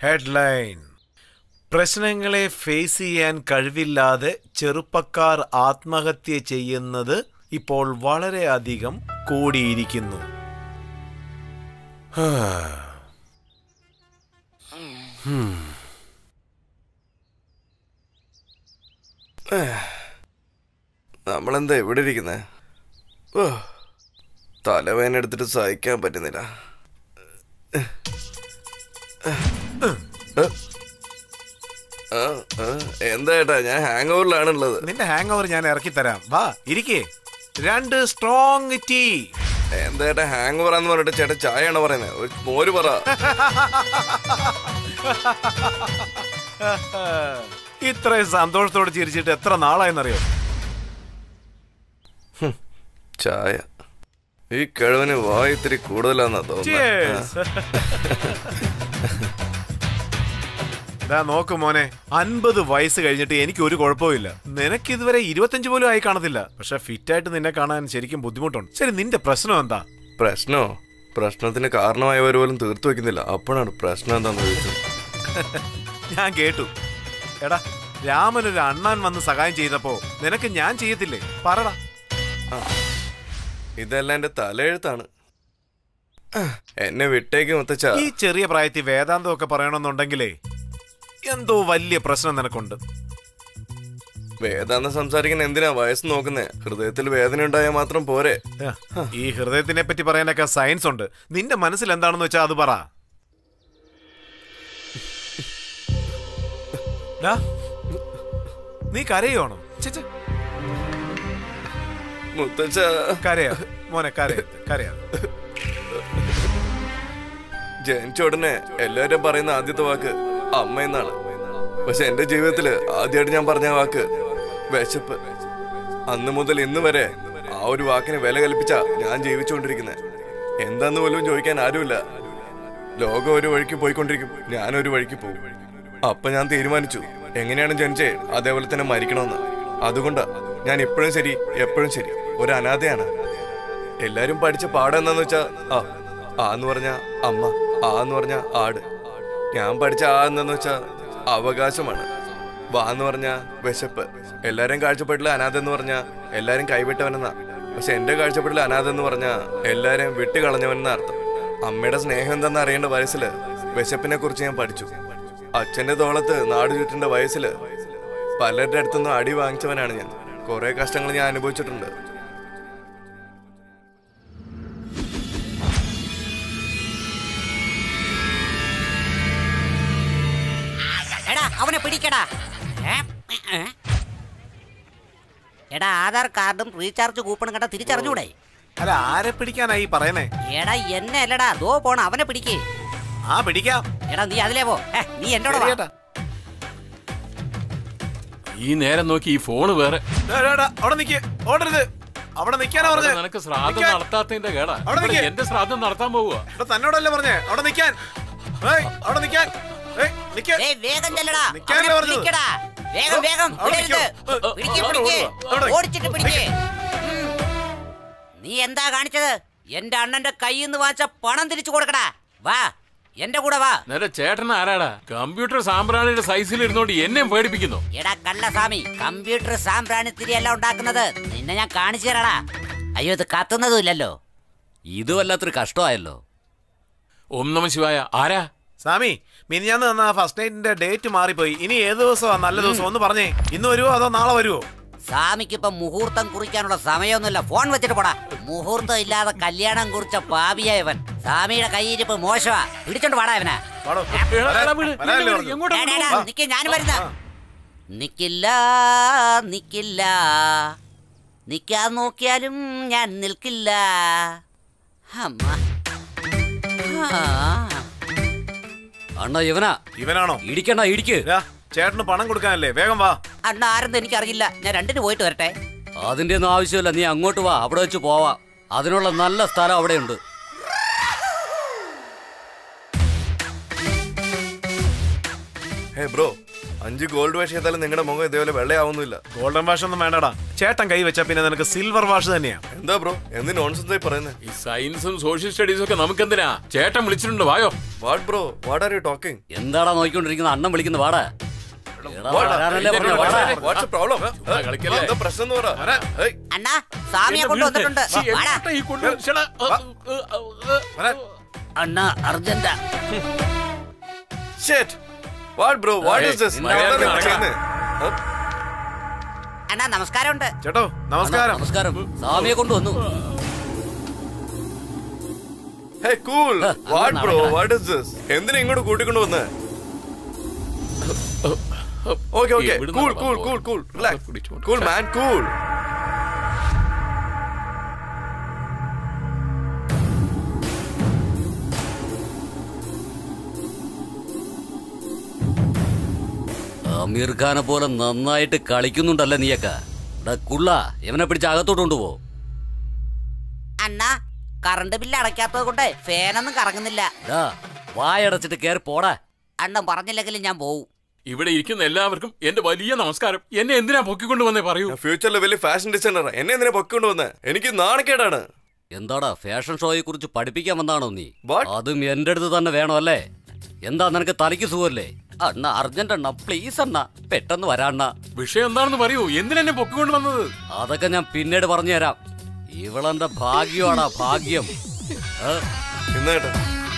Headline പ്രശ്നങ്ങളെ face ചെയ്യാൻ കഴിവില്ലാതെ ചെറുപ്പക്കാർ ആത്മഹത്യ ചെയ്യുന്നത് ഇപ്പോൾ വളരെയധികം കൂടിയിരിക്കുന്നു ഹാ. നമ്മളെന്താ ഇവിടെ ഇരിക്കുന്നേ ഓ തലവേദന എടുത്തിട്ട് സഹിക്കാൻ പറ്റുന്നില്ല ആ, ആ, എന്താ ഏട്ടാ ഞാൻ ഹാങ് ഓവറിലാണുള്ളത് നിന്റെ ഹാങ് ഓവർ ഞാൻ ഇറക്കി തരാം വാ ഇരിക്കേ രണ്ട് സ്ട്രോങ് ടീ എന്താ ഏട്ടാ ഹാങ് ഓവറാന്ന് പറഞ്ഞിട്ട് ചേട്ടാ ചായയാണോ പറയുന്നത് ഒരു മോര് പറ ഇത്രയും സന്തോഷത്തോടെ ചിരിച്ചിട്ട് എത്ര നാളായെന്നറിയോ ചായ ഈ കിഴവന് വായ ഇത്തിരി കൂടുതലാന്നാ Cheers. തോന്നുന്നത് ദാ നോക്ക് മോനെ അൻപത് വയസ്സ് കഴിഞ്ഞിട്ട് എനിക്ക് ഒരു കുഴപ്പമില്ല നിനക്ക് ഇതുവരെ ഇരുപത്തഞ്ച് പോലും ആയി കാണത്തില്ല പക്ഷെ ഫിറ്റായിട്ട് നിന്നെ കാണാൻ ശരിക്കും ബുദ്ധിമുട്ടുണ്ട് ശരി നിന്റെ പ്രശ്നം എന്താ പ്രശ്നോ പ്രശ്നത്തിന് കാരണമായവർ പോലും തീർത്തു വെക്കുന്നില്ല അപ്പോഴാണ് പ്രശ്നം എന്താന്ന് ചോദിച്ചത് ഞാൻ കേട്ടു എടാ രാമൻ ഒരു അണ്ണാൻ വന്ന് സഹായം ചെയ്തപ്പോ നിനക്ക് ഞാൻ ചെയ്യത്തില്ലേ പറടാ ഇതെല്ലാം എന്റെ തലയെഴുത്താണ് എന്നെ വിട്ടേക്ക് മുത്തച്ഛ ഈ ചെറിയ പ്രായത്തിൽ വേദാന്തം ഒക്കെ പറയണമെന്നുണ്ടെങ്കിലേ എന്തോ വലിയ പ്രശ്നം നിനക്കുണ്ട് വേദാന്തം സംസാരിക്കുന്ന എന്തിനാ വയസ്സ് നോക്കുന്നേ ഹൃദയത്തിൽ വേദന ഉണ്ടായാൽ മാത്രം പോരെ ഈ ഹൃദയത്തിനെ പറ്റി പറയാനൊക്കെ സയൻസ് ഉണ്ട് നിന്റെ മനസ്സിൽ എന്താണെന്ന് വെച്ചാൽ അത് പറ ഡാ, നീ കരയുവാണോ ചേച്ചേ മുത്തച്ഛ കരയാ മോനെ കരയ കരയാ ജനിച്ച ഉടനെ എല്ലാവരും പറയുന്ന ആദ്യത്തെ വാക്ക് അമ്മ എന്നാണ് പക്ഷെ എന്റെ ജീവിതത്തില് ആദ്യമായിട്ട് ഞാൻ പറഞ്ഞ വാക്ക് വിശപ്പ് അന്ന് മുതൽ ഇന്ന് വരെ ആ ഒരു വാക്കിന് വില കൽപ്പിച്ച ഞാൻ ജീവിച്ചുകൊണ്ടിരിക്കുന്നത് എന്താന്ന് പോലും ചോദിക്കാൻ ആരുമില്ല ലോകം ഒരു വഴിക്ക് പോയിക്കൊണ്ടിരിക്കും ഞാൻ ഒരു വഴിക്ക് പോകും അപ്പൊ ഞാൻ തീരുമാനിച്ചു എങ്ങനെയാണ് ജനിച്ചേ അതേപോലെ തന്നെ മരിക്കണമെന്ന് അതുകൊണ്ടാ ഞാൻ ഇപ്പോഴും ശരി എപ്പോഴും ശരി ഒരു അനാഥയാണ് എല്ലാരും പഠിച്ച പാഠം എന്താന്ന് വെച്ചാ ആ ആ എന്ന് പറഞ്ഞ അമ്മ ആ എന്ന് പറഞ്ഞ ആട് ഞാൻ പഠിച്ച ആ എന്താന്ന് വെച്ചാ അവകാശമാണ് വാ എന്ന് പറഞ്ഞ വിശപ്പ് എല്ലാരും കാഴ്ചപ്പാട്ടിൽ അനാഥ എന്ന് പറഞ്ഞ എല്ലാരും കൈവിട്ടവനെന്നാ പക്ഷെ എന്റെ കാഴ്ചപ്പാട്ടിൽ അനാഥ എന്ന് പറഞ്ഞ എല്ലാരും വിട്ട് കളഞ്ഞവനെന്ന അർത്ഥം അമ്മയുടെ സ്നേഹം എന്താന്ന് അറിയേണ്ട വയസ്സില് വിശപ്പിനെ കുറിച്ച് ഞാൻ പഠിച്ചു അച്ഛന്റെ തോളത്ത് നാട് ചുറ്റേണ്ട വയസ്സില് പലരുടെ അടുത്തുനിന്നും അടി വാങ്ങിച്ചവനാണ് ഞാൻ കുറെ കഷ്ടങ്ങൾ ഞാൻ അനുഭവിച്ചിട്ടുണ്ട് എടാ അവനെ പിടിക്കടാ ഏ? ഏ? എടാ ആധാർ കാർഡും റീചാർജ് കൂപ്പണും കണ്ട തിരിച്ചറിഞ്ഞൂടെ അല്ല ആരെ പിടിക്കാനായി പറയണേ എടാ എന്നെ അല്ലടാ ദോ പോണ അവനെ പിടിക്ക് ആ പിടിക്കാം എടാ നീ അതിലേ പോ ഏ, നീ എന്നോട് വാ. ശരിയേട്ടാ. ഈ നേരം നോക്കി ഈ ഫോണ് വേറെ ഡാ, ഡാ, ഡാ, അവിടെ നിക്ക് ഓടരുത് അവിടെ നിക്കാനാ അവിടെ പറഞ്ഞേ നിനക്ക് ശ്രാദ്ധം നിക്കാൻ. നടത്താത്തതിന്റെ കേടാ അവിടെ ഇവിടെ നിക്ക്. എന്റെ ശ്രാദ്ധം നടത്താൻ പോവുക ഇവിടെ തന്നോടല്ലേ പറഞ്ഞേ അവിടെ നിക്കാൻ ഏയ്, അവിടെ നിക്കാൻ ഏയ്, നിക്ക്. ഏയ് വേഗം ചെല്ലടാ നിക്കാനല്ലേ അവനെ പറഞ്ഞത്? പിടിക്കടാ വേഗം വേഗം അവിടെ വിടരുത്. നിക്കോ. പിടിക്ക് അവിടെ പിടിക്ക് ഓടുക. അവിടെ നിക്ക്. ഓടിച്ചിട്ട് പിടിക്ക് ഉം. നീ എന്താ കാണിച്ചത് എന്റെ അണ്ണന്റെ കയ്യിൽ നിന്ന് വാങ്ങിച്ച പണം തിരിച്ചു കൊടുക്കടാ വാ എന്റെ കൂടെ വാ നേരെ ചേട്ടൻ ആരാടാ കമ്പ്യൂട്ടർ സാമ്പ്രാണിയുടെ സൈസിൽ ഇരുന്നോണ്ട് എന്നെയും പേടിപ്പിക്കുന്നു എടാ കള്ളസ്വാമി കമ്പ്യൂട്ടർ സാമ്പ്രാണിത്തിരി എല്ലാം ഉണ്ടാക്കുന്നത് നിന്നെ ഞാൻ കാണിച്ചു തരാടാ അയ്യോ ഇത് കത്തുന്നതും ഇല്ലല്ലോ ഇത് വല്ലാത്തൊരു കഷ്ടമായല്ലോ ഓം നമ ശിവായ ആരാ സ്വാമി മിനിഞ്ഞാന്ന് തന്ന ഫസ്റ്റ് നൈറ്റിന്റെ ഡേറ്റ് മാറിപ്പോയി ഇനി ഏത് ദിവസമാ നല്ല ദിവസം ഒന്ന് പറഞ്ഞേ ഇന്ന് വരുമോ അതോ നാളെ വരുമോ സ്വാമിക്ക് ഇപ്പൊ മുഹൂർത്തം കുറിക്കാനുള്ള സമയമൊന്നുമില്ല ഫോൺ വെച്ചിട്ട് പോടാ മുഹൂർത്തം ഇല്ലാതെ കല്യാണം കുറിച്ച പാപിയായവൻ സ്വാമിയുടെ കയ്യിരിപ്പ് മോശമാ പിടിച്ചോണ്ട് പാടാ ഇവനെ വാടോ. എടാ, എടാ, വിട്, വിട്, വരാനല്ലേ വിട്, പറഞ്ഞത്? എങ്ങോട്ടാ ഡാ, ഡാ, ഡാ, കൊണ്ടുപോകുന്നത്? നിക്ക് ഞാൻ വരുന്ന നിക്കില്ല നിക്കില്ല നിക്കാൻ നോക്കിയാലും ഞാൻ നിൽക്കില്ല അമ്മ ആ. അണ്ണ ഇവനാ ഇവനാണോ ഇടിക്കണ്ട ഇടിക്ക് ദാ, ചേട്ടന് പണം കൊടുക്കാനല്ലേ വേഗം വാ അണ്ണ ആരെന്ന് എനിക്കറിയില്ല ഞാൻ രണ്ടിന് പോയിട്ട് വരട്ടെ അതിന്റെ ഒന്നും ആവശ്യമില്ല നീ അങ്ങോട്ട് വാ അവിടെ വെച്ച് പോവാ അതിനുള്ള നല്ല സ്ഥലം അവിടെയുണ്ട് ഹേ ബ്രോ അഞ്ച് ഗോൾഡ് വാഷ് ചെയ്താലും നിങ്ങളുടെ മുഖം ഇതേപോലെ വെള്ളയാവുന്നില്ല ഗോൾഡൻ വാഷ് ഒന്നും വേണ്ടടാ ചേട്ടൻ കൈ വെച്ചാ പിന്നെ നിനക്ക് സിൽവർ വാഷ് തന്നെയാ എന്താ ബ്രോ എന്ത് നോൺസെൻസ് ആയി പറയുന്നത് ഈ സയൻസും സോഷ്യൽ സ്റ്റഡീസും ഒക്കെ നമുക്കെന്തിനാ ചേട്ടൻ വിളിച്ചിട്ടുണ്ട് വായോ what bro what are you talking എന്താടാ നോക്കിക്കൊണ്ടിരിക്കുന്ന അണ്ണൻ വിളിക്കുന്ന വാടാ എടാ, വരാനല്ലേ പറഞ്ഞെ, വാടാ. വാട്ട്സ് പ്രോബ്ലം കളിക്കല്ലേ? എന്താ പ്രശ്നം എന്ന് പറ ഏയ്, അണ്ണാ സ്വാമിയെ കൊണ്ടുവന്നിട്ടുണ്ട് ശ്ശി, വാടാ എങ്ങോട്ടാ ഈ കൊണ്ടുവന്ന്? ശ്ശെടാ, അ, അ, അ, അ, അ. അണ്ണ അർജന്റാ shit. What bro? What ഏയ്, is this? മര്യാദയ്ക്ക് എന്താ നിങ്ങൾ നടക്കണം. ചെയ്യുന്നത്? ഹ? അണ്ണാ നമസ്കാരമുണ്ട് ചേട്ടോ നമസ്കാരം നമസ്കാരം സ്വാമിയെ കൊണ്ടുവന്നു Hey, cool. ഹ, What അങ്ങനെ bro? നടക്കണം. What is this? എന്തിനാ ഇങ്ങോട്ട് കൂട്ടിക്കൊണ്ട് വന്ന് ഓക്കെ ഓക്കെ എവിടുന്നാ കൂൾ വന്നത്? കൂൾ കൂൾ കൂൾ റിലാക്സ് പിടിച്ചോണ്ട്. കൂൾ മാൻ കൂൾ അമീർ ഖാനെ പോലെ നന്നായിട്ട് കളിക്കുന്നുണ്ടല്ലേ നീയൊക്കെ എടാ കുള്ള ഇവനെ പിടിച്ച് അകത്തോട്ട് കൊണ്ടുപോ അണ്ണാ കറണ്ട് ബില്ല് അടയ്ക്കാത്തത് കൊണ്ട് ഫാനൊന്നും കറങ്ങുന്നില്ല ഡാ വായടച്ചിട്ട് കേറി പോടാ അണ്ണൻ പറഞ്ഞില്ലെങ്കിലും ഞാൻ പോവും ഇവിടെ ഇരിക്കുന്ന എല്ലാവർക്കും എന്റെ വലിയ നമസ്കാരം എന്നെ എന്തിനാ പൊക്കിക്കൊണ്ട് വന്നേ പറയൂ ഫ്യൂച്ചറിൽ വലിയ ഫാഷൻ ഡിസൈനർ എന്നെ എന്തിനാ പൊക്കൊണ്ട് വന്ന് എനിക്ക് നാണക്കേടാണ് എന്താടാ ഫാഷൻ ഷോയെ കുറിച്ച് പഠിപ്പിക്കാൻ വന്നാണോ നീ What? അതും എന്റെ അടുത്ത് തന്നെ വേണോ അല്ലേ എന്താ നിനക്ക് തലയ്ക്ക് സുഖമല്ലേ അണ്ണ അർജന്റ് അണ്ണ പ്ലീസ് അണ്ണ പെട്ടെന്ന് വരാണ്ണ വിഷയം എന്താണെന്ന് പറയൂ എന്തിനാ എന്നെ പൊക്കിക്കൊണ്ട് വന്നത് അതൊക്കെ ഞാൻ പിന്നീട് പറഞ്ഞുതരാം ഇവളെന്റെ ഭാഗ്യമാടാ ഭാഗ്യം ഏ? ഇന്നേട്ടാ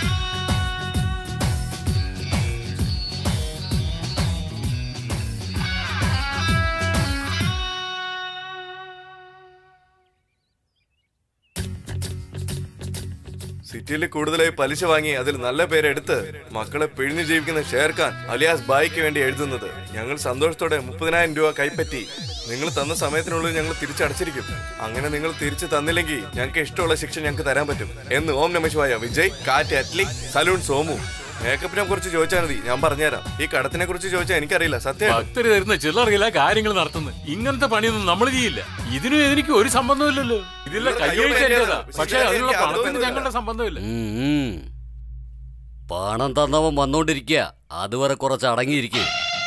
സിറ്റിയിൽ കൂടുതലായി പലിശ വാങ്ങി അതിൽ നല്ല പേരെടുത്ത് മക്കളെ പിഴിഞ്ഞു ജീവിക്കുന്ന ഷേർഖാൻ അലിയാസ് ബായിക്ക് വേണ്ടി എഴുതുന്നത് ഞങ്ങൾ സന്തോഷത്തോടെ മുപ്പതിനായിരം രൂപ കൈപ്പറ്റി നിങ്ങൾ തന്ന സമയത്തിനുള്ളിൽ ഞങ്ങൾ തിരിച്ചടച്ചിരിക്കും അങ്ങനെ നിങ്ങൾ തിരിച്ചു തന്നില്ലെങ്കിൽ ഞങ്ങൾക്ക് ഇഷ്ടമുള്ള ശിക്ഷ ഞങ്ങൾക്ക് തരാൻ പറ്റും എന്ന് ഓം നമശിവായ വിജയ് കാറ്റ് അറ്റ്ലി സലൂൺ സോമു മേക്കപ്പിനെ കുറിച്ച് ചോദിച്ചാൽ മതി ഞാൻ പറഞ്ഞുതരാം ഈ കടത്തിനെ കുറിച്ച് ചോദിച്ചാൽ എനിക്കറിയില്ല സത്യം ഭക്തര് തരുന്ന ചില്ലറിയില്ല കാര്യങ്ങൾ നടത്തുന്നത് ഇങ്ങനത്തെ പണിയൊന്നും നമ്മൾ ചെയ്യില്ല ഇതിനും എനിക്ക് ഒരു സംബന്ധമില്ലല്ലോ ഇതിലെ നിങ്ങൾ കയ്യെഴുത്ത് കയ്യോടെ എന്റേതാ പക്ഷെ അതിനുള്ള എനിക്ക് പണത്തിന് അതൊന്നുമില്ല. ഞങ്ങളുടെ സംബന്ധമില്ല ഉം, ഉം. പണം തന്നവൻ വന്നോണ്ടിരിക്കുക അതുവരെ കുറച്ച് അടങ്ങിയിരിക്കുക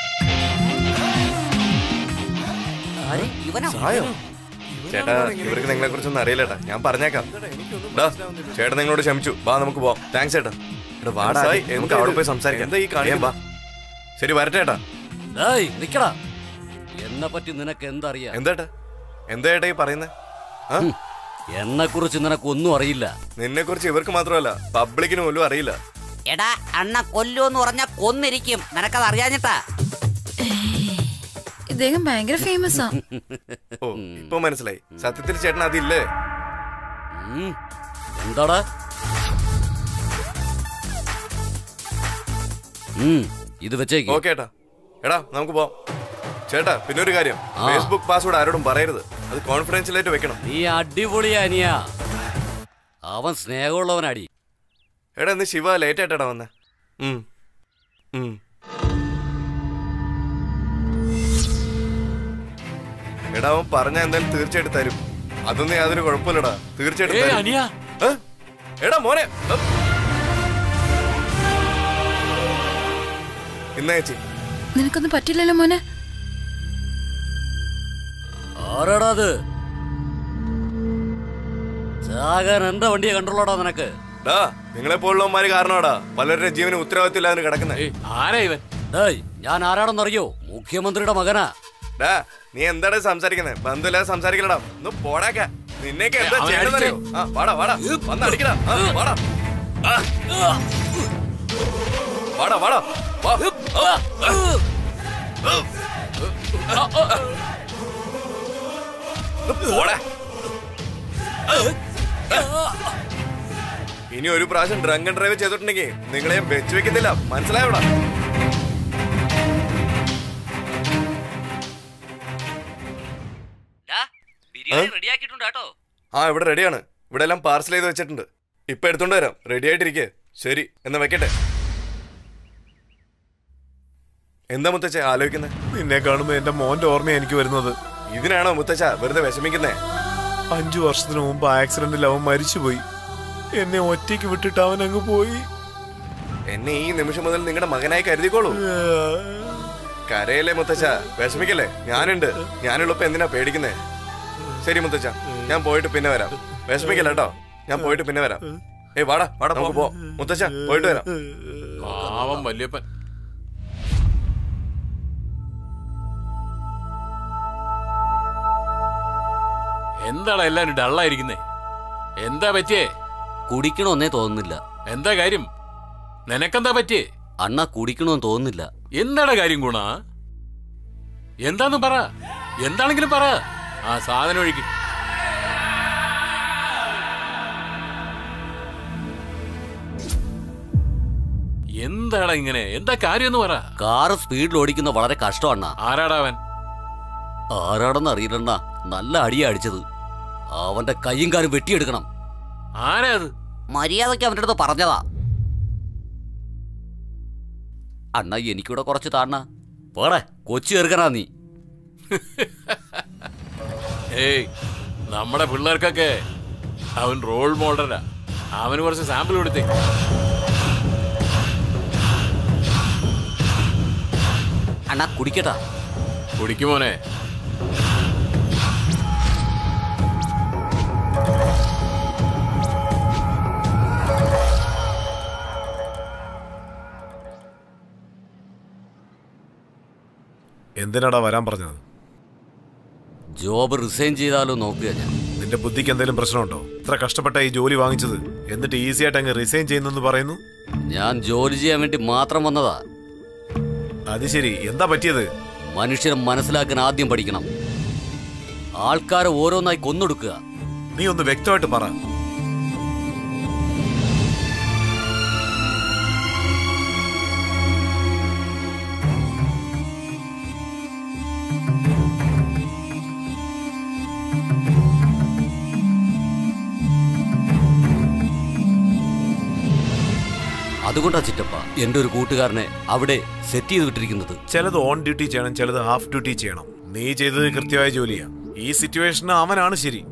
ആര്? ഇവനോ ആയോ ചേട്ടാ ഇവർക്ക് നിങ്ങളെ കുറിച്ചൊന്നും അറിയില്ലേട്ടാ ഞാൻ പറഞ്ഞേക്കാം ഡാ, ചേട്ടൻ നിങ്ങളോട് ക്ഷമിച്ചു വാ നമുക്ക് പോവാം താങ്ക്സ് ചേട്ടാ എടാ, വാടാ നമുക്ക് അവിടെ പോയി സംസാരിക്കാം എന്താ ഈ കാണിയാ വാ ശരി വരട്ടെ ചേട്ടാ ഡേയ് നിക്കടാ എന്നെ പറ്റി നിനക്ക് എന്തറിയാം എന്താ എന്താ ചേട്ടാ ഈ പറയുന്നത് എന്നെ കുറിച്ച് നിനക്ക് ഒന്നും അറിയില്ല നിന്നെ കുറിച്ച് ഇവർക്ക് മാത്രമല്ല പബ്ലിക്കിന് പോലും അറിയില്ല എടാ അണ്ണ കൊല്ലൂന്ന് പറഞ്ഞാ കൊന്നിരിക്കും നിനക്കത് അറിയാഞ്ഞിട്ടാ ഇദ്ദേഹം ഭയങ്കര ഫേമസ് ആ ഓ ഇപ്പൊ മനസ്സിലായി സത്യത്തിൽ ചേട്ടൻ അതില്ലേ ഉം. എന്താടാ ഉം, ഇത് വെച്ചേക്ക് ഓക്കെ ഏട്ടാ എടാ നമുക്ക് പോവാം ചേട്ടാ പിന്നെ ഒരു കാര്യം ആ. ഫേസ്ബുക്ക് പാസ്വേഡ് ആരോടും പറയരുത് അത് കോൺഫിഡൻഷ്യലായിട്ട് വെക്കണം നീ അടിപൊളിയാ അനിയാ അവൻ സ്നേഹമുള്ളവനടി എടാ ഇന്ന് ശിവ ലേറ്റ് ആയിട്ടാ വന്നേ ഉം. ഉം. എടാ അവൻ പറഞ്ഞ എന്തായാലും തീർച്ചയായിട്ടും തരും അതൊന്നും യാതൊരു കുഴപ്പമില്ലടാ തീർച്ചയായിട്ടും ഏ തരും. അനിയ ഏ? എടാ മോനെ ഏ? ഇന്നാ ചേച്ചി നിനക്കൊന്നും പറ്റില്ലല്ലോ മോനെ ആരാടാ അത് ചാകാൻ എന്റെ വണ്ടിയെ കണ്ടുള്ളോടാ നിനക്ക് ഡാ നിങ്ങളെ പോലുള്ളവന്മാര് കാരണമാടാ പലരുടെ ജീവന് ഉത്തരവാദിത്വം ഇല്ലാതെ കിടക്കുന്നത് ഏ ആരാ ഇവൻ ഡേയ് ഞാൻ ആരാണെന്നറിയോ മുഖ്യമന്ത്രിയുടെ മകനാ ഡാ നീ എന്താടാ സംസാരിക്കുന്നത് ബന്ധമില്ലാതെ സംസാരിക്കലടാ ഒന്ന് പോടാക്ക നിന്നെയൊക്കെ എന്താ അവനെ ചെയ്യണമെന്നറിയോ ആ വാടാ വാടാ വന്ന് അടിക്കടാ ആ, വാടാ ആ. വാടാ വാടാ വാ. ആ, ആ. ഒന്ന് പോടാ ഇനി ഒരു പ്രാവശ്യം ഡ്രങ്ക് ആൻഡ് ഡ്രൈവ് ചെയ്തിട്ടുണ്ടെങ്കിൽ നിങ്ങളെ ഞാൻ വെച്ച് വെക്കുന്നില്ല മനസ്സിലായോടാ ബിരിയാണി റെഡിയാക്കിയിട്ടുണ്ട് കേട്ടോ ആ ഇവിടെ റെഡിയാണ് ഇവിടെ എല്ലാം പാർസൽ ചെയ്ത് വെച്ചിട്ടുണ്ട് ഇപ്പൊ എടുത്തോണ്ട് വരാം റെഡി ആയിട്ടിരിക്കെ ശരി എന്നാ വെക്കട്ടെ എന്താ മുത്തച്ഛ ആലോചിക്കുന്നത് നിന്നെ കാണുമ്പോ എന്റെ മോന്റെ ഓർമ്മ എനിക്ക് വരുന്നത് ഇതിനാണോ മുത്തച്ഛ വെറുതെ വിഷമിക്കുന്നേ അഞ്ചു വർഷത്തിന് മുമ്പ് ആക്സിഡന്റിൽ അവൻ മരിച്ചുപോയി എന്നെ ഒറ്റയ്ക്ക് വിട്ടിട്ട് അവൻ അങ്ങ് പോയി എന്നെ ഈ നിമിഷം മുതൽ നിങ്ങളുടെ മകനായി കരുതിക്കോളൂ കരയല്ലേ മുത്തച്ഛ വിഷമിക്കല്ലേ ഞാനുണ്ട് ഞാനുള്ളപ്പോ എന്തിനാ പേടിക്കുന്നേ ശരി മുത്തച്ഛ ഞാൻ പോയിട്ട് പിന്നെ വരാം വിഷമിക്കല്ല കേട്ടോ ഞാൻ പോയിട്ട് പിന്നെ വരാം ഏയ് വാടാ വാടാ നമുക്ക് പോ മുത്തച്ഛ പോയിട്ട് വരാം പാവം വല്യപ്പൻ എന്താടാ എല്ലാരും ഡള്ളായിരിക്കുന്നേ എന്താ പറ്റിയേ കുടിക്കണമെന്നേ തോന്നുന്നില്ല എന്താ കാര്യം നിനക്കെന്താ പറ്റിയേ അണ്ണ കുടിക്കണമെന്ന് തോന്നുന്നില്ല എന്താടാ കാര്യം ഗുണ എന്താന്ന് പറ എന്താണെങ്കിലും പറ ആ സാധനം ഒഴുകി എന്താടാ ഇങ്ങനെ എന്താ കാര്യം എന്ന് പറ കാറ് സ്പീഡിൽ ഓടിക്കുന്ന വളരെ കഷ്ടം അണ്ണ ആരാടാ അവൻ ആരാടെന്ന് അറിയില്ലണ്ണ നല്ല അടിയാ അടിച്ചത് അവന്റെ കയ്യും കാലും വെട്ടിയെടുക്കണം ആരാ അത് മര്യാദയ്ക്ക് അവന്റെ അടുത്ത് പറഞ്ഞതാ അണ്ണ എനിക്കൂടെ കുറച്ച് താണ്ണ പോടെ കൊച്ചു ചെറുക്കനാ നീ ഏയ് നമ്മുടെ പിള്ളേർക്കൊക്കെ അവൻ റോൾ മോഡലാ അവന് കുറച്ച് സാമ്പിൾ കൊടുത്തേ അണ്ണ കുടിക്കട്ടാ കുടിക്കുമോനെ എന്തിനാടാ വരാൻ പറഞ്ഞത് ജോബ് റിസൈൻ ചെയ്താലോ നോക്കുക ഞാൻ നിന്റെ ബുദ്ധിക്ക് എന്തെങ്കിലും പ്രശ്നമുണ്ടോ ഇത്ര കഷ്ടപ്പെട്ട ഈ ജോലി വാങ്ങിച്ചത് എന്നിട്ട് ഈസി ആയിട്ട് അങ്ങ് റിസൈൻ ചെയ്യുന്നെന്ന് പറയുന്നു ഞാൻ ജോലി ചെയ്യാൻ വേണ്ടി മാത്രം വന്നതാ അത് ശരി എന്താ പറ്റിയത് മനുഷ്യനെ മനസ്സിലാക്കാൻ ആദ്യം പഠിക്കണം ആൾക്കാരെ ഓരോന്നായി കൊന്നൊടുക്കുക നീ ഒന്ന് വ്യക്തമായിട്ട് പറ അതുകൊണ്ടാ ചിറ്റപ്പ എന്റെ ഒരു കൂട്ടുകാരനെ അവിടെ സെറ്റ് ചെയ്ത് വിട്ടിരിക്കുന്നത് ചിലത് ഓൺ ഡ്യൂട്ടി ചെയ്യണം ചിലത് ഹാഫ് ഡ്യൂട്ടി ചെയ്യണം നീ ചെയ്തത് കൃത്യമായ ജോലിയാ ഈ സിറ്റുവേഷന് അവനാണ് ശരി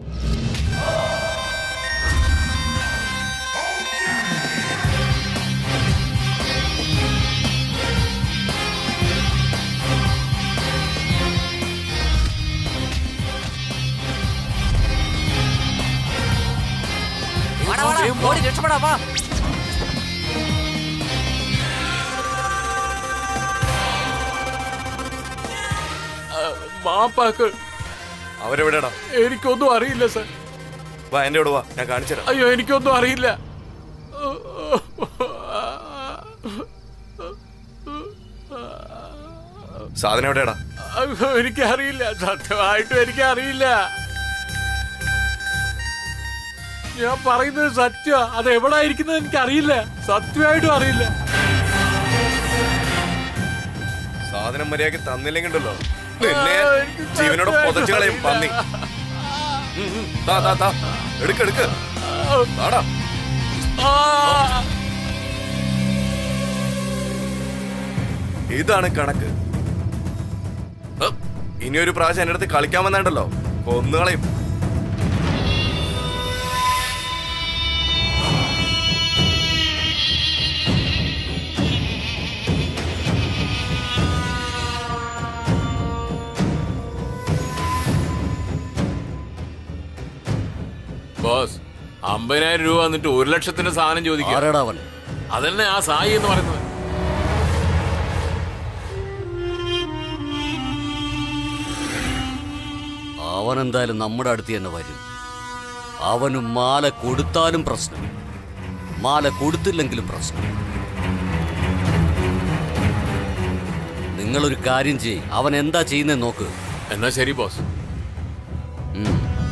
വാടാ, വാടാ, ഓടി രക്ഷപ്പെടാ വാ മാപ്പാക്കൾ അവരെവിടെടാ എനിക്കൊന്നും അറിയില്ല സർ വാ എന്റെ കൂടെ വാ ഞാൻ കാണിച്ചുതരാം അയ്യോ എനിക്കൊന്നും അറിയില്ല സാധനം എവിടെയാടാ അയ്യോ എനിക്കറിയില്ല സത്യമായിട്ടും എനിക്കറിയില്ല ഞാൻ പറയുന്നത് സത്യ അത് എവിടാ ഇരിക്കുന്നത് എനിക്കറിയില്ല സത്യമായിട്ടും അറിയില്ല സാധനം മര്യാദക്ക് തന്നില്ലെങ്കിണ്ടല്ലോ നിന്നെ ആ, എനിക്ക് ജീവനോട് സത്യമായിട്ടും പൊതച്ചു കളയും പന്നി ഉം, ഉം. താ താ താ എടുക്ക് എടുക്ക് താടാ ആ, ഇതാണ് കണക്ക് ഹ്, ഇനി ഒരു പ്രാവശ്യം എന്റെ അടുത്ത് കളിക്കാൻ വന്നാണ്ടല്ലോ കൊന്നുകളയും ബോസ് അമ്പതിനായിരം രൂപ എന്നിട്ട് ഒരു ലക്ഷത്തിന്റെ സാധനം ചോദിക്കുക ആരാടാ അവൻ അതന്നെ ആ സായി എന്ന് പറയുന്നത് അവൻ എന്തായാലും നമ്മുടെ അടുത്ത് തന്നെ വരും അവന് മാല കൊടുത്താലും പ്രശ്നം മാല കൊടുത്തില്ലെങ്കിലും പ്രശ്നം നിങ്ങളൊരു കാര്യം ചെയ്യ് അവൻ എന്താ ചെയ്യുന്നത് നോക്ക് എന്നാ ശരി ബോസ് ഉം.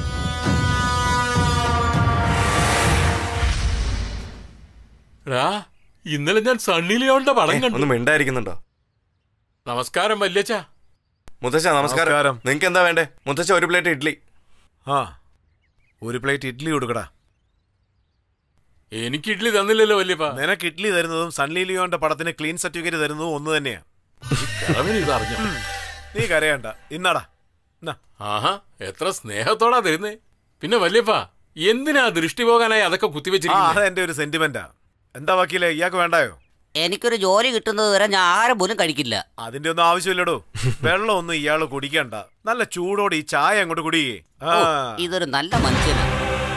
എടാ ഇന്നലെ ഞാൻ സണ്ണി ലിയോണിന്റെ പടം കണ്ടു ഒന്ന് മിണ്ടായിരിക്കുന്നുണ്ടോ നമസ്കാരം വല്യച്ച മുത്തച്ഛ നമസ്കാരം നമസ്കാരം. നിങ്ങക്ക് എന്താ വേണ്ടേ മുത്തച്ഛ ഒരു പ്ലേറ്റ് ഇഡ്ഡലി ആ ഒരു പ്ലേറ്റ് ഇഡ്ഡലി കൊടുക്കടാ എനിക്ക് ഇഡ്ഡലി തന്നില്ലല്ലോ വല്യപ്പ നിനക്ക് ഇഡ്ഡലി തരുന്നതും സൺലി ലിയോന്റെ പടത്തിന് ക്ലീൻ സർട്ടിഫിക്കറ്റ് തരുന്നതും ഒന്ന് തന്നെയാ കിളവന് ഇത് അറിഞ്ഞു നീ കരയണ്ട ഇന്നടാ എന്നാ ആഹാ എത്ര സ്നേഹത്തോടാ തരുന്നേ പിന്നെ വല്യപ്പ എന്തിനാ ദൃഷ്ടി പോകാനായി അതൊക്കെ ആ കുത്തിവെച്ചിരിക്കുന്നത് അത് എന്റെ ഒരു സെന്റിമെന്റാ എന്താ വക്കീലെ ഇയാൾക്ക് വേണ്ടായോ എനിക്കൊരു ജോലി കിട്ടുന്നത് വരെ ഞാൻ ആഹാരം പോലും കഴിക്കില്ല അതിന്റെ ഒന്നും ആവശ്യമില്ലടോ വെള്ളം ഒന്നും ഇയാള് കുടിക്കണ്ട നല്ല ചൂടോടെ ഈ ചായ അങ്ങോട്ട് കുടിയേ ആ ഇതൊരു നല്ല മനുഷ്യനാണ്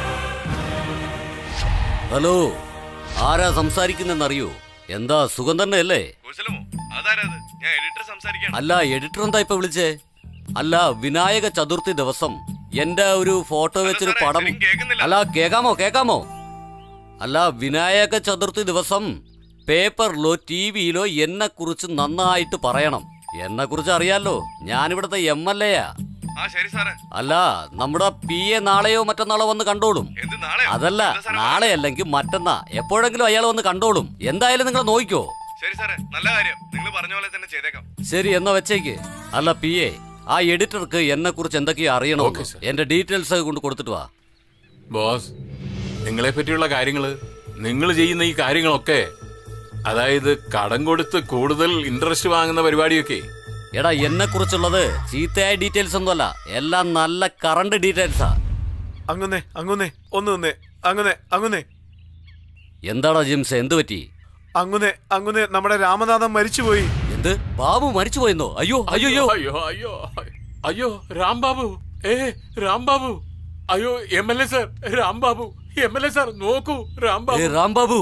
ഹലോ ആരാ സംസാരിക്കുന്നെന്നറിയോ എന്താ സുഖം തന്നെ അല്ലേ കുശലമോ അതാരത് ഞാൻ എഡിറ്റർ സംസാരിക്കാൻ അല്ല എഡിറ്റർ എന്താ ഇപ്പൊ വിളിച്ചേ അല്ല വിനായക ചതുർത്ഥി ദിവസം എന്റെ ഒരു ഫോട്ടോ വെച്ചൊരു സാറേ, പടം ശരിക്കും കേൾക്കുന്നില്ല. അല്ല കേക്കാമോ കേക്കാമോ അല്ല വിനായക ചതുർത്ഥി ദിവസം പേപ്പറിലോ ടി വിയിലോ എന്നെ കുറിച്ച് നന്നായിട്ട് പറയണം എന്നെ കുറിച്ച് അറിയാലോ ഞാനിവിടുത്തെ എം എൽ എയാ ആ ശരി സാറേ അല്ല നമ്മുടെ പി എ നാളെയോ മറ്റന്നാളോ വന്ന് കണ്ടോളും എന്ത് നാളെ അതല്ല നാളെ അല്ലെങ്കിൽ മറ്റന്നാ എപ്പോഴെങ്കിലും അയാൾ വന്ന് കണ്ടോളും എന്തായാലും നിങ്ങൾ നോക്കിക്കോ ശരി സാറേ നല്ല കാര്യം നിങ്ങൾ പറഞ്ഞ പോലെ തന്നെ ചെയ്തേക്കാം ശരി എന്നാ വെച്ചേക്ക് അല്ല പി എ ആ എഡിറ്റർക്ക് എന്നെ കുറിച്ച് എന്തൊക്കെയാ അറിയണോ Okay, sir. എന്റെ ഡീറ്റെയിൽസ് കൊണ്ട് കൊടുത്തിട്ട് വാ ബോസ് നിങ്ങളെ പറ്റിയുള്ള കാര്യങ്ങള് നിങ്ങൾ ചെയ്യുന്ന ഈ കാര്യങ്ങളൊക്കെ അതായത് കടം കൊടുത്ത് കൂടുതൽ ഇൻട്രസ്റ്റ് വാങ്ങുന്ന പരിപാടിയൊക്കെ എടാ എന്നെ കുറിച്ചുള്ളത് ചീത്തയായ ഡീറ്റെയിൽസ് ഒന്നുമല്ല എല്ലാം നല്ല കറണ്ട് ഡീറ്റെയിൽസാ അങ്ങുന്നേ അങ്ങുന്നേ ഒന്ന് നിന്നേ അങ്ങുന്നേ അങ്ങുന്നേ എന്താടാ ജിംസ് എന്ത് പറ്റി അങ്ങുന്നേ അങ്ങുന്നേ നമ്മുടെ രാമനാഥൻ മരിച്ചുപോയി എന്ത് ബാബു മരിച്ചു പോയെന്നോ അയ്യോ അയ്യോ അയ്യോ അയ്യോ അയ്യോ രാംബാബു ഏ രാംബാബു അയ്യോ M L A sir Rambabu M L A sir നോക്കൂ ഏ രാംബാബു രാംബാബു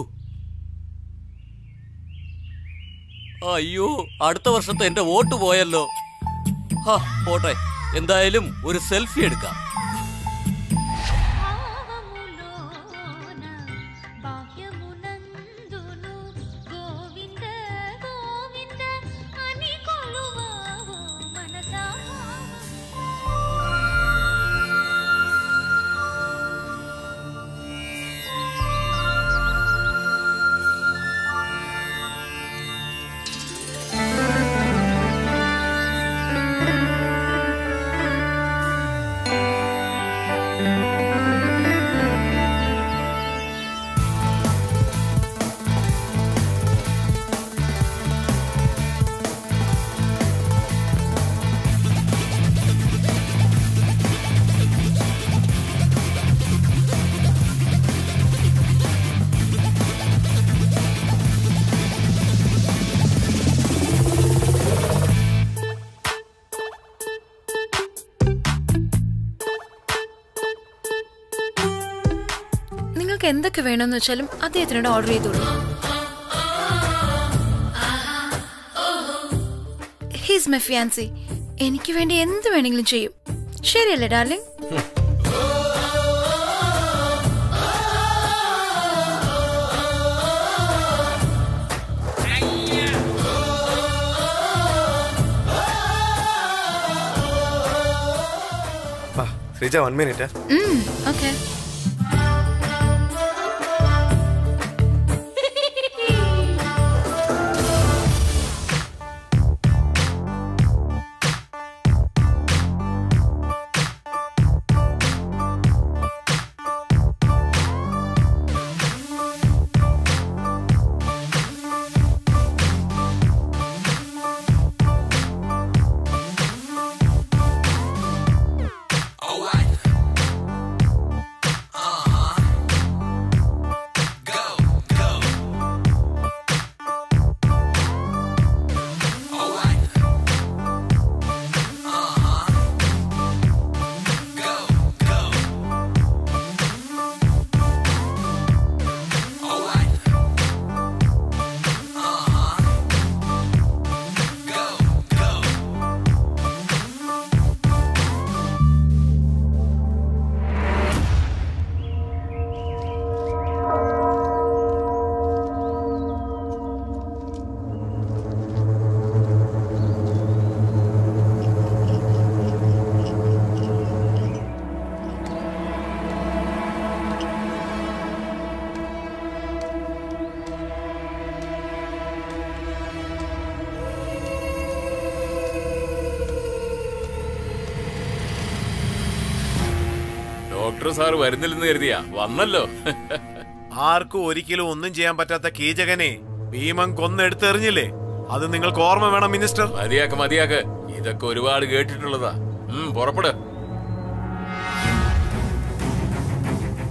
അയ്യോ അടുത്ത വർഷത്തെ എന്റെ വോട്ട് പോയല്ലോ ഹാ പോട്ടെ എന്തായാലും ഒരു സെൽഫി എടുക്കാം భావములోన బాహ్యమునందును గోవింద గోవింద అని కొలువావో మనసా നിങ്ങൾക്ക് എന്തൊക്കെ വേണമെന്ന് വെച്ചാലും അദ്ദേഹത്തിനോട് ഓർഡർ ചെയ്തോളൂ ഹീസ് മൈ ഫിയാൻസി എനിക്ക് വേണ്ടി എന്ത് വേണമെങ്കിലും ചെയ്യും ശരിയല്ലേ darling Sreeja one minute okay doctor sir വരുന്നില്ലെന്ന് കരുതിയാ വന്നല്ലോ ആർക്കും ഒരിക്കലും ഒന്നും ചെയ്യാൻ പറ്റാത്ത കീചകനെ ഭീമൻ കൊന്നെടുത്തെറിഞ്ഞില്ലേ അത് നിങ്ങൾക്ക് ഓർമ്മ വേണം മിനിസ്റ്റർ മതിയാക്ക് മതിയാക്ക് ഇതൊക്കെ ഒരുപാട് കേട്ടിട്ടുള്ളതാ ഉം പുറപ്പെട്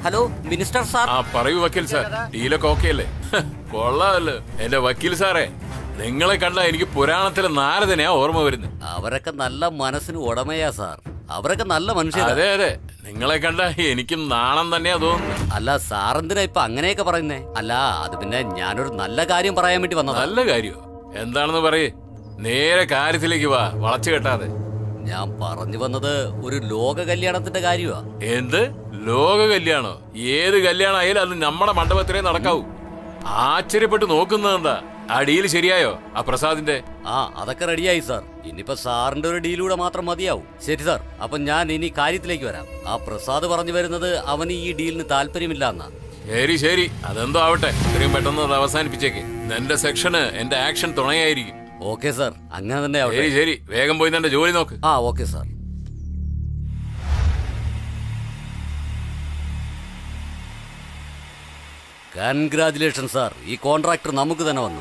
ഹലോ മിനിസ്റ്റർ സാർ ആ പറയൂ വക്കീൽ സാർ ഡീലൊക്കെ ഓക്കെ അല്ലേ ഹ, കൊള്ളാമല്ലോ എന്റെ വക്കീൽ സാറേ നിങ്ങളെ കണ്ട എനിക്ക് പുരാണത്തിലെ നാരദനെയാ ഓർമ്മ വരുന്നത് അവരൊക്കെ നല്ല മനസ്സിന് ഉടമയാ സാർ അവരൊക്കെ നല്ല മനുഷ്യരാ അതെ അതെ നിങ്ങളെ കണ്ട എനിക്കും നാണം തന്നെയാ തോന്നുന്നത് അല്ല സാറെന്തിനാ ഇപ്പൊ അങ്ങനെയൊക്കെ പറയുന്നേ അല്ല അത് പിന്നെ ഞാനൊരു നല്ല കാര്യം പറയാൻ വേണ്ടി വന്നതാ നല്ല കാര്യോ എന്താണെന്ന് പറയേ നേരെ കാര്യത്തിലേക്ക് വാ വളച്ചു കെട്ടാതെ ഞാൻ പറഞ്ഞു വന്നത് ഒരു ലോക കല്യാണത്തിന്റെ കാര്യമാ എന്ത് ലോക കല്യാണോ ഏത് കല്യാണം ആയാലും അത് നമ്മുടെ മണ്ഡപത്തിലേ നടക്കാവൂ ആശ്ചര്യപ്പെട്ട് നോക്കുന്നത് എന്താ ആ ഡീല് ശരിയായോ ആ പ്രസാദിന്റെ ആ അതൊക്കെ റെഡിയായി സാർ ഇനിയിപ്പോ സാറിന്റെ ഒരു ഡീലൂടെ മാത്രം മതിയാവും ശരി സാർ അപ്പൊ ഞാൻ ഇനി കാര്യത്തിലേക്ക് വരാം ആ പ്രസാദ് പറഞ്ഞു വരുന്നത് അവന് ഈ ഡീലിന് താല്പര്യമില്ല എന്നാ ശരി ശരി അതെന്തോ ആവട്ടെ ഇത്രയും പെട്ടെന്ന് അത് അവസാനിപ്പിച്ചേക്ക് എന്റെ സെക്ഷന് എന്റെ ആക്ഷൻ തുണയായിരിക്കും ഓക്കെ സാർ അങ്ങനെ തന്നെ ആവട്ടെ ശരി ശരി വേഗം പോയി നിന്റെ ജോലി നോക്ക് ആ ഓക്കെ സാർ കൺഗ്രാചുലേഷൻ സാർ ഈ കോൺട്രാക്ടർ നമുക്ക് തന്നെ വന്നു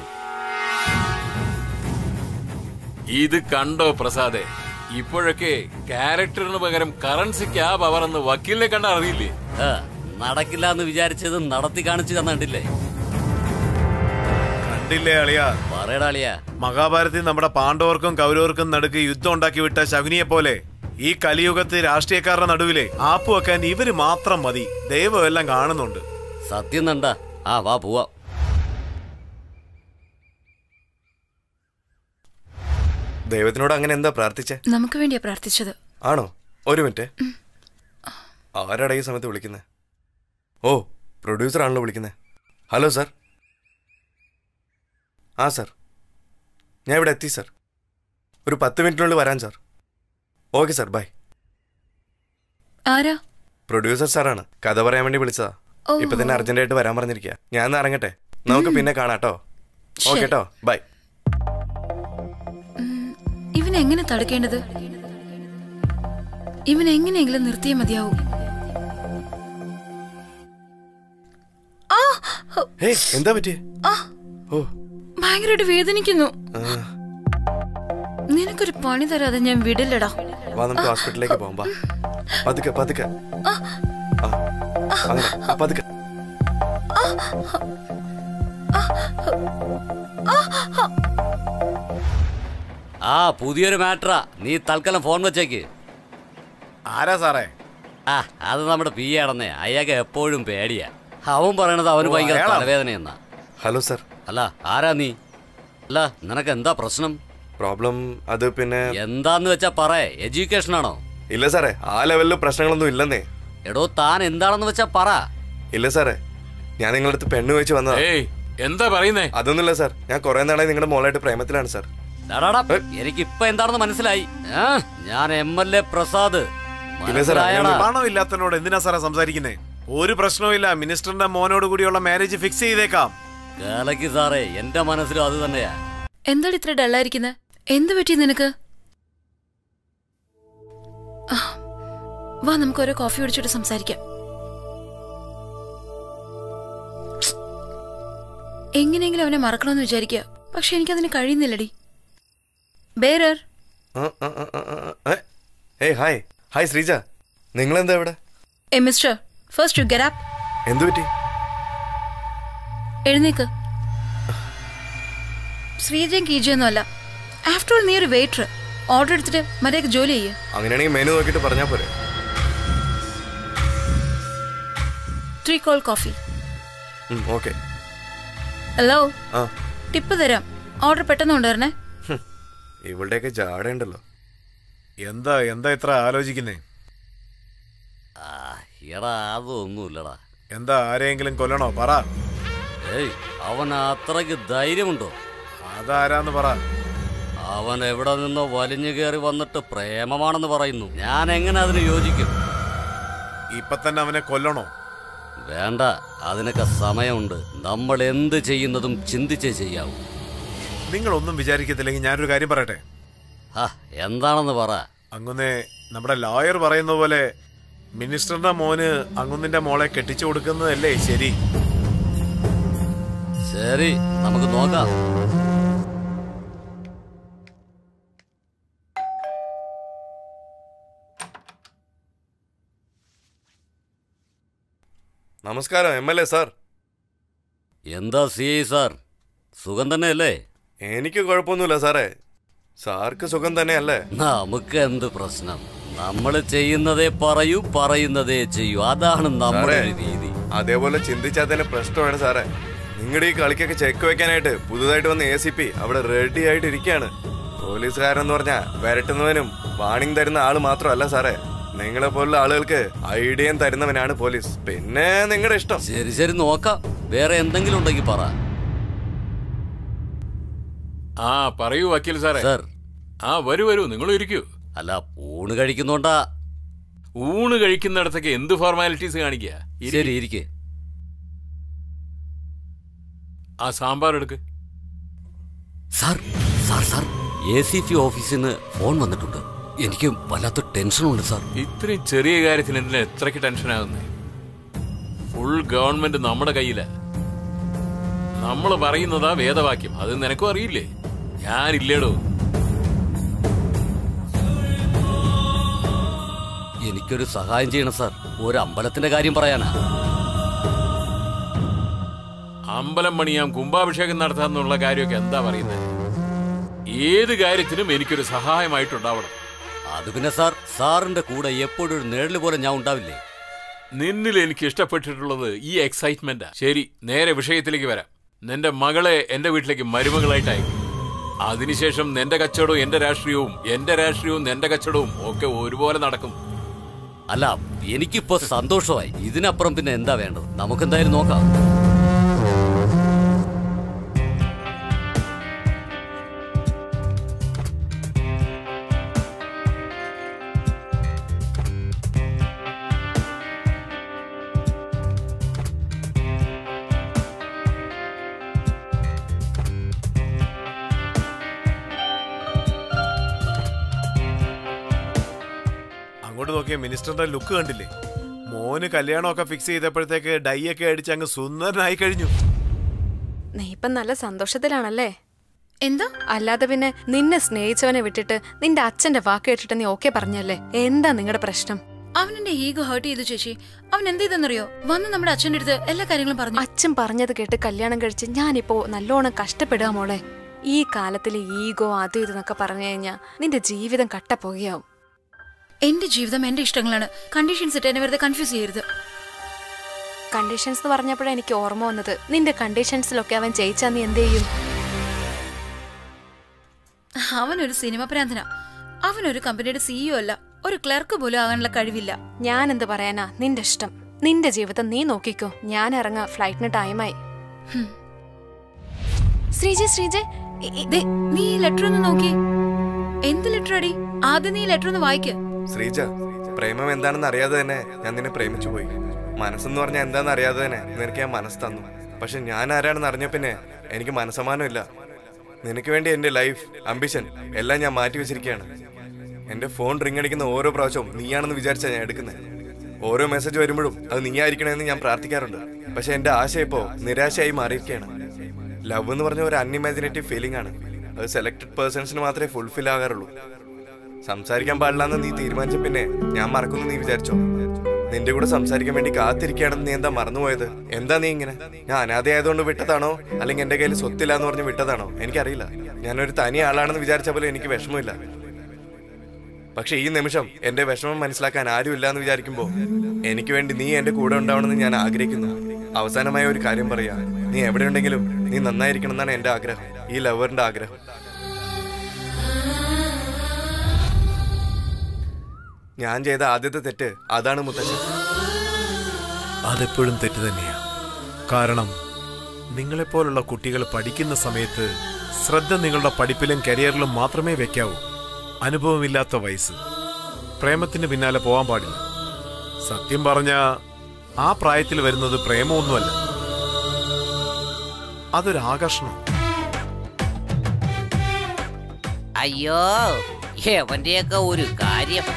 ഇത് കണ്ടോ പ്രസാദേ ഇപ്പോഴൊക്കെ ക്യാരക്ടറിന് പകരം കറൻസിക്ക് ആ പവർ എന്ന് വക്കീലിനെ കണ്ട അറിയില്ലേ ആ, നടക്കില്ല എന്ന് വിചാരിച്ചത് നടത്തി കാണിച്ചു തന്നിട്ടില്ലേ കണ്ടില്ലേ അളിയാ പറയടാളിയാ മഹാഭാരതത്തിൽ നമ്മുടെ പാണ്ഡവർക്കും കൗരവർക്കും നടുക്ക് യുദ്ധം ഉണ്ടാക്കി വിട്ട ശകുനിയെ പോലെ ഈ കലിയുഗത്ത് രാഷ്ട്രീയക്കാരുടെ നടുവിലെ ആപ്പ് വെക്കാൻ ഇവര് മാത്രം മതി ദൈവം എല്ലാം കാണുന്നുണ്ട് സത്യം നണ്ട ആ വാ പോവാ ദൈവത്തിനോട് അങ്ങനെ എന്താ പ്രാർത്ഥിച്ചേ നമുക്ക് വേണ്ടിയാ പ്രാർത്ഥിച്ചത് ആണോ ഒരു മിനിറ്റ് ആരാടാ ഈ സമയത്ത് വിളിക്കുന്നത് ഓ പ്രൊഡ്യൂസർ ആണല്ലോ വിളിക്കുന്നത് ഹലോ സാർ ആ സാർ ഞാൻ ഇവിടെ എത്തി സാർ ഒരു പത്ത് മിനിറ്റിനുള്ളിൽ വരാൻ സാർ ഓക്കെ സാർ ബൈ ആരാ പ്രൊഡ്യൂസർ സാറാണ് കഥ പറയാൻ വേണ്ടി വിളിച്ചതാ ഓ. ഇപ്പൊ തന്നെ അർജന്റായിട്ട് വരാൻ പറഞ്ഞിരിക്കുക ഞാൻ ഒന്ന് ഇറങ്ങട്ടെ നമുക്ക് പിന്നെ കാണാട്ടോ ഓക്കെ ശരി. കേട്ടോ ബൈ ഇവനെ എങ്ങനെ തടുക്കേണ്ടത് ഇവൻ എങ്ങനെയെങ്കിലും നിർത്തിയേ മതിയാവൂ ആ ഹോ, ഹേ എന്താ പറ്റിയേ ആ ഓ ഭയങ്കരമായിട്ട് വേദനിക്കുന്നു ആ, നിനക്കൊരു പണി തരാതെ ഞാൻ വിടില്ലടാ വാ നമുക്ക് ഹോസ്പിറ്റലിലേക്ക് പോകാം വാ പതുക്കെ പതുക്കെ ആ അങ്ങനെ ആ, പതുക്കെ ആ പുതിയൊരു മാറ്ററാ നീ തൽക്കാലം ഫോൺ വെച്ചേക്ക് ആരാ സാറേ ആ അത് നമ്മുടെ പി ആണെന്നേ അയാൾക്ക് എപ്പോഴും പേടിയാ അവൻ പറയണത് അവന് ഓ, ഭയങ്കര അയാളാ? തലവേദനയെന്നാ ഹലോ സാർ അല്ല ആരാ നീ അല്ല നിനക്ക് എന്താ പ്രശ്നം പ്രോബ്ലം അത് പിന്നെ എന്താന്ന് വെച്ചാ പറ എഡ്യൂക്കേഷൻ ആണോ ഇല്ല സാറേ ആ ലെവലിൽ പ്രശ്നങ്ങളൊന്നും ഇല്ലെന്നേ എടോ താൻ എന്താണെന്ന് വെച്ചാ പറ ഇല്ല സാറേ ഞാൻ നിങ്ങളുടെ അടുത്ത് പെണ്ണ് വെച്ച് വന്നതാ ഏയ് എന്താ പറയുന്നേ അതൊന്നുമില്ല സാർ ഞാൻ കുറെ നാളായി നിങ്ങളുടെ മോളായിട്ട് പ്രേമത്തിലാണ് സാർ ഡാടാടാ, എനിക്ക് ഇപ്പൊ എന്താണെന്ന് മനസ്സിലായി ആ, ഞാൻ എം എൽ എ പ്രസാദ് ഇല്ല സാർ, മനസ്സിലായടാ? പണം ഇല്ലാത്തതിനോട് എന്തിനാ സാറേ സംസാരിക്കുന്നേ ഒരു പ്രശ്നവുമില്ല മിനിസ്റ്ററിന്റെ മോനോട് കൂടിയുള്ള മാരേജ് ഫിക്സ് ചെയ്തേക്കാം കലക്കി സാറേ എന്റെ മനസ്സിലും അത് തന്നെയാ എന്താണ് ഇത്ര ഡള്ളായിരിക്കുന്നത് എന്ത് പറ്റി നിനക്ക് ആ, വാ നമുക്ക് ഓരോ കോഫി കുടിച്ചിട്ട് സംസാരിക്കാം എങ്ങനെയെങ്കിലും അവനെ മറക്കണമെന്ന് വിചാരിക്കുക പക്ഷെ എനിക്കതിന് കഴിയുന്നില്ലടി ബേരർ ആ, ആ, ആ, ആ, ആ, ഏ, ഏയ് ഹായ് ഹായ് ശ്രീജ നിങ്ങളെന്താ ഇവിടെ എ mister first you get up എന്തു പറ്റി എഴുന്നേക്ക് ശ്രീജയും കീജയൊന്നും അല്ല ആഫ്റ്റർ ഓൾ നീ ഒരു വെയിറ്റർ ഓർഡർ എടുത്തിട്ട് മര്യാദക്ക് ജോലി ചെയ്യ് അങ്ങനെയാണെങ്കിൽ മെനു നോക്കിയിട്ട് പറഞ്ഞാൽ പോരെ three cold coffee okay hello ആ ടിപ്പ് തരാം ഓർഡർ പെട്ടെന്ന് കൊണ്ടുവരണേ ഹും, ഇവളുടെയൊക്കെ ജാടയുണ്ടല്ലോ എന്താ എന്താ ഇത്ര ആലോചിക്കുന്നേ ആ, എടാ അതൊന്നുമില്ലടാ എന്താ ആരെയെങ്കിലും കൊല്ലണോ പറ ഏയ് അവൻ അത്രയ്ക്ക് ധൈര്യമുണ്ടോ അതാരാന്ന് പറ അവൻ എവിടെ നിന്നോ വലിഞ്ഞു കയറി വന്നിട്ട് പ്രേമമാണെന്ന് പറയുന്നു ഞാൻ എങ്ങനെ അതിന് യോജിക്കും ഇപ്പൊ തന്നെ അവനെ കൊല്ലണോ വേണ്ട അതിനൊക്കെ സമയമുണ്ട് നമ്മൾ എന്ത് ചെയ്യുന്നതും ചിന്തിച്ചേ ചെയ്യാവൂ നിങ്ങളൊന്നും വിചാരിക്കത്തില്ലെങ്കിൽ ഞാനൊരു കാര്യം പറയട്ടെ ഹാ എന്താണെന്ന് പറ അങ്ങുന്നേ നമ്മുടെ ലോയർ പറയുന്ന പോലെ മിനിസ്റ്ററിന്റെ മോന് അങ്ങുന്നിന്റെ മോളെ കെട്ടിച്ചു കൊടുക്കുന്നതല്ലേ ശരി ശരി നമുക്ക് നോക്കാം നമസ്കാരം എം എൽ എ സാർ എന്താ സി ഐ സാർ സുഖം തന്നെയല്ലേ എനിക്ക് കുഴപ്പമൊന്നുമില്ല സാറേ സാർക്ക് സുഖം തന്നെയല്ലേ നമുക്ക് എന്ത് പ്രശ്നം നമ്മൾ ചെയ്യുന്നതേ പറയൂ പറയുന്നതേ ചെയ്യൂ അതാണ് നമ്മുടെ സാറേ, ഒരു രീതി അതേപോലെ ചിന്തിച്ചാൽ തന്നെ പ്രശ്നമാണ് സാറേ നിങ്ങളുടെ ഈ കളിക്കൊക്കെ ചെക്ക് വെക്കാനായിട്ട് പുതുതായിട്ട് വന്ന എ സി പി അവിടെ റെഡി ആയിട്ട് ഇരിക്കുകയാണ് പോലീസുകാരെന്ന് പറഞ്ഞാൽ വരട്ടുന്നവനും വാണിംഗ് തരുന്ന ആള് മാത്രമല്ല സാറേ നിങ്ങളെ പോലുള്ള ആളുകൾക്ക് ഐഡിയയും തരുന്നവനാണ് പോലീസ് പിന്നെ നിങ്ങളുടെ ഇഷ്ടം ശരി ശരി നോക്കാം വേറെ എന്തെങ്കിലും ഉണ്ടെങ്കിൽ പറ ആ പറയൂ വക്കീൽ സാറേ സാർ ആ വരൂ വരൂ നിങ്ങൾ ഇരിക്കൂ അല്ല ഊണ് കഴിക്കുന്നോണ്ടാ ഊണ് കഴിക്കുന്നിടത്തൊക്കെ എന്ത് ഫോർമാലിറ്റീസ് കാണിക്കുക ഇരി. ശരി ഇരിക്കെ ആ സാമ്പാർ എടുക്ക് sir sir sir A C P ഓഫീസിൽ നിന്ന് ഫോൺ വന്നിട്ടുണ്ട് എനിക്ക് വല്ലാത്ത ടെൻഷനുണ്ട് സാർ ഇത്രയും ചെറിയ കാര്യത്തിന് എന്തിനാ എത്രയ്ക്ക് ടെൻഷൻ ആകുന്നേ ഫുൾ ഗവൺമെന്റ് നമ്മുടെ കയ്യിലാ നമ്മൾ പറയുന്നതാ വേദവാക്യം അത് നിനക്കും അറിയില്ലേ ഞാനില്ലേടോ എനിക്കൊരു സഹായം ചെയ്യണം സാർ ഒരു അമ്പലത്തിന്റെ കാര്യം പറയാനാ അമ്പലം പണിയാം കുംഭാഭിഷേകം നടത്താന്നുള്ള കാര്യമൊക്കെ എന്താ പറയുന്നത് ഏത് കാര്യത്തിനും എനിക്കൊരു സഹായമായിട്ടുണ്ടാവണം അത് പിന്നെ സാർ സാറിന്റെ കൂടെ എപ്പോഴും ഒരു നിഴല് പോലെ ഞാൻ ഉണ്ടാവില്ലേ നിന്നിൽ എനിക്ക് ഇഷ്ടപ്പെട്ടിട്ടുള്ളത് ഈ എക്സൈറ്റ്മെന്റാ ശരി നേരെ വിഷയത്തിലേക്ക് വരാം നിന്റെ മകളെ എന്റെ വീട്ടിലേക്ക് മരുമകളായിട്ട് അയക്കും അതിനുശേഷം നിന്റെ കച്ചവടവും എന്റെ രാഷ്ട്രീയവും എന്റെ രാഷ്ട്രീയവും നിന്റെ കച്ചവടവും ഒക്കെ ഒരുപോലെ നടക്കും അല്ല എനിക്കിപ്പോ സന്തോഷമായി ഇതിനപ്പുറം പിന്നെ എന്താ വേണ്ടത് നമുക്കെന്തായാലും നോക്കാം അങ്ങോട്ട് നോക്കിയ മിനിസ്റ്ററിന്റെ ലുക്ക് കണ്ടില്ലേ മോന് കല്യാണമൊക്കെ ഫിക്സ് ചെയ്തപ്പോഴത്തേക്ക് ഡൈ ഒക്കെ അടിച്ച് അങ്ങ് സുന്ദരനായി കഴിഞ്ഞു നീ ഇപ്പം നല്ല സന്തോഷത്തിലാണല്ലേ എന്താ അല്ലാതെ പിന്നെ നിന്നെ സ്നേഹിച്ചവനെ വിട്ടിട്ട് നിന്റെ അച്ഛന്റെ വാക്ക് കേട്ടിട്ട് നീ ഓക്കെ പറഞ്ഞല്ലേ എന്താ നിങ്ങളുടെ പ്രശ്നം അവനെന്റെ ഈഗോ ഹേർട്ട് ചെയ്തു ചേച്ചി അവൻ എന്ത് ചെയ്തെന്നറിയോ വന്ന് നമ്മുടെ അച്ഛൻ്റെ അടുത്ത് എല്ലാ കാര്യങ്ങളും പറഞ്ഞു അച്ഛൻ പറഞ്ഞത് കേട്ട് കല്യാണം കഴിച്ച് ഞാനിപ്പോ നല്ലോണം കഷ്ടപ്പെടുക മോളെ ഈ കാലത്തിൽ ഈഗോ അത് ഇതെന്നൊക്കെ പറഞ്ഞു കഴിഞ്ഞാ നിന്റെ ജീവിതം കട്ടപ്പോകയാവും എന്റെ ജീവിതം എന്റെ ഇഷ്ടങ്ങളാണ് കണ്ടീഷൻസ് ഇട്ട് എന്നെ വെറുതെ കൺഫ്യൂസ് ചെയ്യരുത് കണ്ടീഷൻസ് എന്ന് പറഞ്ഞപ്പോഴാണ് എനിക്ക് ഓർമ്മ വന്നത് നിന്റെ കണ്ടീഷൻസിലൊക്കെ അവൻ ജയിച്ചാ നീ എന്ത് ചെയ്യും അവനൊരു സിനിമ പ്രാന്തന അവനൊരു കമ്പനിയുടെ സിഇഒ അല്ല ഒരു ക്ലർക്ക് പോലും ആകാനുള്ള കഴിവില്ല ഞാൻ എന്ത് പറയാനാ നിന്റെ ഇഷ്ടം നിന്റെ ജീവിതം നീ നോക്കിക്കോ ഞാൻ ഇറങ്ങാ ഫ്ലൈറ്റിന് ടൈമായി ഹും. ശ്രീജ ശ്രീജ ഇ- ഇ- ദേ, നീ ഈ ലെറ്റർ ഒന്ന് നോക്കി എന്ത് ലെറ്റർ അടി ആദ്യം നീ ഈ ലെറ്റർ ഒന്ന് വായിക്ക് ശ്രീജ പ്രേമം എന്താണെന്ന് അറിയാതെ തന്നെ ഞാൻ നിന്നെ പ്രേമിച്ചു പോയി മനസ്സെന്ന് പറഞ്ഞാൽ എന്താണെന്ന് അറിയാതെ തന്നെ നിനക്ക് ഞാൻ മനസ്സ് തന്നു പക്ഷെ ഞാൻ ആരാണെന്ന് അറിഞ്ഞ പിന്നെ എനിക്ക് മനസ്സമാനമില്ല നിനക്ക് വേണ്ടി എൻ്റെ ലൈഫ് അംബിഷൻ എല്ലാം ഞാൻ മാറ്റി വെച്ചിരിക്കുകയാണ് എൻ്റെ ഫോൺ റിംഗ് അടിക്കുന്ന ഓരോ പ്രാവശ്യവും നീയാണെന്ന് വിചാരിച്ചാണ് ഞാൻ എടുക്കുന്നത് ഓരോ മെസ്സേജ് വരുമ്പോഴും അത് നീ ആയിരിക്കണമെന്ന് ഞാൻ പ്രാർത്ഥിക്കാറുണ്ട് പക്ഷെ എൻ്റെ ആശ ഇപ്പോൾ നിരാശയായി മാറിയിരിക്കുകയാണ് ലവ് എന്ന് പറഞ്ഞ ഒരു അൺഇമാജിനേറ്റീവ് ഫീലിംഗ് ആണ് അത് സെലക്ടഡ് പേഴ്സൺസിന് മാത്രമേ ഫുൾഫിൽ ആകാറുള്ളൂ സംസാരിക്കാൻ പാടില്ലെന്ന് നീ തീരുമാനിച്ച പിന്നെ ഞാൻ മറക്കുന്നു നീ വിചാരിച്ചോ നിന്റെ കൂടെ സംസാരിക്കാൻ വേണ്ടി കാത്തിരിക്കുകയാണെന്ന് നീ എന്താ മറന്നുപോയത് എന്താ നീ ഇങ്ങനെ ഞാൻ അനാഥയായതുകൊണ്ട് വിട്ടതാണോ അല്ലെങ്കിൽ എന്റെ കയ്യിൽ സ്വത്തില്ല എന്ന് പറഞ്ഞ് വിട്ടതാണോ എനിക്കറിയില്ല ഞാനൊരു തനി ആളാണെന്ന് വിചാരിച്ച പോലും എനിക്ക് വിഷമമില്ല പക്ഷെ ഈ നിമിഷം എന്റെ വിഷമം മനസ്സിലാക്കാൻ ആരുമില്ല എന്ന് വിചാരിക്കുമ്പോൾ എനിക്ക് വേണ്ടി നീ എന്റെ കൂടെ ഉണ്ടാവണമെന്ന് ഞാൻ ആഗ്രഹിക്കുന്നു അവസാനമായ ഒരു കാര്യം പറയാ നീ എവിടെയുണ്ടെങ്കിലും നീ നന്നായിരിക്കണം എന്നാണ് എന്റെ ആഗ്രഹം ഈ ലവറിന്റെ ആഗ്രഹം ഞാൻ ചെയ്ത ആദ്യത്തെ തെറ്റ് അതാണ് മുത്തശ്ശൻ അതെപ്പോഴും തെറ്റ് തന്നെയാണ് കാരണം നിങ്ങളെപ്പോലുള്ള കുട്ടികൾ പഠിക്കുന്ന സമയത്ത് ശ്രദ്ധ നിങ്ങളുടെ പഠിപ്പിലും കരിയറിലും മാത്രമേ വെക്കാവൂ അനുഭവമില്ലാത്ത വയസ്സ് പ്രേമത്തിന് പിന്നാലെ പോകാൻ പാടില്ല സത്യം പറഞ്ഞ ആ പ്രായത്തിൽ വരുന്നത് പ്രേമമൊന്നുമല്ല അതൊരു ആകർഷണം അയ്യോ എവന്റെയൊക്കെ ഒരു കാര്യം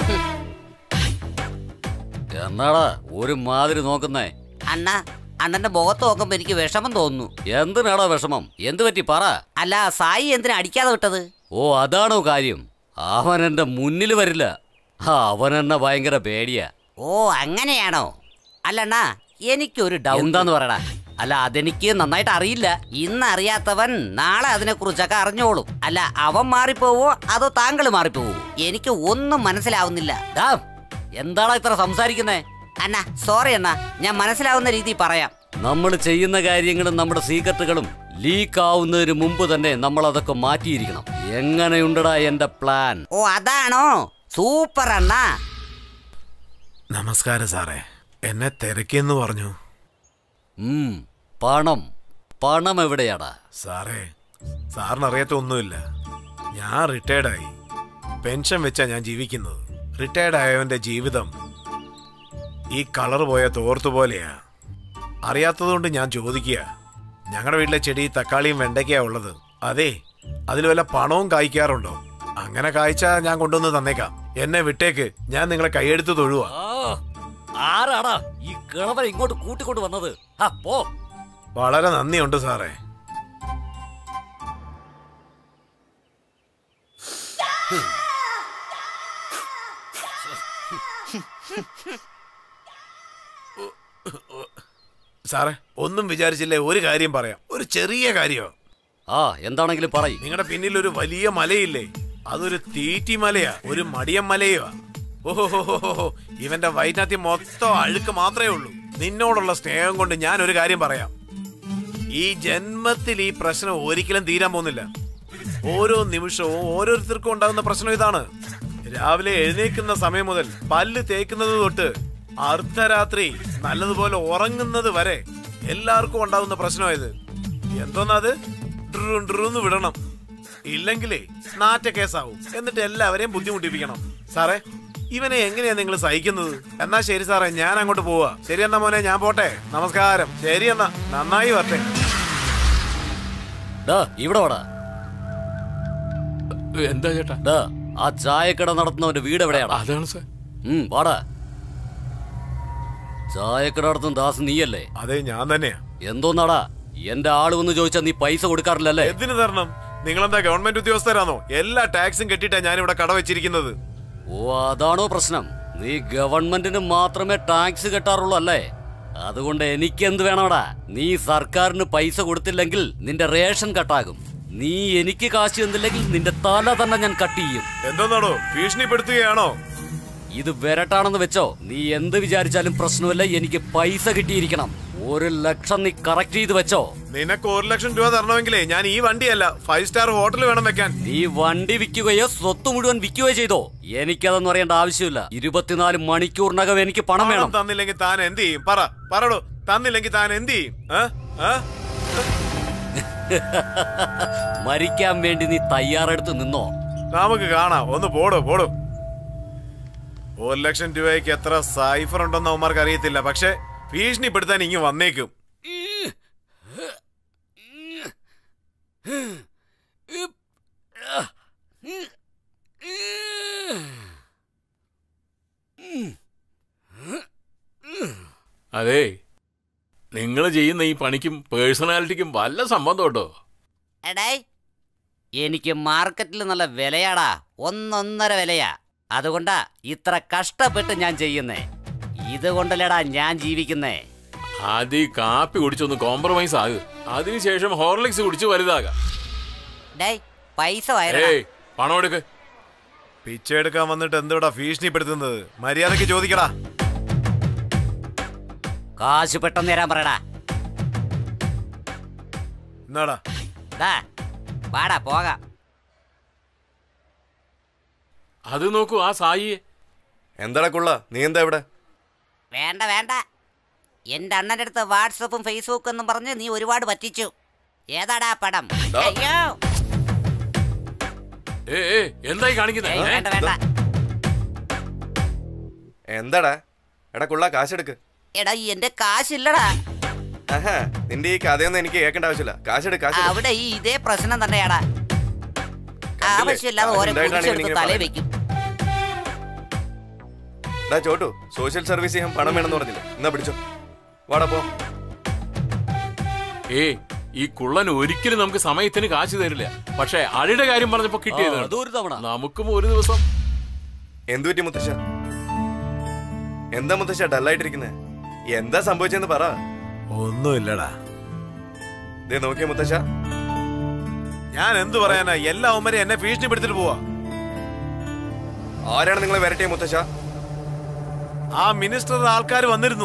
എന്നാടാ ഒരു മാതിരി നോക്കുന്നേ അണ്ണ അണ്ണന്റെ മുഖത്ത് നോക്കുമ്പോ എനിക്ക് വിഷമം തോന്നുന്നു എന്തിനാടാ വിഷമം എന്ത് പറ്റി പറ അല്ല സായി എന്തിനാ അടിക്കാതെ വിട്ടത് ഓ അതാണോ കാര്യം അവൻ എന്റെ മുന്നിൽ വരില്ല ആ, അവൻ എന്നെ ഭയങ്കര പേടിയാ ഓ അങ്ങനെയാണോ അല്ലണ്ണ എനിക്കൊരു ഡൗട്ട് എന്താന്ന് പറയടാ അല്ല അതെനിക്ക് നന്നായിട്ട് അറിയില്ല ഇന്ന് അറിയാത്തവൻ നാളെ അതിനെ കുറിച്ചൊക്കെ അറിഞ്ഞോളും അല്ല അവൻ മാറിപ്പോവോ അതോ താങ്കൾ മാറിപ്പോവോ എനിക്ക് ഒന്നും മനസ്സിലാവുന്നില്ല ദാ, എന്താടാ ഇത്ര സംസാരിക്കുന്നേ അണ്ണ സോറി അണ്ണ ഞാൻ മനസ്സിലാവുന്ന രീതി പറയാം നമ്മൾ ചെയ്യുന്ന കാര്യങ്ങളും നമ്മുടെ സീക്രട്ടുകളും ലീക്ക് ആവുന്നതിന് മുമ്പ് തന്നെ നമ്മൾ അതൊക്കെ മാറ്റിയിരിക്കണം എങ്ങനെയുണ്ടടാ എന്റെ പ്ലാൻ ഓ അതാണോ സൂപ്പർ അണ്ണ നമസ്കാരം സാറേ എന്നെ തിരക്കിയെന്ന് പറഞ്ഞു ഉം, പണം പണം എവിടെയാടാ സാറേ സാറിന് അറിയാത്ത ഒന്നുമില്ല ഞാൻ റിട്ടയർഡായി പെൻഷൻ വെച്ചാ ഞാൻ ജീവിക്കുന്നത് റിട്ടയർഡ് ആയവന്റെ ജീവിതം ഈ കളർ പോയ തോർത്തു പോലെയാ അറിയാത്തതുകൊണ്ട് ഞാൻ ചോദിക്കുക ഞങ്ങളുടെ വീട്ടിലെ ചെടി തക്കാളിയും വെണ്ടയ്ക്കയാ ഉള്ളത് അതെ അതിൽ വല്ല പണവും കായ്ക്കാറുണ്ടോ അങ്ങനെ കായ്ച്ചാ ഞാൻ കൊണ്ടുവന്ന് തന്നേക്കാം എന്നെ വിട്ടേക്ക് ഞാൻ നിങ്ങളെ കൈയെടുത്ത് തൊഴുവാ ആ, ആരാടാ ഈ കിളവൻ ഇങ്ങോട്ട് കൂട്ടിക്കൊണ്ട് വന്നത് ആ, പോ വളരെ നന്ദിയുണ്ട് സാറേ സാറേ ഒന്നും വിചാരിച്ചില്ലേ ഒരു കാര്യം പറയാം ഒരു ചെറിയ കാര്യമോ ആ എന്താണെങ്കിലും പറയും നിങ്ങളുടെ പിന്നിൽ ഒരു വലിയ മലയില്ലേ അതൊരു തീറ്റി മലയാ ഒരു മടിയം മലയോ ഓഹോ ഇവന്റെ വൈദ്യനാഥ്യം മൊത്തം അഴുക്ക് മാത്രമേ ഉള്ളൂ നിന്നോടുള്ള സ്നേഹം കൊണ്ട് ഞാൻ ഒരു കാര്യം പറയാം ഈ ജന്മത്തിൽ ഈ പ്രശ്നം ഒരിക്കലും തീരാൻ പോകുന്നില്ല ഓരോ നിമിഷവും ഓരോരുത്തർക്കും ഉണ്ടാകുന്ന പ്രശ്നം ഇതാണ് രാവിലെ എഴുന്നേക്കുന്ന സമയം മുതൽ പല്ല് തേക്കുന്നത് തൊട്ട് അർദ്ധരാത്രി നല്ലതുപോലെ ഉറങ്ങുന്നത് വരെ എല്ലാവർക്കും ഉണ്ടാകുന്ന പ്രശ്നമായത് എന്തോന്നത് ഡ്രൂ- ഡ്രൂന്ന് വിടണം ഇല്ലെങ്കിലേ നാറ്റ കേസാവും എന്നിട്ട് എല്ലാവരെയും ബുദ്ധിമുട്ടിപ്പിക്കണം സാറേ ഇവനെ എങ്ങനെയാ നിങ്ങൾ സഹിക്കുന്നത് എന്നാ ശരി സാറേ ഞാൻ അങ്ങോട്ട് പോവാ ശരി എന്നാ മോനെ ഞാൻ പോട്ടെ നമസ്കാരം ശരി എന്നാ നന്നായി വരട്ടെ ഡാ ഇവിടെ വാടാ എന്താ ചേട്ടാ ഡാ ആ ചായക്കട നടത്തുന്നവന്റെ വീട് എവിടെയാടാ അതാണ് സാർ ഉം വാടാ ചായക്കട നടത്തുന്ന ദാസ് നീയല്ലേ അതെ ഞാൻ തന്നെയാ എന്തോന്നാടാ എന്റെ ആള് വന്ന് ചോദിച്ചാ നീ പൈസ കൊടുക്കാറില്ലല്ലേ എന്തിനു തരണം നിങ്ങളെന്താ ഗവൺമെന്റ് ഉദ്യോഗസ്ഥരാണോ എല്ലാ ടാക്സും കെട്ടിട്ടാ ഞാൻ ഇവിടെ കട വെച്ചിരിക്കുന്നത് ഓ അതാണോ പ്രശ്നം നീ ഗവൺമെന്റിന് മാത്രമേ ടാക്സ് കെട്ടാറുള്ളൂ അല്ലേ അതുകൊണ്ട് എനിക്ക് എന്ത് വേണോടാ നീ സർക്കാരിന് പൈസ കൊടുത്തില്ലെങ്കിൽ നിന്റെ റേഷൻ കട്ടാകും നീ എനിക്ക് കാശ് തന്നില്ലെങ്കിൽ നിന്റെ തല തന്നെ ഞാൻ കട്ട് ചെയ്യും എന്തോന്നാണോ ഭീഷണിപ്പെടുത്തുകയാണോ ഇത് വിരട്ടാണെന്ന് വെച്ചോ നീ എന്ത് വിചാരിച്ചാലും പ്രശ്നമില്ല എനിക്ക് പൈസ കിട്ടിയിരിക്കണം ഒരു ലക്ഷം നീ കറക്റ്റ് ചെയ്ത് വെച്ചോ നിനക്ക് ഒരു ലക്ഷം രൂപ തരണമെങ്കിലേ ഞാൻ ഈ വണ്ടിയല്ല ഫൈവ് സ്റ്റാർ ഹോട്ടൽ വേണം വെക്കാൻ നീ വണ്ടി വിൽക്കുകയോ സ്വത്ത് മുഴുവൻ വിൽക്കുകയോ ചെയ്തോ എനിക്കതൊന്നും അറിയേണ്ട ആവശ്യമില്ല ഇരുപത്തിനാല് മണിക്കൂറിനകം എനിക്ക് പണം പണം വേണം തന്നില്ലെങ്കിൽ താൻ എന്ത് ചെയ്യും പറ പറടോ തന്നില്ലെങ്കിൽ താൻ എന്ത് ചെയ്യും ഏ? ഏ? മരിക്കാൻ വേണ്ടി നീ തയ്യാറെടുത്ത് നിന്നോ നമുക്ക് കാണാം ഒന്ന് പോടോ പോടോ ഒരു ലക്ഷം രൂപയ്ക്ക് എത്ര സൈഫർ ഉണ്ടെന്ന് അവന്മാർക്ക് അറിയത്തില്ല പക്ഷെ ഭീഷണിപ്പെടുത്താൻ ഇങ്ങ് വന്നേക്കും അതെ നിങ്ങൾ ചെയ്യുന്ന ഈ പണിക്കും പേഴ്സണാലിറ്റിക്കും വല്ല സംബന്ധം ഉണ്ടോ എടേ എനിക്ക് മാർക്കറ്റിൽ നല്ല വിലയാടാ ഒന്നൊന്നര വിലയാ അതുകൊണ്ടാ ഇത്ര കഷ്ടപ്പെട്ട് ഞാൻ ചെയ്യുന്നേ ഇതുകൊണ്ടല്ലേടാ ഞാൻ ജീവിക്കുന്നേ ആദ്യം ഈ കാപ്പി കുടിച്ചൊന്ന് കോംപ്രമൈസ് ആകു അതിനുശേഷം ഹോർലിക്സ് കുടിച്ച് വലുതാകാം ഡേയ് പൈസ വയറ ഏയ് പണം എടുക്ക് പിച്ചെ എടുക്കാൻ വന്നിട്ട് എന്തുടാ ഭീഷണിപ്പെടുത്തുന്നത് മര്യാദക്ക് ചോദിക്കടാ കാശ് പെട്ടെന്ന് തരാൻ പറയടാ എന്നാടാ ഡാ വാടാ പോകാം അത് നോക്കൂ ആ സായിയെ എന്താടാ കുള്ള നീ എന്താ ഇവിടെ വേണ്ട വേണ്ട എന്റെ അണ്ണന്റെ അടുത്ത് വാട്സപ്പും ഫേസ്ബുക്കും എന്നും പറഞ്ഞ് നീ ഒരുപാട് പറ്റിച്ചു ഏതാടാ ആ പടം ദാ. അയ്യോ ഏ ഏ എന്തായി ഏയ്, കാണിക്കുന്നത് വേണ്ട വേണ്ട എന്താടാ എടാ കുള്ള കാശെടുക്ക് എടാ ഈ എന്റെ കാശില്ലടാ ആഹാ നിന്റെ ഈ കഥയൊന്നും എനിക്ക് കേൾക്കേണ്ട ആവശ്യമില്ല കാശെടുക്ക് കാശെടുക്ക് അവിടെ ഈ ഇതേ പ്രശ്നം തന്നെയാടാ ആവശ്യമില്ലാതെ ഓരോ ഉണ്ടായിട്ടാണ് കുടിച്ചെടുത്ത് ഇങ്ങനെ തലേ പറയുന്നത്. വെക്കും ഡാ ചോട്ടു സോഷ്യൽ സർവീസ് ചെയ്യാൻ പണം വേണമെന്ന് പറഞ്ഞില്ലേ എന്നാ പിടിച്ചോ വാടാ പോ ഏ ഈ കുള്ളൻ ഒരിക്കലും നമുക്ക് സമയത്തിന് കാശ് തരില്ല പക്ഷെ അഴിയുടെ കാര്യം പറഞ്ഞപ്പോ ആ, കിട്ടിയത് അതൊരു തവണ നമുക്കും ഒരു ദിവസം എന്തു പറ്റി മുത്തശ്ശ എന്താ മുത്തശ്ശ ഡല്ലായിട്ടിരിക്കുന്നേ എന്താ സംഭവിച്ചെന്ന് പറ ഒന്നുമില്ലടാ ദേ നോക്കിയ മുത്തശ്ശ ഞാൻ എന്തു പറയാനാ എല്ലാ ഉമ്മരെ എന്നെ ഭീഷണിപ്പെടുത്തിട്ട് പോവാ ആരാണ് നിങ്ങളെ വരട്ടിയ മുത്തശ്ശ ആ മിനിസ്റ്റർ ആൾക്കാർ വന്നിരുന്നു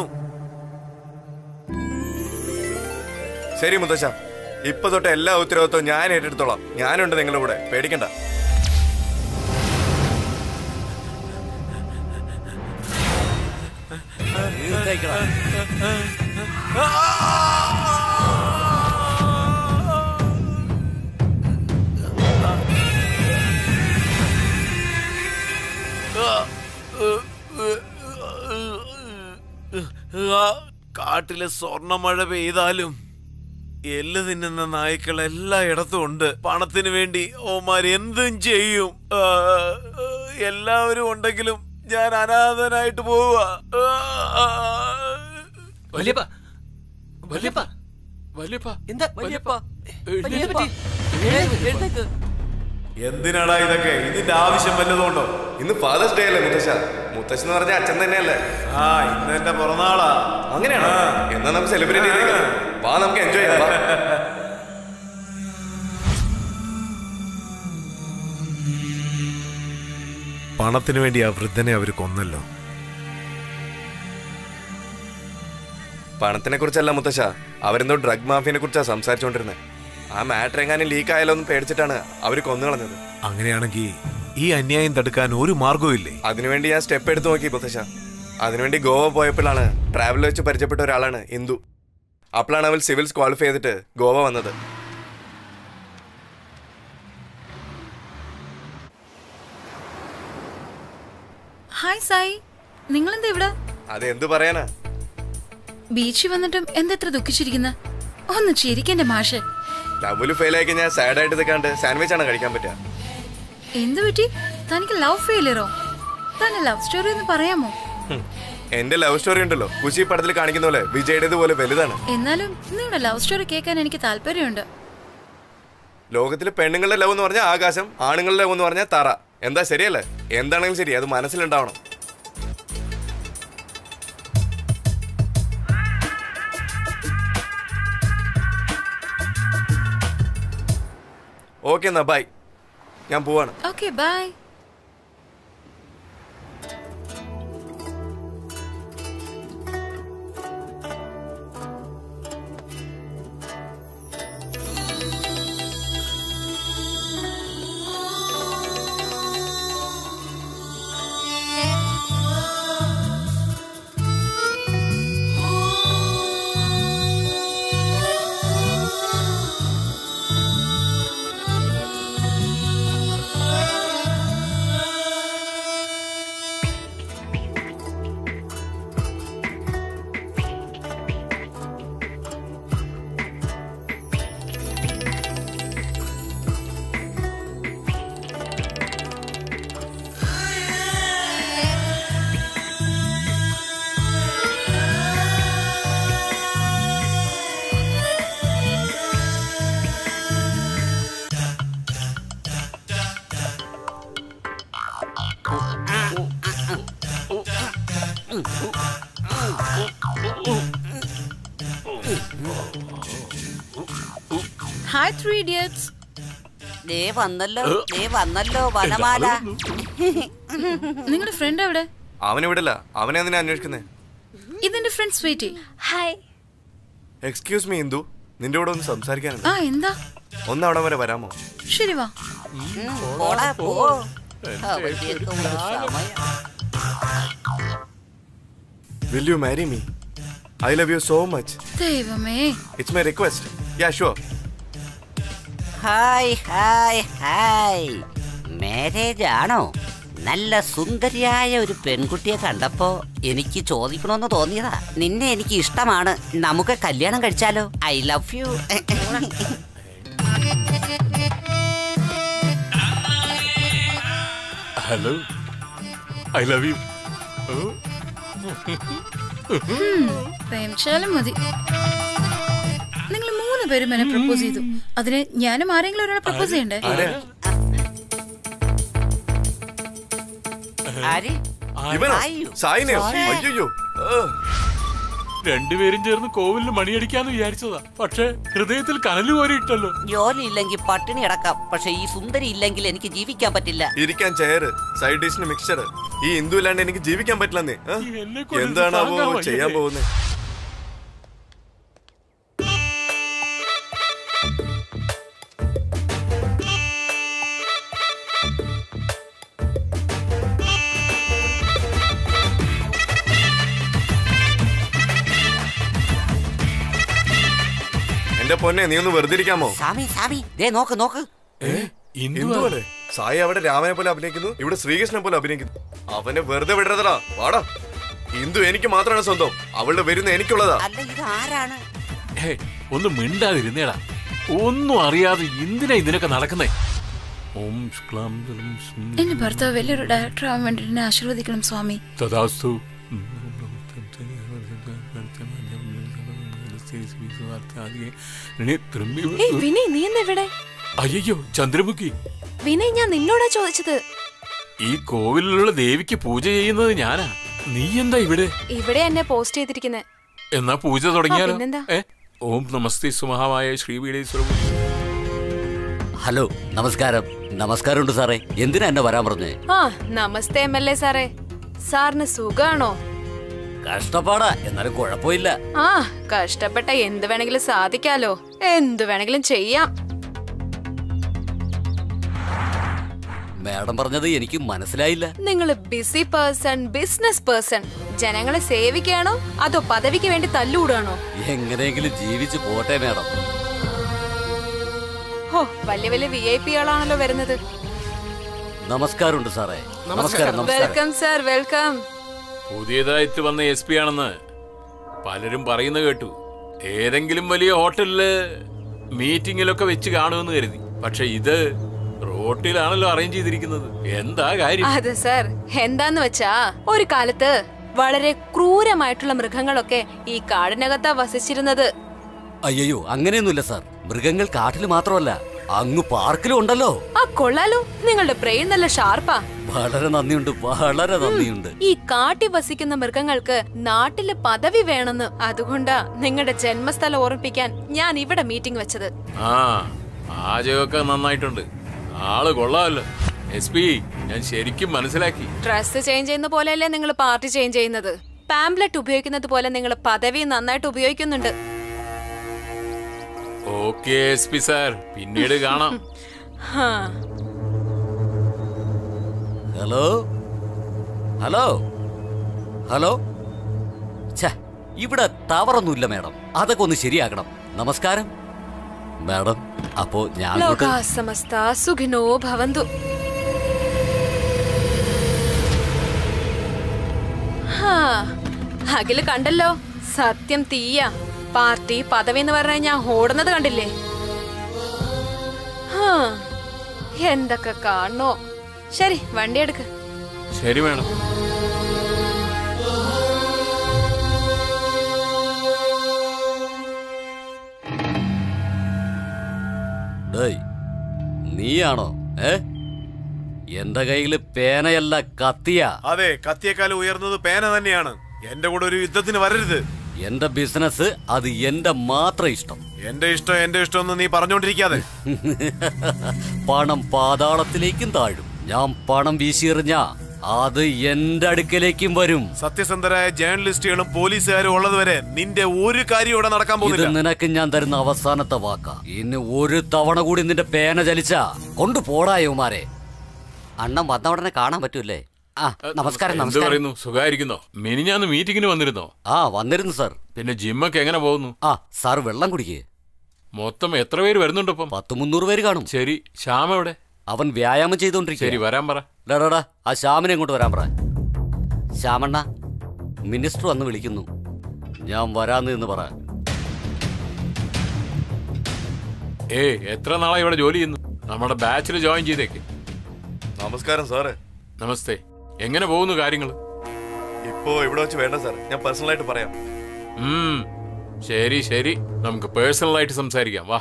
ശരി മുത്തശ്ശ ഇപ്പൊ തൊട്ട് എല്ലാ ഉത്തരവാദിത്വവും ഞാൻ ഏറ്റെടുത്തോളാം ഞാനുണ്ട് നിങ്ങളുടെ കൂടെ പേടിക്കണ്ട തീർത്തേക്കടാ. ആ കാട്ടിലെ സ്വർണമഴ പെയ്താലും എല്ല് തിന്നുന്ന നായ്ക്കൾ എല്ലായിടത്തും ഉണ്ട് പണത്തിന് വേണ്ടി ഓമാർ എന്തും ചെയ്യും ആ, എല്ലാവരും ഉണ്ടെങ്കിലും ഞാൻ അനാഥനായിട്ട് പോവുക വല്യപ്പ വല്യപ്പ വല്യപ്പ എന്താ വല്യപ്പ വല്യപ്പ? എഴുന്നേറ്റ്. എന്തിനാടാ ഇതൊക്കെ ഇതിന്റെ ആവശ്യം വല്ലതുകൊണ്ടോ ഇന്ന് ഫാദേഴ്സ് ഡേ അല്ലേ മുത്തശ്ശ മുത്തശ്ശൻ എന്ന് പറഞ്ഞ അച്ഛൻ തന്നെയല്ലേ ആ ഇന്ന് എന്റെ പിറന്നാളാ അങ്ങനെയാണോ എന്നാ നമുക്ക് സെലിബ്രേറ്റ് ചെയ്തേക്കാം വാ നമുക്ക് എൻജോയ് ചെയ്യാം വാ. പണത്തിന് വേണ്ടി ആ വൃദ്ധനെ അവർ കൊന്നല്ലോ പണത്തിനെ കുറിച്ചല്ല മുത്തശ്ശ അവരെന്തോ ഡ്രഗ് മാഫിയനെ കുറിച്ചാ സംസാരിച്ചുകൊണ്ടിരുന്നത് ആ മാറ്റർ എങ്ങാനും ലീക്ക് ആയാലോ എന്ന് പേടിച്ചിട്ടാണ് അവർ കൊന്നു കളഞ്ഞത് അങ്ങനെയാണെങ്കിൽ ഈ അന്യായം തടുക്കാൻ ഒരു മാർഗവും ഇല്ലേ അതിനുവേണ്ടി ഞാൻ സ്റ്റെപ്പ് എടുത്ത് നോക്കി മുത്തശ്ശ അതിനുവേണ്ടി ഗോവ പോയപ്പോഴാണ് ട്രാവൽ വെച്ച് പരിചയപ്പെട്ട ഒരാളാണ് ഇന്ദു അപ്പോഴാണ് അവൾ സിവിൽസ് ക്വാളിഫൈ ചെയ്തിട്ട് ഗോവ വന്നത് ഹായ് സായി നിങ്ങളെന്താ ഇവിടെ അത് എന്തു പറയാനാ ബീച്ചിൽ വന്നിട്ടും എന്താ ഇത്ര ദുഃഖിച്ചിരിക്കുന്ന ഒന്ന് ചിരിക്കന്റെ മാഷെ ലവില് ഫെയിൽ ആയി കഴിഞ്ഞാൽ സാഡ് ആയിട്ട് നിൽക്കാണ്ട് സാൻഡ്വിച്ച് ആണ് കഴിക്കാൻ പറ്റുക എന്തു പറ്റി തനിക്ക് ലവ് ഫെയിലിയറോ തന്നെ ലവ് സ്റ്റോറി ഒന്ന് പറയാമോ ഹും. എന്റെ ലവ് സ്റ്റോറി ഉണ്ടല്ലോ കുശി പടത്തിൽ കാണിക്കുന്ന പോലെ വിജയുടേത് പോലെ വലുതാണ് എന്നാലും നിങ്ങളുടെ ലവ് സ്റ്റോറി കേൾക്കാൻ എനിക്ക് താല്പര്യമുണ്ട് ലോകത്തിൽ പെണ്ണുങ്ങളുടെ ലവ് എന്ന് പറഞ്ഞാൽ ആകാശം ആണുങ്ങളുടെ ലവ് എന്ന് പറഞ്ഞാൽ തറ എന്താ ശരിയല്ലേ എന്താണെങ്കിലും ശരി അത് മനസ്സിലുണ്ടാവണം ഓക്കെ എന്നാ ബൈ ഞാൻ പോവാണ് okay bye hi three idiots ദേ വന്നല്ലോ ദേ വന്നല്ലോ വനമാല നിങ്ങളുടെ ഫ്രണ്ട് എവിടെ അവനിവിടില്ല അവനെ എന്തിനാ അന്വേഷിക്കുന്നേ ഇതെന്റെ friend sweetie hi excuse me Indu നിന്റെ കൂടെ ഒന്ന് സംസാരിക്കാനുണ്ട് ആ എന്താ ഒന്ന് അവിടെ വരെ വരാമോ ശരി വാ പോടാ പോ അവന്റെ എന്തോ സമയം will you marry me I love you so much ദൈവമേ it's my request ya sure hi hi hi marriage ആണോ നല്ല സുന്ദരിയായ ഒരു പെൺകുട്ടിയെ കണ്ടപ്പോ എനിക്ക് ചോദിക്കണമെന്ന് തോന്നിയതാ നിന്നെ എനിക്ക് ഇഷ്ടമാണ് നമുക്ക് കല്യാണം കഴിച്ചാലോ I love you hello I love you പ്രേമിച്ചാലും മതി നിങ്ങൾ മൂന്ന് പേരും എന്നെ പ്രപ്പോസ് ചെയ്തു അതിന് ഞാനും ആരെങ്കിലും ഒരാളെ പ്രപ്പോസ് ചെയ്യണ്ടേ ആര് ഇവനോ സായിയോ? സായിനെയോ സായി. അയ്യോ രണ്ടുപേരും ചേർന്ന് കോവിലിന് മണിയടിക്കാന്ന് വിചാരിച്ചതാ പക്ഷെ ഹൃദയത്തിൽ കനല് കോരിയിട്ടല്ലോ ജോലി ഇല്ലെങ്കിൽ പട്ടിണി കിടക്കാം പക്ഷെ ഈ സുന്ദരി ഇല്ലെങ്കിൽ എനിക്ക് ജീവിക്കാൻ പറ്റില്ല ഇരിക്കാൻ ചെയറ് സൈഡ് ഡിഷിന് മിക്സർ ഈ ഹിന്ദു ഇല്ലാണ്ട് എനിക്ക് ജീവിക്കാൻ പറ്റില്ലെന്നേ ആ? എന്നെ കൊണ്ട് എന്താണാവോ താങ്ങാൻ വയ്യേ. ചെയ്യാൻ പോകുന്നത് എന്റെ പൊന്നെ നീ ഒന്ന് വെറുതെ ഇരിക്കാമോ സ്വാമി സ്വാമി ദേ നോക്ക് നോക്ക് എന്തുപോലെ സായി അവിടെ രാമനെ പോലെ അഭിനയിക്കുന്നു ഇവിടെ ശ്രീകൃഷ്ണനെ പോലെ അഭിനയിക്കുന്നു അവനെ വെറുതെ വിടരുതടാ വാടാ ഹിന്ദു എനിക്ക് മാത്രമാണ് സ്വന്തം അവളുടെ വരുന്ന എനിക്കുള്ളതാ അല്ല ഇത് ആരാണ് ഹേ, ഒന്ന് മിണ്ടാതിരുന്നേടാ ഒന്നും അറിയാതെ എന്തിനാ ഇതിനൊക്കെ നടക്കുന്നേ ഓം ശുക്ലാം ദലം ശും എന്റെ ഭർത്താവ് വലിയൊരു ഡയറക്ടർ ആവാൻ വേണ്ടി എന്നെ ആശീർവദിക്കണം സ്വാമി തഥാസ്തു ഏയ് വിനയ് നീ എന്താ ഇവിടെ അയ്യോ ചന്ദ്രമുഖി വിനയ് ഞാൻ നിന്നോടാ ചോദിച്ചത് ഈ കോവിലിലുള്ള ദേവിക്ക് പൂജ ചെയ്യുന്നത് ഞാനാ നീ എന്താ ഇവിടെ ഇവിടെ എന്നെ പോസ്റ്റ് ചെയ്തിരിക്കുന്നത് എന്നാ പൂജ തുടങ്ങിയാലോ ആ, പിന്നെന്താ? ഏ ഓം നമസ്തേ സുമഹാമായ ശ്രീവീടേശ്വര ഹലോ നമസ്കാരം നമസ്കാരമുണ്ട് സാറേ എന്തിനാ എന്നെ വരാൻ പറഞ്ഞേ ആ നമസ്തേ എം എൽ എ സാറേ സാറിന് സുഖാണോ കഷ്ടപ്പാടാ എന്നാലും കുഴപ്പമില്ല ആ കഷ്ടപ്പെട്ട എന്ത് വേണമെങ്കിലും സാധിക്കാലോ എന്ത് വേണമെങ്കിലും ചെയ്യാം മാഡം പറഞ്ഞത് എനിക്ക് മനസ്സിലായില്ല നിങ്ങൾ ബിസി പേഴ്സൺ ബിസിനസ് പേഴ്സൺ ജനങ്ങളെ സേവിക്കുകയാണോ അതോ പദവിക്ക് വേണ്ടി തല്ലുകൂടാണോ എങ്ങനെയെങ്കിലും ജീവിച്ചു പോട്ടെ മാഡം ഹോ വലിയ വലിയ വി ഐ പികളാണല്ലോ വരുന്നത് നമസ്കാരമുണ്ട് സാറേ നമസ്കാരം നമസ്കാരം വെൽക്കം സർ വെൽക്കം പുതിയതായിട്ട് വന്ന എസ് പി ആണെന്ന് പലരും പറയുന്ന കേട്ടു ഏതെങ്കിലും വലിയ ഹോട്ടലില് മീറ്റിങ്ങിലൊക്കെ വെച്ച് കാണുമെന്ന് കരുതി പക്ഷെ ഇത് റോട്ടിലാണല്ലോ അറേഞ്ച് ചെയ്തിരിക്കുന്നത് എന്താ കാര്യം അതെ സർ എന്താന്ന് വെച്ചാ ഒരു കാലത്ത് വളരെ ക്രൂരമായിട്ടുള്ള മൃഗങ്ങളൊക്കെ ഈ കാടിനകത്താ വസിച്ചിരുന്നത് അയ്യോ അങ്ങനെയൊന്നുമില്ല സാർ മൃഗങ്ങൾ കാട്ടിൽ മാത്രമല്ല അങ്ങ് പാർക്കിലും ഉണ്ടല്ലോ ആ കൊള്ളാലോ നിങ്ങളുടെ ബ്രെയിൻ നല്ല ഷാർപ്പാ വളരെ നന്ദിയുണ്ട് വളരെ നന്ദിയുണ്ട് ഈ കാട്ടിൽ വസിക്കുന്ന മൃഗങ്ങൾക്ക് നാട്ടില് പദവി വേണമെന്ന് അതുകൊണ്ടാ നിങ്ങളുടെ ജന്മസ്ഥലം ഓർമ്മിപ്പിക്കാൻ ഞാൻ ഇവിടെ മീറ്റിംഗ് വെച്ചത് ആ പാചകമൊക്കെ നന്നായിട്ടുണ്ട് ആള് കൊള്ളാമല്ലോ എസ് പി ഞാൻ ശരിക്കും മനസ്സിലാക്കി ഡ്രസ് ചേഞ്ച് ചെയ്യുന്ന പോലെയല്ലേ നിങ്ങൾ പാർട്ടി ചേഞ്ച് ചെയ്യുന്നത് പാംപ്ലെറ്റ് ഉപയോഗിക്കുന്നത് പോലെ നിങ്ങൾ പദവി നന്നായിട്ട് ഉപയോഗിക്കുന്നുണ്ട് ഓക്കെ എസ് പി സാർ പിന്നീട് കാണാം ഹാ ഹലോ ഹലോ ഹലോ ഛേ ഇവിടെ ടവറൊന്നുമില്ല മാഡം അതൊക്കെ ഒന്ന് ശരിയാക്കണം നമസ്കാരം മാഡം അപ്പോ ഞാൻ അങ്ങോട്ട് ലോകാ സമസ്ത സുഖിനോ ഭവന്തു ഹാ, അഖില് കണ്ടല്ലോ സത്യം തീയ പാർട്ടി പദവി എന്ന് പറഞ്ഞാൽ ഞാൻ ഓടുന്നത് കണ്ടില്ലേ ഹാ, എന്തൊക്കെ കാണണോ ശരി വണ്ടി എടുക്ക് ശരി മേഡം ഡേയ് നീയാണോ ഏ എന്റെ കയ്യില് പേനയല്ല കത്തിയാ അതെ കത്തിയേക്കാൾ ഉയർന്നത് പേന തന്നെയാണ് എന്റെ കൂടെ ഒരു യുദ്ധത്തിന് വരരുത് എന്റെ ബിസിനസ് അത് എന്റെ മാത്രം ഇഷ്ടം എന്റെ ഇഷ്ടം എന്റെ ഇഷ്ടം എന്ന് നീ പറഞ്ഞോണ്ടിരിക്കാതെ പണം പാതാളത്തിലേക്കും താഴും ഞാൻ പണം വീശിയെറിഞ്ഞ അത് എന്റെ അടുക്കലേക്കും വരും സത്യസന്ധരായ ജേർണലിസ്റ്റുകളും പോലീസുകാരും ഉള്ളതുവരെ നിന്റെ ഒരു കാര്യം ഇവിടെ നടക്കാൻ ഇത് പോകുന്നില്ല നിനക്ക് ഞാൻ തരുന്ന അവസാനത്തെ വാക്കാ ഇനി ഒരു തവണ കൂടി നിന്റെ പേന ചലിച്ചാ കൊണ്ടുപോടായോമാരെ അണ്ണൻ വന്ന ഉടനെ കാണാൻ പറ്റൂലേ ആ നമസ്കാരം എന്ത് നമസ്കാരം പറയുന്നു സുഖായിരിക്കുന്നോ മിനിഞ്ഞാന്ന് മീറ്റിങ്ങിന് വന്നിരുന്നോ ആ വന്നിരുന്നു സാർ പിന്നെ ജിമ്മൊക്കെ എങ്ങനെ പോകുന്നു ആ സാർ വെള്ളം കുടിക്കേ മൊത്തം എത്ര പേര് വരുന്നുണ്ടപ്പം പത്ത് മുന്നൂറ് പേര് കാണും ശരി ശ്യാം എവിടെ അവൻ വ്യായാമം ശരി ചെയ്തോണ്ടിരിക്കും വരാൻ പറ ഡാടാ ആ ശ്യാമിനെ ഇങ്ങോട്ട് വരാൻ പറ ശ്യാമണ്ണ മിനിസ്റ്റർ വന്ന് വിളിക്കുന്നു ഞാൻ വരാന്ന് എന്ന് പറ ഏയ് എത്ര നാളായി ഇവിടെ ജോലി ചെയ്യുന്നു നമ്മുടെ ബാച്ചിൽ ജോയിൻ ചെയ്തേക്ക് നമസ്കാരം സാറേ നമസ്തേ എങ്ങനെ പോകുന്നു കാര്യങ്ങൾ ഇപ്പോ ഇവിടെ വെച്ച് വേണ്ട സാർ ഞാൻ പേഴ്സണലായിട്ട് പറയാം ഉം ശരി ശരി നമുക്ക് പേഴ്സണലായിട്ട് സംസാരിക്കാം വാ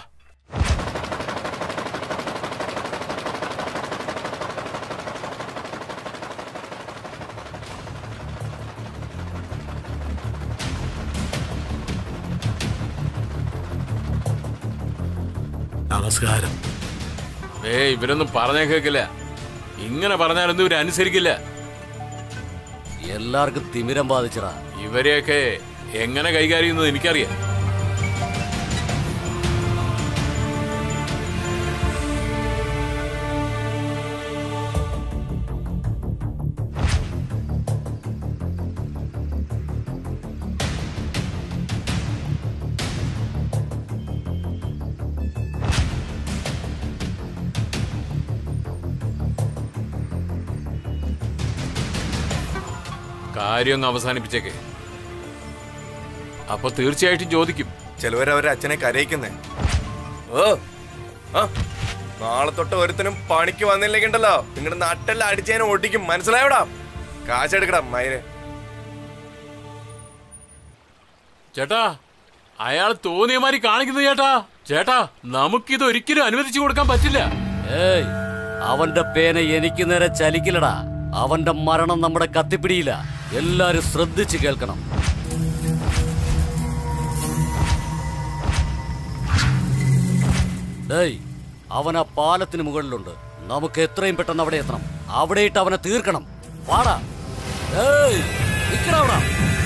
നമസ്കാരം ഏ ഇവരൊന്നും പറഞ്ഞേ കേക്കില്ല ഇങ്ങനെ പറഞ്ഞാലൊന്നും ഇവര് അനുസരിക്കില്ല എല്ലാവർക്കും തിമിരം ബാധിച്ചടാ ഇവരെയൊക്കെ എങ്ങനെ കൈകാര്യം ചെയ്യുന്നത് എനിക്കറിയാം കാര്യം അങ്ങ് അവസാനിപ്പിച്ചേക്കെ അപ്പൊ തീർച്ചയായിട്ടും ചോദിക്കും ചിലവർ അവരെ അച്ഛനെ കരയിക്കുന്നേ ഓ ആ നാളെ തൊട്ട് ഒരുത്തനും പണിക്ക് വന്നില്ലെങ്കിൽ ഉണ്ടല്ലോ നിങ്ങളുടെ നട്ടെല്ലാം അടിച്ചതിനെ ഓട്ടിക്കും മനസ്സിലായോടാ കാശെടുക്കടാ മയിരെ ചേട്ടാ അയാൾ തോന്നിയ മാതിരി കാണിക്കുന്നത് ചേട്ടാ ചേട്ടാ നമുക്കിത് ഒരിക്കലും അനുവദിച്ചു കൊടുക്കാൻ പറ്റില്ല ഏയ് അവന്റെ പേന എനിക്ക് നേരെ ചലിക്കില്ലടാ അവന്റെ മരണം നമ്മുടെ കത്തിപ്പിടിയില്ല എല്ലാരും ശ്രദ്ധിച്ച് കേൾക്കണം ഡേയ് അവൻ ആ പാലത്തിന് മുകളിലുണ്ട് നമുക്ക് എത്രയും പെട്ടെന്ന് അവിടെ എത്തണം അവിടെ ഇട്ട് അവനെ തീർക്കണം വാടാ ഏയ് നിക്കടാ അവിടെ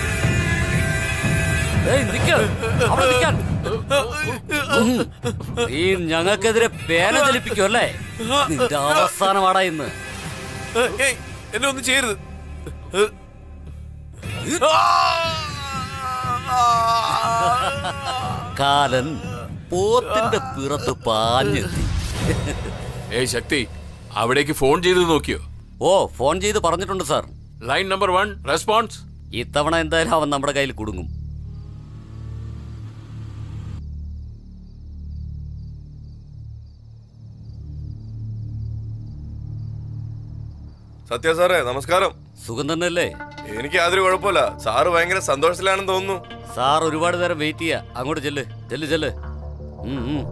ഏയ് നിക്ക അവിടെ നിക്കാൻ ഉം. നീ ഞങ്ങൾക്കെതിരെ പേന ചലിപ്പിക്കും അല്ലേ നിന്റെ അവസാനമാടാ ഇന്ന് ഏയ് എന്നെ ഒന്നും ചെയ്യരുത് കാലൻ പോത്തിന്റെ പിറത്ത് പാഞ്ഞെത്തി ഏയ് ശക്തി അവിടേക്ക് ഫോൺ ചെയ്ത് നോക്കിയോ ഓ ഫോൺ ചെയ്ത് പറഞ്ഞിട്ടുണ്ട് sir line number one response ഇത്തവണ എന്തായാലും അവൻ നമ്മുടെ കയ്യിൽ കുടുങ്ങും സത്യ സാറേ നമസ്കാരം സുഖം തന്നെയല്ലേ എനിക്ക് യാതൊരു കുഴപ്പമില്ല സാറ് ഭയങ്കര സന്തോഷത്തിലാണെന്ന് തോന്നുന്നു സാർ ഒരുപാട് നേരം വെയിറ്റ് ചെയ്യാ അങ്ങോട്ട് ചെല്ല് ചെല്ല് ചെല്ല് ഉം, ഉം.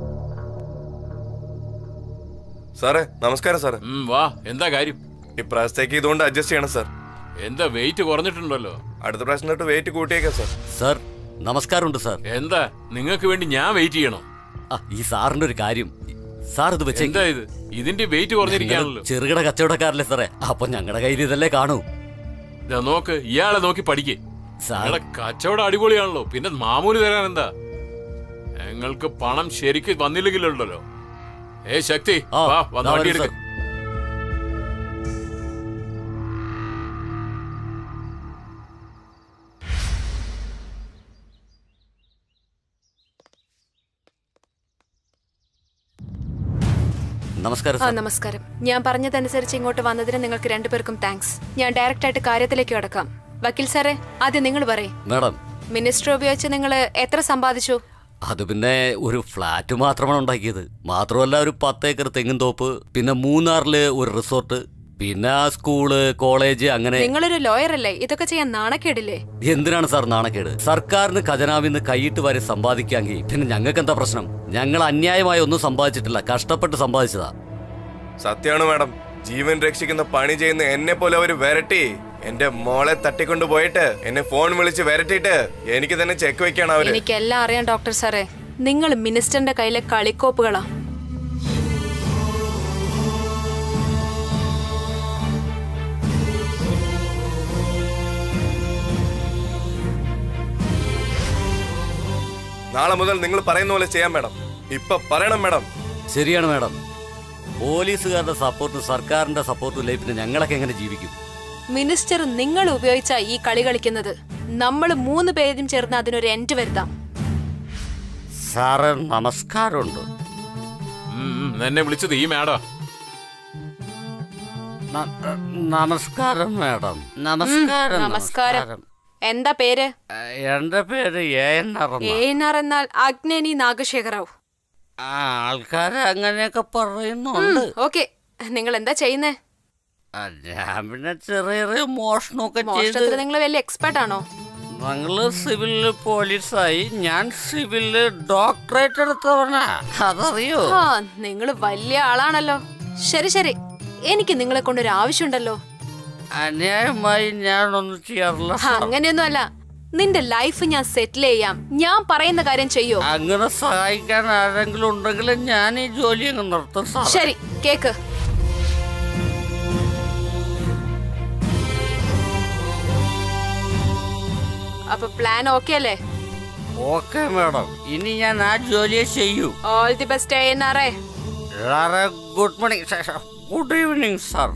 സാറേ നമസ്കാരം സാറേ ഉം, വാ എന്താ കാര്യം ഇപ്രാവശ്യത്തേക്ക് ഇതുകൊണ്ട് അഡ്ജസ്റ്റ് ചെയ്യണം സാർ എന്താ വെയിറ്റ് കുറഞ്ഞിട്ടുണ്ടല്ലോ അടുത്ത പ്രാവശ്യം തൊട്ട് വെയിറ്റ് കൂട്ടിയേക്കാം സാർ സാർ നമസ്കാരമുണ്ട് സാർ എന്താ നിങ്ങൾക്ക് വേണ്ടി ഞാൻ വെയിറ്റ് ചെയ്യണോ ആ, ഈ സാറിന്റെ ഒരു കാര്യം സാർ ഇത് വെച്ചേ എന്താ ഇത് ഇതിന്റെ വെയിറ്റ് കുറഞ്ഞിരിക്കുകയാണല്ലോ ചെറുകിട കച്ചവടക്കാരല്ലേ സാറേ അപ്പൊ ഞങ്ങളുടെ കയ്യിൽ ഇതല്ലേ കാണൂ ദാ നോക്ക് ഇയാളെ നോക്കി പഠിക്കേ സാർ നിങ്ങളെ കച്ചവടം അടിപൊളിയാണല്ലോ പിന്നെ മാമൂല് തരാൻ എന്താ ഞങ്ങൾക്ക് പണം ശരിക്ക് വന്നില്ലെങ്കിലുണ്ടല്ലോ ഏ ശക്തി ആ, വാ വന്ന് ദാ വണ്ടി വരൂ, എടുക്ക സാർ. നമസ്കാരം ആ സാർ നമസ്കാരം ഞാൻ പറഞ്ഞതനുസരിച്ച് ഇങ്ങോട്ട് വന്നതിന് നിങ്ങൾക്ക് രണ്ടുപേർക്കും താങ്ക്സ് ഞാൻ ഡയറക്റ്റ് ആയിട്ട് കാര്യത്തിലേക്ക് കടക്കാം വക്കീൽ സാറേ ആദ്യം നിങ്ങൾ പറയും മാഡം മിനിസ്റ്റർ ഉപയോഗിച്ച് നിങ്ങൾ എത്ര സമ്പാദിച്ചു അത് പിന്നെ ഒരു ഫ്ലാറ്റ് മാത്രമാണ് ഉണ്ടാക്കിയത് മാത്രമല്ല ഒരു പത്തേക്കർ തെങ്ങും തോപ്പ് പിന്നെ മൂന്നാറില് ഒരു റിസോർട്ട് പിന്നെ ആ സ്കൂള് കോളേജ് അങ്ങനെ നിങ്ങളൊരു ലോയർ അല്ലേ ഇതൊക്കെ ചെയ്യാൻ നാണക്കേടില്ലേ എന്തിനാണ് സാർ നാണക്കേട് സർക്കാരിന് ഖജനാവിന്ന് കൈയിട്ട് വരെ സമ്പാദിക്കാമെങ്കിൽ പിന്നെ ഞങ്ങൾക്ക് എന്താ പ്രശ്നം ഞങ്ങൾ അന്യായമായി ഒന്നും സമ്പാദിച്ചിട്ടില്ല കഷ്ടപ്പെട്ട് സമ്പാദിച്ചതാ സത്യമാണ് മാഡം ജീവൻ രക്ഷിക്കുന്ന പണി ചെയ്യുന്ന എന്നെ പോലെ അവര് വരട്ടി എന്റെ മോളെ തട്ടിക്കൊണ്ടു പോയിട്ട് എന്നെ ഫോൺ വിളിച്ച് വരട്ടിയിട്ട് എനിക്ക് തന്നെ ചെക്ക് വെക്കാണ് അവര് എനിക്കെല്ലാം അറിയാം ഡോക്ടർ സാറേ നിങ്ങൾ മിനിസ്റ്ററിന്റെ കയ്യിലെ കളിക്കോപ്പുകളാ നാളെ മുതൽ നിങ്ങൾ പറയുന്ന പോലെ ചെയ്യാം മാഡം ഇപ്പൊ പറയണം മാഡം ശരിയാണ് മാഡം പോലീസുകാരുടെ സപ്പോർട്ടും സർക്കാരിന്റെ സപ്പോർട്ടും ഇല്ലേ പിന്നെ ഞങ്ങളൊക്കെ എങ്ങനെ ജീവിക്കും മിനിസ്റ്റർ നിങ്ങൾ ഉപയോഗിച്ച ഈ കളി കളിക്കുന്നത് നമ്മൾ മൂന്ന് പേരും ചേർന്ന് അതിനൊരു എൻഡ് വരുത്താം സാറ് നമസ്കാരമുണ്ട് ഉം, ഉം, എന്നെ വിളിച്ചത് ഈ മാഡോ നമസ്കാരം മാഡം നമസ്കാരം നമസ്കാരം എന്താ പേര് എന്റെ പേര് A N A N R എന്നാൽ അഗ്നേനി നാഗശേഖറാവ് ആൾക്കാര് അങ്ങനെയൊക്കെ പറയുന്നുണ്ട് ഓക്കെ നിങ്ങൾ എന്താ ചെയ്യുന്നേ ആ, ഞാൻ പിന്നെ ചെറിയ ചെറിയ മോഷണമൊക്കെ ചെയ്ത് മോഷണത്തിൽ നിങ്ങൾ വലിയ എക്സ്പെർട്ട് ആണോ ഞങ്ങള് സിവിലില് പോലീസായി ഞാൻ സിവിലില് ഡോക്ടറേറ്റ് എടുത്തവനാ അതറിയോ ആ നിങ്ങൾ വലിയ ആളാണല്ലോ ശരി ശരി എനിക്ക് നിങ്ങളെ കൊണ്ടൊരു ആവശ്യമുണ്ടല്ലോ അന്യായമായി ഞാനൊന്നും ചെയ്യാറില്ല സാർ. അങ്ങനെയൊന്നും അല്ല നിന്റെ ലൈഫ് ഞാൻ സെറ്റിൽ ചെയ്യാം ഞാൻ പറയുന്ന കാര്യം ചെയ്യോ അങ്ങനെ സഹായിക്കാൻ ആരെങ്കിലും ഉണ്ടെങ്കിൽ ഞാൻ ഈ ജോലി അങ്ങ് നിർത്തും സാർ ശരി കേക്ക് അപ്പൊ പ്ലാൻ ഓക്കെ അല്ലേ ഓക്കെ മാഡം ഇനി ഞാൻ ആ ജോലിയെ ചെയ്യൂ ഓൾ ദി ബെസ്റ്റ് എന്നാറേ സാറേ good morning good evening sir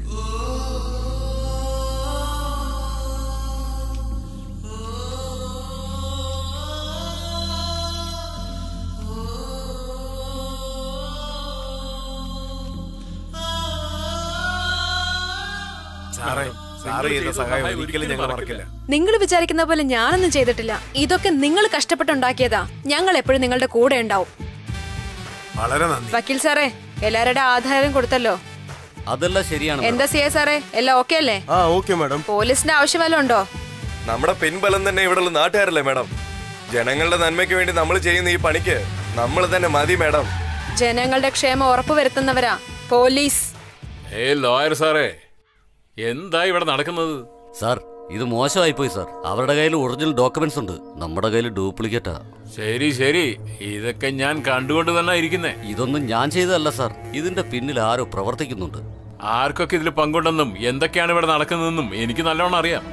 സാറേ സാറ് ചെയ്ത സഹായം ഒരിക്കലും ഞങ്ങൾ മറക്കില്ല നിങ്ങൾ വിചാരിക്കുന്ന പോലെ ഞാനൊന്നും ചെയ്തിട്ടില്ല ഇതൊക്കെ നിങ്ങൾ കഷ്ടപ്പെട്ടുണ്ടാക്കിയതാ ഞങ്ങൾ എപ്പോഴും നിങ്ങളുടെ കൂടെ ഉണ്ടാവും വളരെ നന്ദി വക്കീൽ സാറേ എല്ലാവരുടെ ആധാരം കൊടുത്തല്ലോ അതെല്ലാം ശരിയാണ് madam. എന്താ സിയ സാറേ എല്ലാം ഓക്കെ അല്ലേ ആ ഓക്കെ മാഡം പോലീസിന്റെ ആവശ്യം വല്ലതും ഉണ്ടോ നമ്മുടെ പിൻബലം തന്നെ ഇവിടെയുള്ള നാട്ടുകാരല്ലേ മാഡം ജനങ്ങളുടെ നന്മയ്ക്ക് വേണ്ടി നമ്മൾ ചെയ്യുന്ന ഈ പണിക്ക് നമ്മൾ തന്നെ മതി മാഡം ജനങ്ങളുടെ ക്ഷേമം ഉറപ്പുവരുത്തുന്നവരാ പോലീസ് ഏ ലോയർ സാറേ എന്താ ഇവിടെ നടക്കുന്നത് സാർ ഇത് മോശമായി പോയി സാർ അവരുടെ കയ്യിൽ ഒറിജിനൽ ഡോക്യുമെന്റ്സ് ഉണ്ട് നമ്മുടെ കയ്യിൽ ഡ്യൂപ്ലിക്കേറ്റാ ശരി ശരി ഇതൊക്കെ ഞാൻ കണ്ടുകൊണ്ട് തന്നെ ഇരിക്കുന്നേ ഇതൊന്നും ഞാൻ ചെയ്തതല്ല സാർ ഇതിന്റെ പിന്നിൽ ആരോ പ്രവർത്തിക്കുന്നുണ്ട് ആർക്കൊക്കെ ഇതിൽ പങ്കുണ്ടെന്നും എന്തൊക്കെയാണ് ഇവിടെ നടക്കുന്നതെന്നും എനിക്ക് നല്ലോണം അറിയാം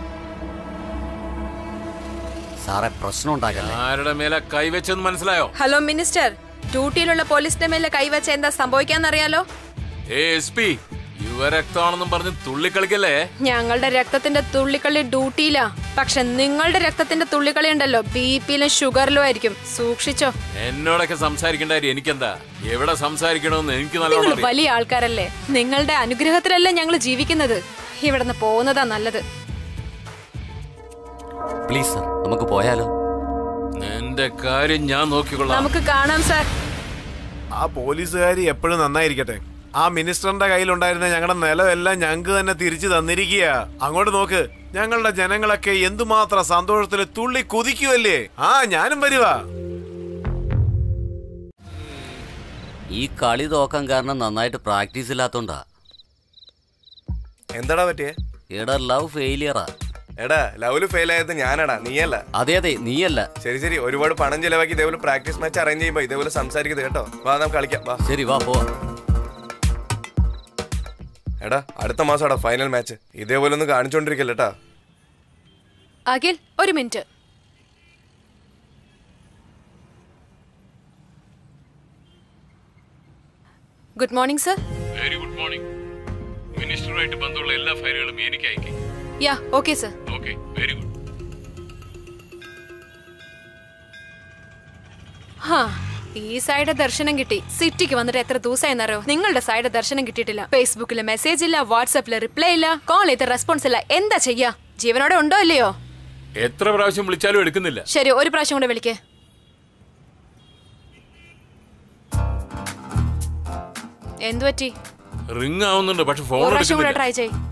സാറെ പ്രശ്നം ഉണ്ടാക്കല്ലേ ആരുടെ മേലെ കൈവച്ചെന്ന് മനസ്സിലായോ ഹലോ മിനിസ്റ്റർ ഡ്യൂട്ടിയിലുള്ള പോലീസിന്റെ മേലെ കൈവച്ച എന്താ സംഭവിക്കാന്നറിയാലോ ഏ എസ് പി യുവരക്തമാണെന്നും പറഞ്ഞ് തുള്ളിക്കളിക്കല്ലേ ഞങ്ങളുടെ രക്തത്തിന്റെ തുള്ളിക്കളി ഡ്യൂട്ടിയിലാ പക്ഷെ നിങ്ങളുടെ രക്തത്തിന്റെ തുള്ളിക്കളി ഉണ്ടല്ലോ ബി പിയിലും ഷുഗറിലും ആയിരിക്കും സൂക്ഷിച്ചോ എന്നോടൊക്കെ സംസാരിക്കേണ്ട കാര്യം എനിക്കെന്താ എവിടെ സംസാരിക്കണമെന്ന് എനിക്ക് നിങ്ങൾ നല്ലോണം അറിയാം വലിയ ആൾക്കാരല്ലേ നിങ്ങളുടെ അനുഗ്രഹത്തിലല്ലേ ഞങ്ങൾ ജീവിക്കുന്നത് ഇവിടുന്ന് പോകുന്നതാ നല്ലത് പ്ലീസ് സാർ നമുക്ക് പോയാലോ എന്റെ കാര്യം ഞാൻ നോക്കിക്കൊള്ളാം നമുക്ക് കാണാം സാർ ആ പോലീസുകാരി എപ്പോഴും നന്നായിരിക്കട്ടെ ആ മിനിസ്റ്ററിന്റെ കയ്യിലുണ്ടായിരുന്ന ഞങ്ങളുടെ നിലമെല്ലാം ഞങ്ങൾക്ക് തന്നെ തിരിച്ചു തന്നിരിക്കുക അങ്ങോട്ട് നോക്ക് ഞങ്ങളുടെ ജനങ്ങളൊക്കെ എന്തുമാത്രം സന്തോഷത്തിൽ തുള്ളി കുതിക്കുമല്ലേ ആ ഞാനും വരുവാ ഈ കളി തോക്കാൻ കാരണം നന്നായിട്ട് പ്രാക്ടീസ് ഇല്ലാത്തോണ്ടാ എന്താടാ പറ്റിയേ എടാ ലവ് ഫെയിലിയറാ എടാ ലവല് ഫെയിൽ ആയത് ഞാനടാ നീയല്ല അതെ അതെ നീയല്ല ശരി ശരി ഒരുപാട് പണം ചെലവാക്കി ഇതേപോലെ പ്രാക്ടീസ് മാച്ച് അറേഞ്ച് ചെയ്യുമ്പോ ഇതേപോലെ സംസാരിക്കുന്നത് കേട്ടോ വാ നമുക്ക് കളിക്കാം വാ ശരി വാ പോവാ എടാ അടുത്ത മാസമാടാ ഫൈനൽ മാച്ച് ഇതേപോലെ ഒന്ന് കാണിച്ചോണ്ടിരിക്കല്ലേ കേട്ടാ അഖിൽ ഒരു minute good morning sir very good morning മിനിസ്റ്ററുമായിട്ട് ബന്ധമുള്ള എല്ലാ ഫയലുകളും എനിക്ക് അയക്കി ya okay sir okay very good ഹാ ഈ സൈഡ് ദർശനം കിട്ടി സിറ്റിക്ക് വന്നിട്ട് എത്ര ദിവസമായെന്നറിയോ നിങ്ങളുടെ സൈഡ് ദർശനം കിട്ടിയിട്ടില്ല ഫേസ്ബുക്കിൽ മെസ്സേജ് ഇല്ല വാട്സാപ്പിൽ റിപ്ലൈ ഇല്ല കോൾ ചെയ്ത് റെസ്പോൺസ് ഇല്ല എന്താ ചെയ്യാ ജീവനോടെ ഉണ്ടോ ഇല്ലയോ എത്ര പ്രാവശ്യം വിളിച്ചാലും എടുക്കുന്നില്ല ശരി ഒരു പ്രാവശ്യം കൂടെ വിളിക്കേ എന്തു പറ്റി റിംഗ് ആവുന്നുണ്ട് പക്ഷെ ഫോൺ ഒരു പ്രാവശ്യം കൂടെ എടുക്കുന്നില്ല ട്രൈ ചെയ്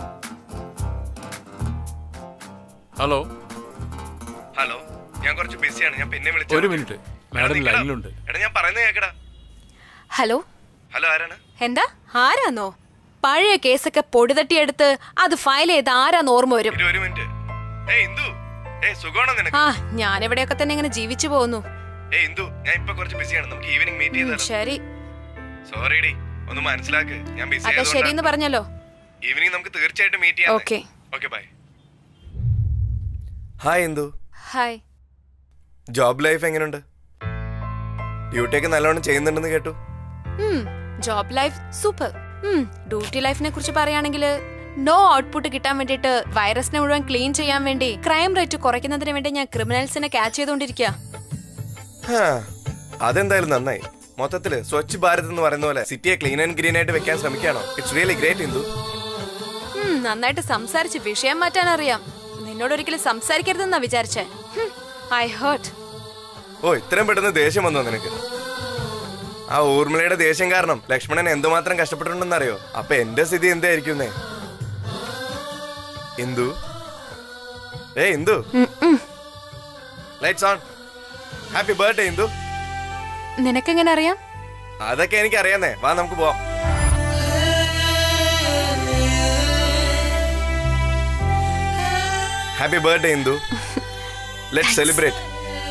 ഹലോ ഹലോ ഞാൻ കുറച്ച് ബിസിയാണ് ഞാൻ പിന്നെ ഒരു മിനിറ്റ് മാഡം ലൈനിലുണ്ട് എടാ ഞാൻ പറയുന്നത് കേക്കടാ ഹലോ ഹലോ ആരാണ് എന്താ ആരാന്നോ പഴയ കേസൊക്കെ പൊടി തട്ടിയെടുത്ത് അത് ഫയൽ ചെയ്ത് ആരാന്ന് ഓർമ്മ വരും ഒരു ഒരു മിനിറ്റ് ഏയ് ഇന്ദു ഏയ് സുഖമാണോ നിനക്ക് ആ ഞാൻ എവിടെയൊക്കെ തന്നെ ഇങ്ങനെ ജീവിച്ചു പോകുന്നു ഏയ് ഇന്ദു ഞാൻ ഇപ്പൊ കുറച്ച് ബിസിയാണ് നമുക്ക് ഈവനിങ് മീറ്റ് ഉം, ചെയ്താലോ ശരി സോറി ഡി ഒന്ന് മനസ്സിലാക്ക് ഞാൻ ബിസി അതെ ശരി എന്ന് പറഞ്ഞല്ലോ ഈവനിങ് നമുക്ക് തീർച്ചയായിട്ടും മീറ്റ് ചെയ്യാം okay okay bye hi Indu hi job life എങ്ങനെയുണ്ട് ഡ്യൂട്ടി ഒക്കെ നല്ലോണം ചെയ്യുന്നുണ്ടെന്ന് കേട്ടു ജോബ് ലൈഫ് സൂപ്പർ ഡ്യൂട്ടി ലൈഫിനെ കുറിച്ച് പറയുകയാണെങ്കിൽ നോ ഔട്ട്പുട്ട് കിട്ടാൻ വേണ്ടിയിട്ട് വൈറസിനെ മുഴുവൻ ക്ലീൻ ചെയ്യാൻ വേണ്ടി ക്രൈം റേറ്റ് കുറയ്ക്കുന്നതിന് വേണ്ടി ഞാൻ ക്രിമിനൽസിനെ ക്യാച്ച് ചെയ്തുകൊണ്ടിരിക്കുക ഹാ, അതെന്തായാലും നന്നായി മൊത്തത്തില് സ്വച്ഛ് ഭാരത് എന്ന് പറയുന്ന പോലെ സിറ്റിയെ ക്ലീൻ ആൻഡ് ഗ്രീൻ ആയിട്ട് വെക്കാൻ ശ്രമിക്കുകയാണോ ഇറ്റ്സ് റിയലി ഗ്രേറ്റ് ഇന്ദു ഉം, നന്നായിട്ട് സംസാരിച്ച് വിഷയം മാറ്റാൻ അറിയാം നിന്നോട് ഒരിക്കലും സംസാരിക്കരുതെന്നാ വിചാരിച്ചേ ഐ ഹേർട്ട് ഓ ഇത്രയും പെട്ടെന്ന് ദേഷ്യം വന്നോ നിനക്ക് ആ ഊർമിളയുടെ ദേഷ്യം കാരണം ലക്ഷ്മണൻ എന്തുമാത്രം കഷ്ടപ്പെട്ടിട്ടുണ്ടെന്ന് അറിയോ അപ്പൊ എന്റെ സ്ഥിതി എന്തായിരിക്കുന്നേ ഇന്ദു ഏ Indu lights on happy birthday Indu നിനക്കെങ്ങനെ അറിയാം അതൊക്കെ എനിക്ക് അറിയാന്നേ വാ നമുക്ക് പോവാം happy birthday Indu let celebrate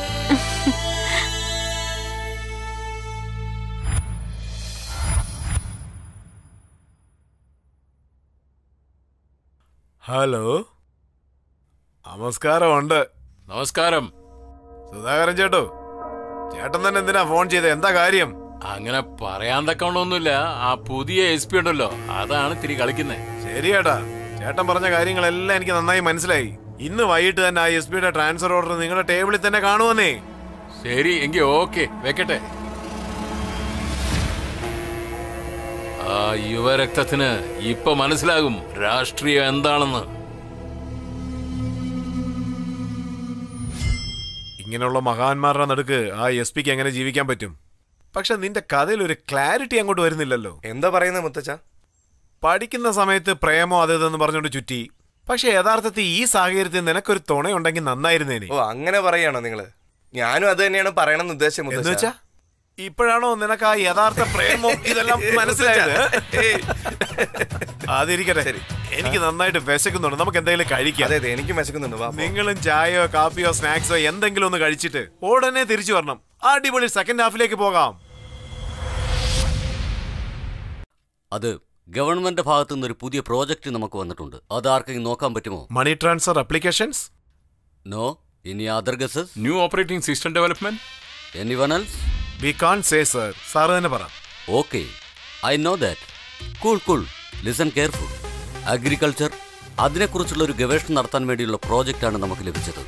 hello നമസ്കാരമുണ്ട് നമസ്കാരം സുധാകരൻ ചേട്ടോ ചേട്ടൻ തന്നെ എന്തിനാ ഫോൺ ചെയ്തത് എന്താ കാര്യം അങ്ങനെ പറയാൻ തക്കവണ്ണമൊന്നുമില്ല ആ പുതിയ എസ് പി ഉണ്ടല്ലോ അതാണ് തിരി കളിക്കുന്നത് ശരിയേട്ടാ ചേട്ടൻ പറഞ്ഞ കാര്യങ്ങളെല്ലാം എനിക്ക് നന്നായി മനസ്സിലായി ഇന്ന് വൈകിട്ട് തന്നെ ആ എസ് പിയുടെ ട്രാൻസ്ഫർ ഓർഡർ നിങ്ങളുടെ ടേബിളിൽ തന്നെ കാണുമെന്നേ ശരി എങ്കിൽ ഓക്കെ വെക്കട്ടെ ആ യുവരക്തത്തിന് ഇപ്പൊ മനസ്സിലാകും രാഷ്ട്രീയം എന്താണെന്ന് ഇങ്ങനെയുള്ള മഹാന്മാരുടെ നടുക്ക് ആ എസ് പിക്ക് എങ്ങനെ ജീവിക്കാൻ പറ്റും പക്ഷെ നിന്റെ കഥയിൽ ഒരു ക്ലാരിറ്റി അങ്ങോട്ട് വരുന്നില്ലല്ലോ എന്താ പറയുന്നത് മുത്തച്ഛ പഠിക്കുന്ന സമയത്ത് പ്രേമോ അത് ഇതെന്ന് പറഞ്ഞുകൊണ്ട് ചുറ്റി പക്ഷെ യഥാർത്ഥത്തിൽ ഈ സാഹചര്യത്തിൽ നിനക്കൊരു തുണയുണ്ടെങ്കിൽ നന്നായിരുന്നേനെ ഓ അങ്ങനെ പറയാണോ നിങ്ങള് ഞാനും അത് തന്നെയാണ് പറയണമെന്ന് ഉദ്ദേശിച്ചത് എന്ന് മുത്തച്ഛ വെച്ചാ ഇപ്പോഴാണോ നിനക്ക് ആ യഥാർത്ഥ പ്രേമം ഇതെല്ലാം മനസ്സിലായത് ഏയ്. അതിരിക്കട്ടെ എനിക്ക് നന്നായിട്ട് വിശക്കുന്നുണ്ട് നമുക്ക് എന്തെങ്കിലും കഴിക്കാം അതെ അതെ എനിക്ക് വിശക്കുന്നുണ്ട് വാ പോ. നിങ്ങളും ചായയോ കാപ്പിയോ സ്നാക്സോ എന്തെങ്കിലും ഒന്ന് കഴിച്ചിട്ട് ഉടനെ തിരിച്ചു വരണം അടിപൊളി സെക്കൻഡ് ഹാഫിലേക്ക് പോകാം അത് ഗവൺമെന്റ് ഭാഗത്തു നിന്നൊരു പുതിയ പ്രോജക്റ്റ് നമുക്ക് വന്നിട്ടുണ്ട് അത് ആർക്കെങ്കിലും നോക്കാൻ പറ്റുമോ മണി ട്രാൻസ്ഫർ അപ്ലിക്കേഷൻസ് നോ ഇനി other guesses new operating system development any one else we can say sir sir തന്നെ പറ okay I know that cool cool listen careful agriculture അതിനെക്കുറിച്ചുള്ള ഒരു ഗവേഷണം നടത്താൻ വേണ്ടിയുള്ള പ്രോജക്റ്റാണ് നമുക്ക് ലഭിച്ചത്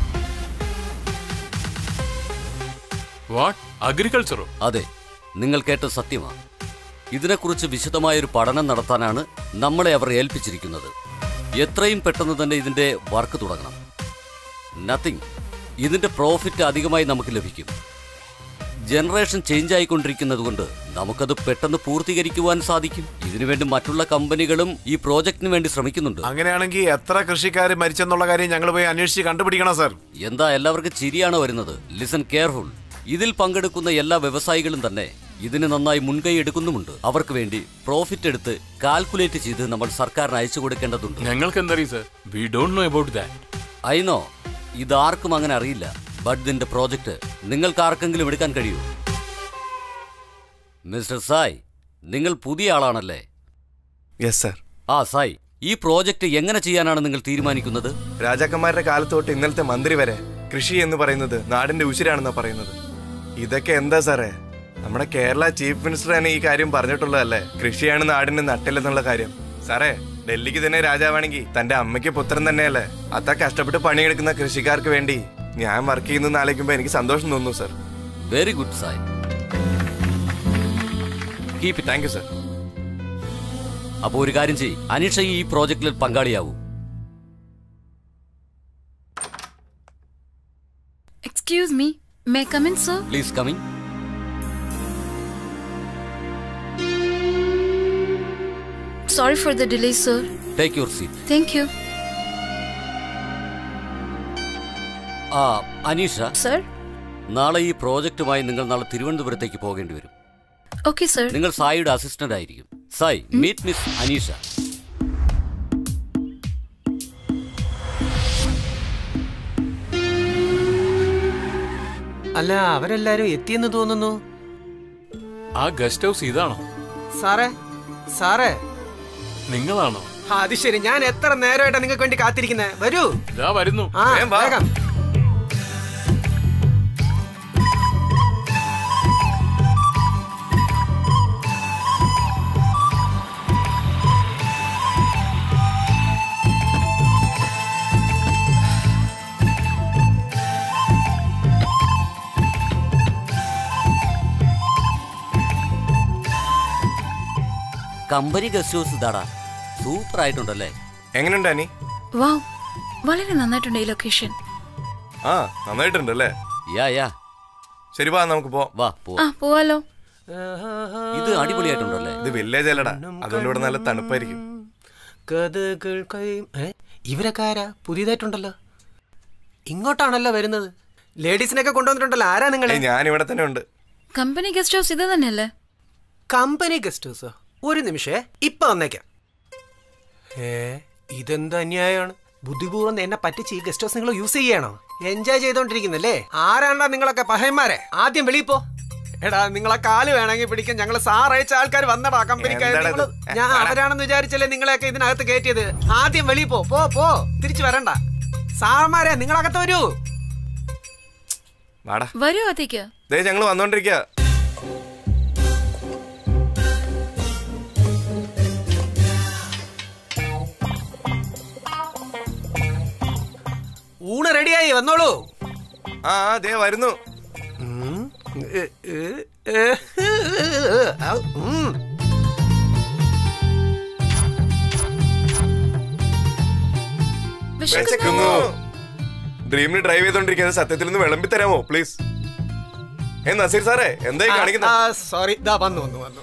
വാട്ട് അഗ്രികൾച്ചറോ അതെ നിങ്ങൾ കേട്ടത് സത്യമാണ് ഇതിനെക്കുറിച്ച് വിശദമായൊരു പഠനം നടത്താനാണ് നമ്മളെ അവർ ഏൽപ്പിച്ചിരിക്കുന്നത് എത്രയും പെട്ടെന്ന് തന്നെ ഇതിന്റെ വർക്ക് തുടങ്ങണം നത്തിങ് ഇതിന്റെ പ്രോഫിറ്റ് അധികമായി നമുക്ക് ലഭിക്കും ജനറേഷൻ ചേഞ്ച് ആയിക്കൊണ്ടിരിക്കുന്നത് കൊണ്ട് നമുക്കത് പെട്ടെന്ന് പൂർത്തീകരിക്കുവാൻ സാധിക്കും ഇതിനുവേണ്ടി മറ്റുള്ള കമ്പനികളും ഈ പ്രോജക്റ്റിന് വേണ്ടി ശ്രമിക്കുന്നുണ്ട് അങ്ങനെയാണെങ്കിൽ എത്ര കൃഷിക്കാർ മരിച്ചെന്നുള്ള കാര്യം ഞങ്ങൾ പോയി അന്വേഷിച്ച് കണ്ടുപിടിക്കണം സർ എന്താ എല്ലാവർക്കും ചിരിയാണ് വരുന്നത് ലിസൺ കെയർഫുൾ ഇതിൽ പങ്കെടുക്കുന്ന എല്ലാ വ്യവസായികളും തന്നെ ഇതിന് നന്നായി മുൻകൈ എടുക്കുന്നുമുണ്ട് അവർക്ക് വേണ്ടി പ്രോഫിറ്റ് എടുത്ത് കാൽക്കുലേറ്റ് ചെയ്ത് നമ്മൾ സർക്കാരിന് അയച്ചു കൊടുക്കേണ്ടതുണ്ട് ഞങ്ങൾക്ക് എന്തറിയും sir we don't know about that I know ഇതാർക്കും അങ്ങനെ അറിയില്ല ബട്ട് ഇതിന്റെ പ്രോജക്റ്റ് നിങ്ങൾക്ക് ആർക്കെങ്കിലും എടുക്കാൻ കഴിയൂ മിസ്റ്റർ സായ് നിങ്ങൾ പുതിയ ആളാണല്ലേ യെസ് സർ ആ സായ് ഈ പ്രോജക്റ്റ് എങ്ങനെ ചെയ്യാനാണ് നിങ്ങൾ തീരുമാനിക്കുന്നത് രാജാക്കന്മാരുടെ കാലത്ത് തൊട്ട് ഇന്നലത്തെ മന്ത്രി വരെ കൃഷി എന്ന് പറയുന്നത് നാടിന്റെ ഉശിരാണെന്നാ പറയുന്നത് ഇതൊക്കെ എന്താ സാറേ നമ്മുടെ കേരള ചീഫ് മിനിസ്റ്റർ തന്നെ ഈ കാര്യം പറഞ്ഞിട്ടുള്ളതല്ലേ കൃഷിയാണ് നാടിന്റെ നട്ടില്ലെന്നുള്ള കാര്യം സാറേ ഡൽഹിക്ക് തന്നെ രാജാവാണെങ്കിൽ തന്റെ അമ്മയ്ക്ക് പുത്രൻ തന്നെയല്ലേ അത്ര കഷ്ടപ്പെട്ട് പണിയെടുക്കുന്ന കൃഷിക്കാർക്ക് വേണ്ടി ഞാൻ വർക്ക് ചെയ്യുന്ന ആലോചിക്കുമ്പോ എനിക്ക് സന്തോഷം തോന്നുന്നു sir very good Sai keep thank you sir അപ്പോൾ ഒരു കാര്യം ചെയ്യ് അനീഷ ഈ പ്രോജക്റ്റിൽ പങ്കാളിയാവൂ excuse me may come in sir please coming sorry for the delay sir take your seat thank you ആ അനീഷ സർ നാളെ ഈ പ്രോജക്റ്റുമായി നിങ്ങൾ നാളെ തിരുവനന്തപുരത്തേക്ക് പോകേണ്ടി വരും ഓക്കെ സർ നിങ്ങൾ സായിയുടെ അസിസ്റ്റന്റ് ആയിരിക്കും സായ് മീറ്റ് മിസ് അനീഷ അല്ല അവരെല്ലാരും എത്തിയെന്ന് തോന്നുന്നു ആ ഗസ്റ്റ് ഹൗസ് ഇതാണോ സാറേ സാറേ നിങ്ങളാണോ ആ, അത് ശരി ഞാൻ എത്ര നേരമായിട്ടാ നിങ്ങൾക്ക് വേണ്ടി കാത്തിരിക്കുന്നത് വരൂ ഇതാ വരുന്നു ആ വേഗം വാ. വേഗം കമ്പനി ഗസ്റ്റ് ഹൗസ് ഇതാടാ സൂപ്പർ ആയിട്ടുണ്ടല്ലേ എങ്ങനെയുണ്ട് അനി വാവ് വളരെ നന്നായിട്ടുണ്ട് ഈ ലൊക്കേഷൻ ആ നന്നായിട്ടുണ്ടല്ലേ യാ യാ ശരി വാ നമുക്ക് പോ വാ പോ ആ പോവാലോ ഇത് അടിപൊളിയായിട്ടുണ്ടല്ലേ ഇത് വില്ലേജ് അല്ലടാ അതുകൊണ്ട് ഇവിടെ നല്ല തണുപ്പായിരിക്കും കഥകൾ കൈ ഏ? ഇവരൊക്കെ ആരാ പുതിയതായിട്ടുണ്ടല്ലോ ഇങ്ങോട്ടാണല്ലോ വരുന്നത് ലേഡീസിനൊക്കെ കൊണ്ടുവന്നിട്ടുണ്ടല്ലോ ആരാ നിങ്ങളെ ഏയ് ഞാൻ ഇവിടെ തന്നെ ഉണ്ട് കമ്പനി ഗസ്റ്റ് ഹൗസ് ഇത് തന്നെയല്ലേ കമ്പനി ഗസ്റ്റ് ഹൗസോ ഒരു നിമിഷേ ഇപ്പൊ വന്നേക്കാം ഏ ഇതെന്ത് അന്യായമാണ് ബുദ്ധിപൂർവ്വം എന്നെ പറ്റിച്ച് ഈ ഗസ്റ്റ് ഹൗസ് നിങ്ങൾ യൂസ് ചെയ്യണോ എൻജോയ് ചെയ്തോണ്ടിരിക്കുന്നല്ലേ ആരാണ്ടാ നിങ്ങളൊക്കെ പഹയന്മാരെ ആദ്യം വെളിയിൽ പോ എടാ നിങ്ങളെ കാല് വേണമെങ്കിൽ പിടിക്കാൻ ഞങ്ങള് സാർ അയച്ച ആൾക്കാർ വന്നടാ കമ്പനിക്കാർ എന്താടാ നിങ്ങള് ഇത്? ഞാൻ വാടാ. അവരാണെന്ന് വിചാരിച്ചല്ലേ നിങ്ങളെയൊക്കെ ഇതിനകത്ത് കയറ്റിയത് ആദ്യം വെളിയിൽ പോ പോ പോ തിരിച്ചു വരണ്ട സാറന്മാരെ നിങ്ങളകത്ത് വരൂ വാടാ വരൂ അതേക്ക് ദേ ഞങ്ങൾ വന്നോണ്ടിരിക്കുക ഊണ് റെഡിയായി വന്നോളൂ ആ ആ, ദേ വരുന്നു ഉം. ഏ, ഏ, ഏ, ആ, ഉം. വിശക്കുന്നു ഡ്രീമിന് ഡ്രൈവ് ചെയ്തോണ്ടിരിക്കുന്നത് സത്യത്തിൽ നിന്ന് വിളമ്പി തരാമോ പ്ലീസ് ഏ നസീർ സാറേ എന്തായി ആ, കാണിക്കുന്നത് സോറി ദാ വന്നു വന്നു വന്നു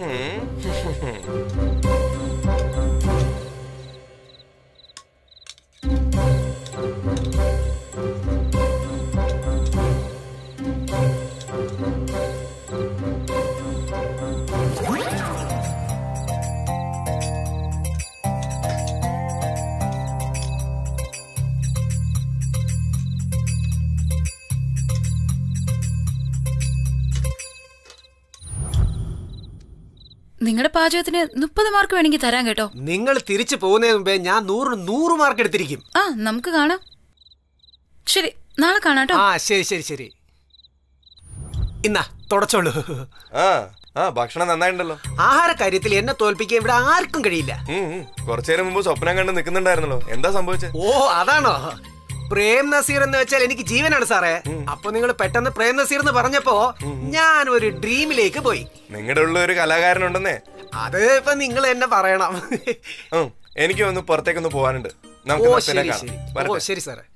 നിങ്ങളുടെ പാചകത്തിന് മുപ്പത് മാർക്ക് വേണമെങ്കിൽ തരാൻ കേട്ടോ നിങ്ങൾ തിരിച്ചു പോകുന്നതിന് മുമ്പേ ഞാൻ നൂറ് നൂറ് മാർക്ക് എടുത്തിരിക്കും ആ നമുക്ക് കാണാം ശരി നാളെ കാണാട്ടോ ആ ശരി ശരി ശരി ഇന്നാ തുടച്ചോളൂ ആ ആ ഭക്ഷണം നന്നായിട്ടുണ്ടല്ലോ ആഹാര കാര്യത്തിൽ എന്നെ തോൽപ്പിക്കാൻ ഇവിടെ ആർക്കും കഴിയില്ല ഉം, ഉം. കുറച്ചു നേരം മുമ്പ് സ്വപ്നം കണ്ട് നിൽക്കുന്നുണ്ടായിരുന്നല്ലോ എന്താ സംഭവിച്ചത് ഓ അതാണോ പ്രേം നസീർ എന്ന് വെച്ചാൽ എനിക്ക് ജീവനാണ് സാറേ അപ്പൊ നിങ്ങൾ പെട്ടെന്ന് പ്രേം നസീർ എന്ന് പറഞ്ഞപ്പോ ഞാൻ ഒരു ഡ്രീമിലേക്ക് പോയി നിങ്ങളുടെ ഉള്ള ഒരു കലാകാരനുണ്ടെന്നേ അത് ഇപ്പൊ നിങ്ങൾ എന്നെ പറയണം ഉം, എനിക്ക് ഒന്ന് പുറത്തേക്കൊന്ന് പോവാനുണ്ട് ഓ നമുക്ക് നസീറിനെ ശരി കാണാം. ശരി ഓ വരട്ടെ. ശരി സാറേ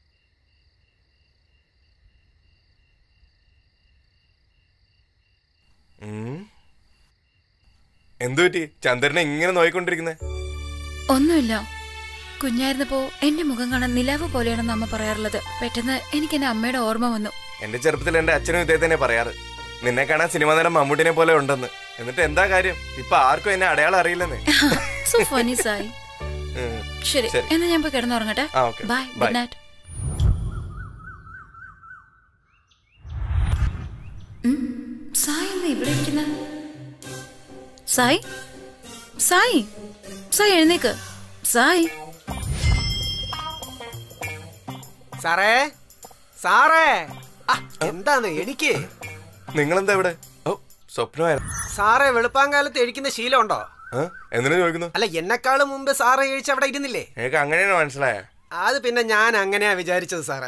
ഉം. എന്തു പറ്റി ചന്ദ്രനെ ഇങ്ങനെ നോയിക്കൊണ്ടിരിക്കുന്നേ ഒന്നുമില്ല കുഞ്ഞായിരുന്നപ്പോ എന്റെ മുഖം കാണാൻ നിലാവ് പോലെയാണെന്ന് അമ്മ പറയാറുള്ളത് പെട്ടെന്ന് എനിക്ക് എന്റെ അമ്മയുടെ ഓർമ്മ വന്നു എന്റെ ചെറുപ്പത്തിൽ എന്റെ അച്ഛനും ഇതേ തന്നെ പറയാറ് നിന്നെ കാണാൻ സിനിമ നേരം മമ്മൂട്ടിനെ പോലെ ഉണ്ടെന്ന് എന്നിട്ട് എന്താ കാര്യം ഇപ്പൊ ആർക്കും എന്നെ അടയാളം അറിയില്ലെന്നേ സോ ഫണി സായി ഉം. ശരി ശരി. എന്നാ ഞാൻ പോയി കിടന്നുറങ്ങട്ടെ ആ, okay. Bye Bye. Good night Sai എന്താ ഇവിടെ ഇരിക്കുന്ന സായി സായി സായി എഴുന്നേക്ക് സായി സാറേ സാറേ ആ, എന്താന്ന് എനിക്ക് നിങ്ങളെന്താ ഇവിടെ ഓ സ്വപ്നമായിരുന്നു സാറേ വെളുപ്പാങ്കാലത്ത് എഴിക്കുന്ന ശീലമുണ്ടോ ആ? എന്തിനാ ചോദിക്കുന്നു അല്ല എന്നെക്കാളും മുമ്പ് സാറേ എഴിച്ച് അവിടെ ഇരുന്നില്ലേ എനിക്ക് അങ്ങനെയാണ് മനസ്സിലായ അത് പിന്നെ ഞാൻ അങ്ങനെയാ വിചാരിച്ചത് സാറേ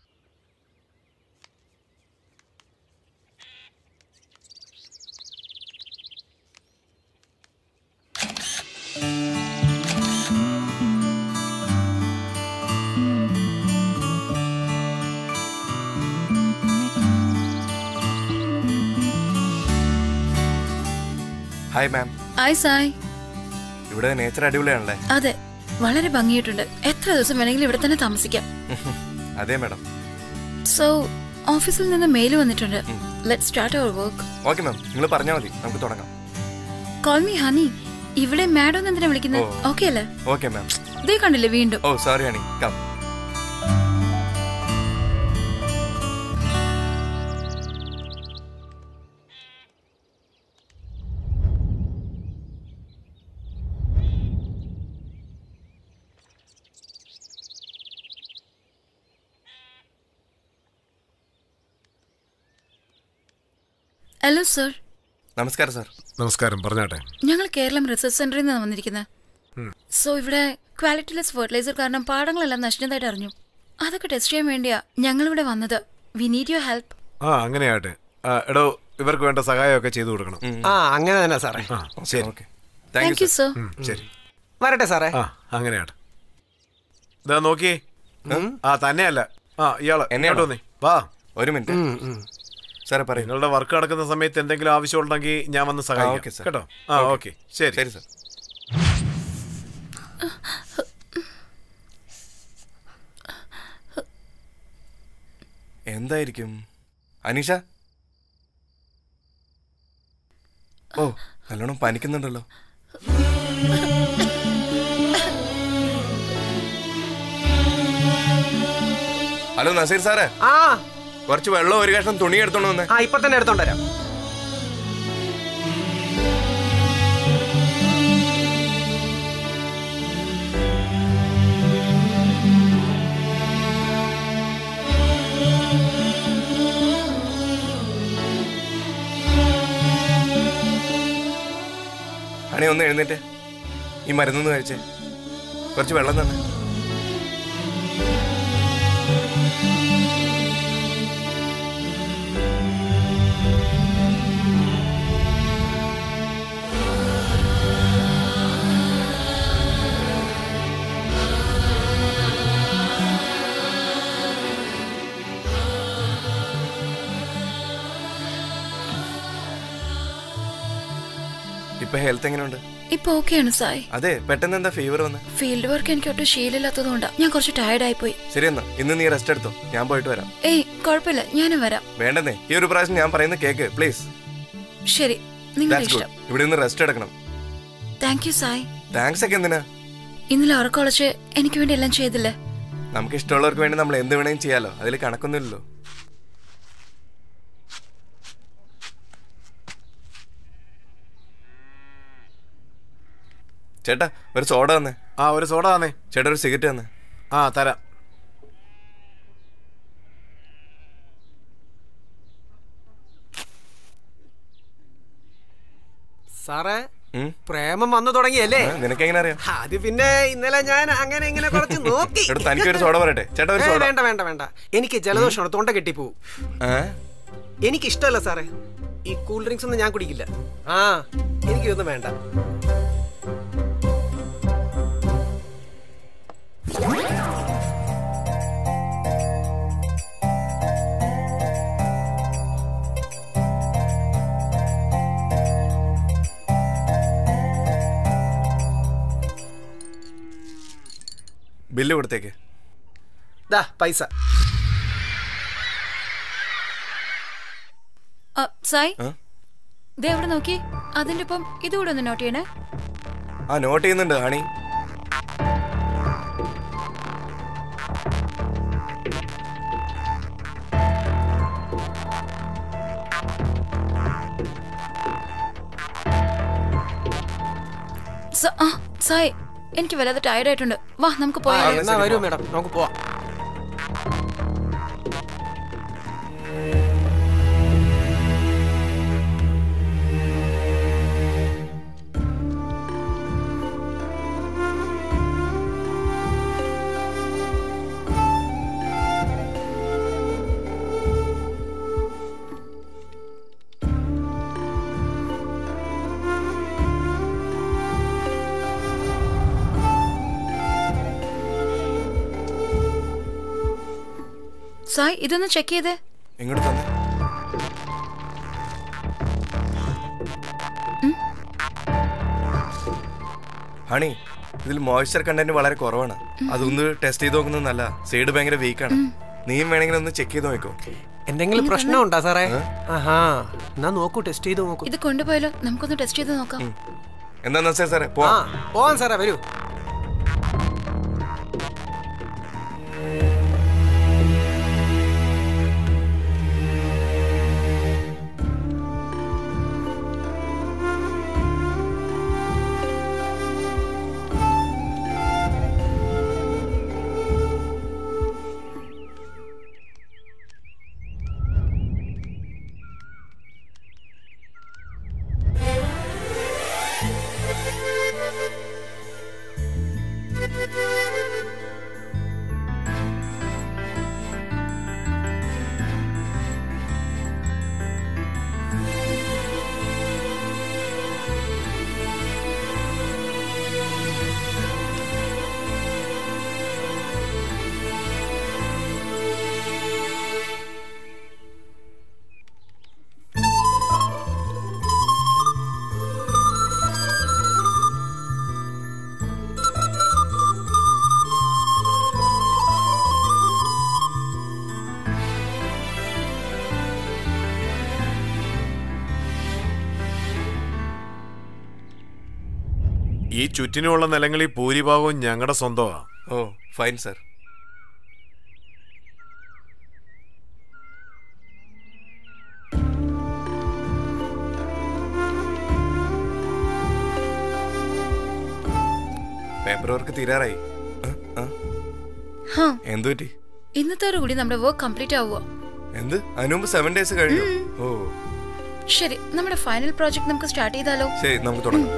ഹായ് മാം ഹായ് സായ് ഇവിടെ നേച്ചർ അടിപൊളിയാണല്ലേ അതെ വളരെ ഭംഗിയായിട്ടുണ്ട് എത്ര ദിവസം വേണമെങ്കിലും ഇവിടെ തന്നെ താമസിക്കാം അതെ മാഡം സോ ഓഫീസിൽ നിന്ന് മെയിൽ വന്നിട്ടുണ്ട് let start our work okay ma'am നിങ്ങൾ പറഞ്ഞാൽ മതി നമുക്ക് തുടങ്ങാം കോൾ മീ ഹണി ഇവിടെ മാഡം എന്തിനാ വിളിക്കുന്നത് ഓ. ഓക്കെ അല്ലേ ഓക്കെ മാം ഇതേ കണ്ടില്ലേ വീണ്ടും ഓ sorry honey come hello sir നമസ്കാരം സാർ നമസ്കാരം പറഞ്ഞാട്ടെ ഞങ്ങൾ കേരളം റിസർച്ച് സെന്ററിൽ നിന്നാണ് വന്നിരിക്കുന്നത് ഉം. സോ ഇവിടെ ക്വാളിറ്റിലെസ് ഫെർട്ടിലൈസർ കാരണം പാടങ്ങളെല്ലാം നശിച്ചതായിട്ട് അറിഞ്ഞു അതൊക്കെ ടെസ്റ്റ് ചെയ്യാൻ വേണ്ടിയാ ഞങ്ങൾ ഇവിടെ വന്നത് വി നീഡ് യുവർ ഹെൽപ്പ് ആ അങ്ങനെയാട്ടെ ആ, എടോ ഇവർക്ക് വേണ്ട സഹായമൊക്കെ ചെയ്തു കൊടുക്കണം ആ അങ്ങനെ തന്നെ സാറേ ആ ശരി ഓക്കെ താങ്ക് യു സർ ഉം, ശരി വരട്ടെ സാറേ ആ അങ്ങനെയാട്ടെ ഇതാ നോക്കിയേ ആ തന്നെയല്ല ആ ഇയാള് എന്നെയാണോ? എന്നെയാട്ടോ നീ വാ ഒരു മിനിറ്റ് ഉം, ഉം. സാറേ പറയൂ നിങ്ങളുടെ വർക്ക് നടക്കുന്ന സമയത്ത് എന്തെങ്കിലും ആവശ്യമുണ്ടെങ്കിൽ ഞാൻ വന്ന് ഓക്കേ, സഹായിക്കാം സർ. കേട്ടോ ആ ഓക്കെ ശരി ശരി സാർ എന്തായിരിക്കും അനീഷ ഓ നല്ലോണം പനിക്കുന്നുണ്ടല്ലോ ഹലോ നസീർ സാറേ ആ കുറച്ച് വെള്ളം ഒരു കഷ്ണം തുണി എടുത്തോണ്ട് വന്നേ ആ ഇപ്പൊ തന്നെ എടുത്തോണ്ട് വരാം ഹണി ഒന്ന് എഴുന്നേറ്റ് ഈ മരുന്നൊന്ന് കഴിച്ചേ കുറച്ച് വെള്ളം തന്നെ ഇപ്പൊ ഹെൽത്ത് എങ്ങനെയുണ്ട് ഇപ്പൊ ഓക്കെയാണ് സായ് അതെ പെട്ടെന്ന് എന്താ ഫീവർ വന്ന് ഫീൽഡ് വർക്ക് എനിക്ക് ഒട്ടും ശീലമില്ലാത്തതുകൊണ്ടാ ഞാൻ കുറച്ച് ടയർഡ് ആയി പോയി ശരി എന്നാ ഇന്ന് നീ റെസ്റ്റ് എടുത്തോ ഞാൻ പോയിട്ട് വരാം ഏയ് കുഴപ്പമില്ല ഞാനും വരാം വേണ്ടെന്നേ ഈ ഒരു പ്രാവശ്യം ഞാൻ പറയുന്നത് കേക്ക് പ്ലീസ് ശരി നിങ്ങളുടെ ദാറ്റ്സ് ഗുഡ് ഇഷ്ടം ഇവിടെ നിന്ന് റെസ്റ്റ് എടുക്കണം താങ്ക് യു സായ് താങ്ക്സ് ഒക്കെ എന്തിനാ ഇന്നലെ ഉറക്കമുളച്ച് എനിക്ക് വേണ്ടി എല്ലാം ചെയ്തില്ലേ നമുക്ക് ഇഷ്ടമുള്ളവർക്ക് വേണ്ടി നമ്മൾ എന്ത് വേണമെങ്കിലും ചെയ്യാലോ അതിൽ കണക്കൊന്നുമില്ലല്ലോ ചേട്ടാ ഒരു സോഡ തന്നെ ആ ഒരു സോഡ തന്നെ ചേട്ടാ ഒരു സിഗരറ്റ് തന്നെ ആ തരാം സാറേ ഉം? പ്രേമം വന്നു തുടങ്ങിയല്ലേ ആ, നിനക്കെങ്ങനെ അറിയാം അത് പിന്നെ ഇന്നലെ ഞാൻ അങ്ങനെ ഇങ്ങനെ കുറച്ച് നോക്കി എടാ തനിക്ക് ഒരു സോഡ പറയട്ടെ ചേട്ടാ ഒരു ഏയ്, സോഡ വേണ്ട വേണ്ട വേണ്ട എനിക്ക് ജലദോഷമാണ് തൊണ്ട കെട്ടിപ്പോവും ഏ? എനിക്ക് ഇഷ്ടമല്ല സാറേ ഈ കൂൾ ഡ്രിങ്ക്സ് ഒന്നും ഞാൻ കുടിക്കില്ല ആ എനിക്കൊന്നും വേണ്ട ബില്ല് കൊടുത്തേക്ക് ദാ പൈസ ആ, സായ് ആ? ദേ അവിടെ നോക്കി അതിന്റെ ഒപ്പം ഇതുകൂടെ ഒന്ന് നോട്ട് ചെയ്യണേ ആ നോട്ട് ചെയ്യുന്നുണ്ട് ഹണി സ- ആ, സായ് എനിക്ക് വല്ലാതെ ടയർഡ് ആയിട്ടുണ്ട് വാ നമുക്ക് ആ, പോയാലോ എന്നാ വരൂ മേഡം നമുക്ക് പോവാം സായ് ഇതൊന്ന് ചെക്ക് ചെയ്തേ ഇങ്ങോട്ട് തന്നെ ഹണി ഇതിൽ മോയ്സ്ചർ കണ്ടന്റ് വളരെ കുറവാണ് അതൊന്ന് ടെസ്റ്റ് ചെയ്ത് നോക്കുന്നത് നല്ല സൈഡ് ഭയങ്കര വീക്കാണ് നീയും വേണമെങ്കിൽ ഒന്ന് ചെക്ക് ചെയ്ത് നോക്കോ എന്തെങ്കിലും പ്രശ്നമുണ്ടോ സാറേ ആഹാ എന്നാ നോക്കൂ ടെസ്റ്റ് ചെയ്ത് നോക്കൂ ഇത് കൊണ്ടുപോയാലോ നമുക്കൊന്ന് ടെസ്റ്റ് ചെയ്ത് നോക്കാം എന്താ നസീർ സാറേ ആ പോവാം പോവാൻ സാറേ വരൂ ഈ ചുറ്റിനുമുള്ള നിലങ്ങളിൽ ഭൂരിഭാഗവും ഞങ്ങളുടെ സ്വന്തമാ ഓ ഫൈൻ സാർ പേപ്പർ വർക്ക് തീരാറായി ആ, ആ, ഹാ എന്തു പറ്റി ഇന്നത്തോടു കൂടി നമ്മുടെ വർക്ക് കംപ്ലീറ്റ് ആവുക എന്ത് അതിനു മുമ്പ് സെവൻ ഡേയ്സ് കഴിഞ്ഞു ഓ ശരി നമ്മുടെ ഫൈനൽ പ്രോജക്ട് നമുക്ക് സ്റ്റാർട്ട് ചെയ്താലോ ശരി നമുക്ക് തുടങ്ങാം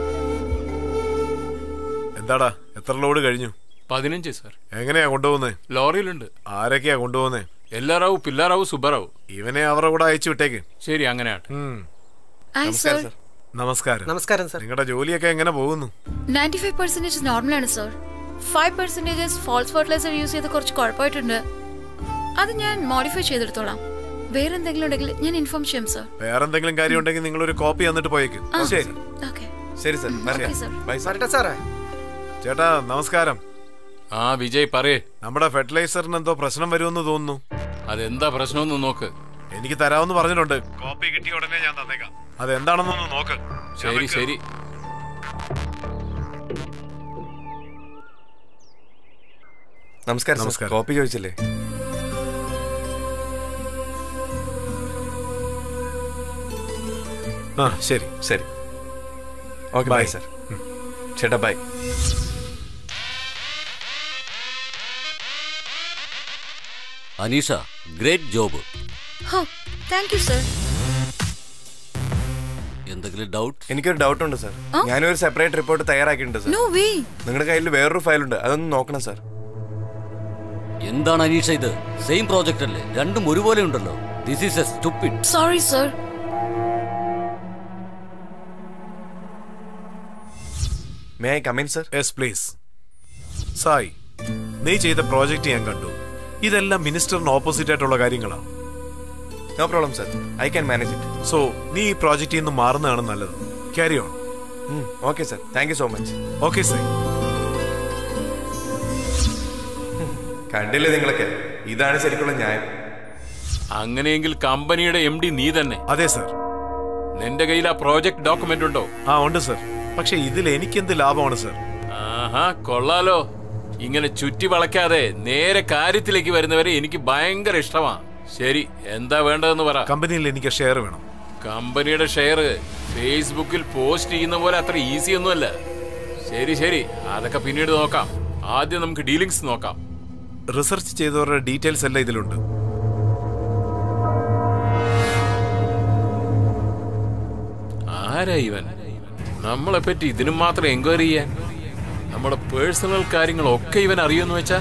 എന്താടാ എത്ര ലോഡ് കഴിഞ്ഞു പതിനഞ്ച് സാർ എങ്ങനെയാ കൊണ്ടുപോകുന്നേ ലോറിയിലുണ്ട് ആരൊക്കെയാ കൊണ്ടുപോകുന്നേ എല്ലാറാവു പില്ലാറാവു സുബ്ബറാവു ഇവനെ അവരുടെ കൂടെ അയച്ചു വിട്ടേക്ക് ശരി അങ്ങനെ ആട്ടെ ഉം. ഐ സർ നമസ്കാരം നമസ്കാരം സർ നിങ്ങളുടെ ജോലിയൊക്കെ എങ്ങനെ പോകുന്നു നയൻറ്റി ഫൈവ് പെർസെന്റേജ് നോർമലാണ് sir five percentages falls fertiliser use ചെയ്ത് കുറച്ച് കുഴപ്പമായിട്ടുണ്ട് അത് ഞാൻ മോഡിഫൈ ചെയ്തെടുത്തോളാം വേറെ എന്തെങ്കിലും ഉണ്ടെങ്കിൽ ഞാൻ ഇൻഫോം ചെയ്യാം സർ വേറെന്തെങ്കിലും കാര്യം ഉണ്ടെങ്കിൽ നിങ്ങൾ ഒരു കോപ്പി തന്നിട്ട് പോയേക്ക് ശരി ഓക്കെ ശരി sir Okay, sir. Bye sir വരട്ടെ സാറേ ചേട്ടാ നമസ്കാരം ആ വിജയ് പറയേ നമ്മുടെ ഫെർട്ടിലൈസറിന് എന്തോ പ്രശ്നം വരുമെന്ന് തോന്നുന്നു അതെന്താ പ്രശ്നമൊന്ന് നോക്ക് എനിക്ക് തരാമെന്ന് പറഞ്ഞിട്ടുണ്ട് കോപ്പി കിട്ടിയ ഉടനെ ഞാൻ തന്നേക്കാം അതെന്താണെന്നൊന്ന് നോക്ക് ശരി ശരി നമസ്കാരം സർ. നമസ്കാരം. കോപ്പി ചോദിച്ചില്ലേ ആ ശരി ശരി ഓക്കെ ബൈ Bye. സർ ചേട്ടാ ബൈ അനീഷ ഗ്രേറ്റ് ജോബ് ഹോ താങ്ക് യു സർ എന്തെങ്കിലും ഡൗട്ട് എനിക്കൊരു ഡൗട്ട് ഉണ്ട് സർ ഞാനൊരു സെപ്പറേറ്റ് റിപ്പോർട്ട് തയ്യാറാക്കിയിട്ടുണ്ട് സർ നോ വേ നിങ്ങളുടെ കയ്യിൽ വേറൊരു ഫയലുണ്ട് അതൊന്ന് നോക്കണം സർ എന്താണ് അനീഷ ഇത് സെയിം പ്രോജക്റ്റ് അല്ലേ രണ്ടും ഒരുപോലെ ഉണ്ടല്ലോ this is a stupid sorry sir may I come in sir yes please Sai നീ ചെയ്ത പ്രോജക്റ്റ് ഞാൻ കണ്ടു ഇതെല്ലാം മിനിസ്റ്ററിന് ഓപ്പോസിറ്റ് ആയിട്ടുള്ള കാര്യങ്ങളാണ് no problem sir I can manage it so നീ ഈ പ്രോജക്റ്റിൽ നിന്ന് മാറുന്നതാണ് നല്ലത് carry on okay sir thank you so much okay Sai കണ്ടില്ലേ നിങ്ങളൊക്കെ ഇതാണ് ശരിക്കുള്ള ന്യായം അങ്ങനെയെങ്കിൽ കമ്പനിയുടെ എം ഡി നീ തന്നെ അതെ സർ നിന്റെ കയ്യിൽ ആ പ്രോജക്ട് ഡോക്യുമെന്റ് ഉണ്ടോ ആ ഉണ്ട് സർ പക്ഷെ ഇതിൽ എനിക്കെന്ത് ലാഭമാണ് സർ ആഹാ കൊള്ളാലോ ഇങ്ങനെ ചുറ്റി വളയ്ക്കാതെ നേരെ കാര്യത്തിലേക്ക് വരുന്നവരെ എനിക്ക് ഭയങ്കര ഇഷ്ടമാ ശരി എന്താ വേണ്ടതെന്ന് പറ കമ്പനിയിൽ എനിക്ക് ഷെയർ വേണം കമ്പനിയുടെ ഷെയർ ഫേസ്ബുക്കിൽ പോസ്റ്റ് ചെയ്യുന്ന പോലെ അത്ര ഈസി ഒന്നുമല്ല ശരി ശരി അതൊക്കെ പിന്നീട് നോക്കാം ആദ്യം നമുക്ക് ഡീലിങ്സ് നോക്കാം റിസർച്ച് ചെയ്തവരുടെ ഡീറ്റെയിൽസ് എല്ലാം ഇതിലുണ്ട് ആരാ ഇവൻ നമ്മളെ പറ്റി ഇതിനും മാത്രം എൻക്വയറി ചെയ്യാൻ നമ്മുടെ പേഴ്സണൽ കാര്യങ്ങളൊക്കെ ഇവൻ അറിയുമെന്ന് വെച്ചാ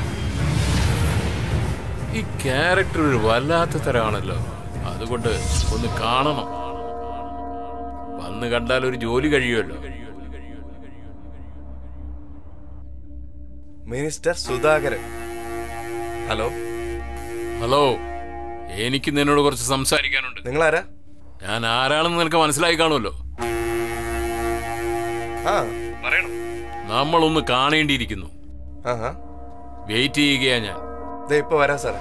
ഈ ക്യാരക്ടർ ഒരു വല്ലാത്ത തരമാണല്ലോ അതുകൊണ്ട് ഒന്ന് കാണണം വന്ന് കണ്ടാൽ ഒരു ജോലി കഴിയുമല്ലോ മിനിസ്റ്റർ സുധാകരൻ ഹലോ ഹലോ എനിക്ക് നിന്നോട് കുറച്ച് സംസാരിക്കാനുണ്ട് നിങ്ങൾ ആരാ ഞാൻ ആരാണെന്ന് നിനക്ക് മനസ്സിലായി കാണുമല്ലോ ആ പറയണം നമ്മളൊന്ന് കാണേണ്ടിയിരിക്കുന്നു ആഹാ വെയിറ്റ് ചെയ്യുകയാ ഞാൻ ദേ ഇപ്പൊ വരാം സാറേ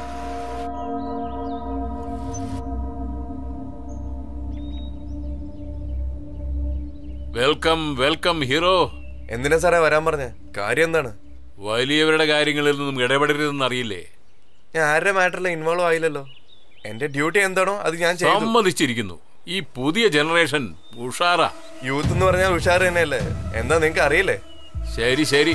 വെൽക്കം വെൽക്കം ഹീറോ എന്തിനാ സാറേ വരാൻ പറഞ്ഞ കാര്യം എന്താണ് വലിയവരുടെ കാര്യങ്ങളിൽ നിന്നും ഇടപെടരുതെന്ന് അറിയില്ലേ ഞാൻ ആരുടെ മാറ്ററിൽ ഇൻവോൾവ് ആയില്ലല്ലോ എന്റെ ഡ്യൂട്ടി എന്താണോ അത് ഞാൻ ചെയ്തു സമ്മതിച്ചിരിക്കുന്നു ഈ പുതിയ ജനറേഷൻ ഉഷാറാ യൂത്ത് എന്ന് പറഞ്ഞാൽ ഉഷാർ തന്നെയല്ലേ എന്താ നിങ്ങക്ക് അറിയില്ലേ ശരി ശരി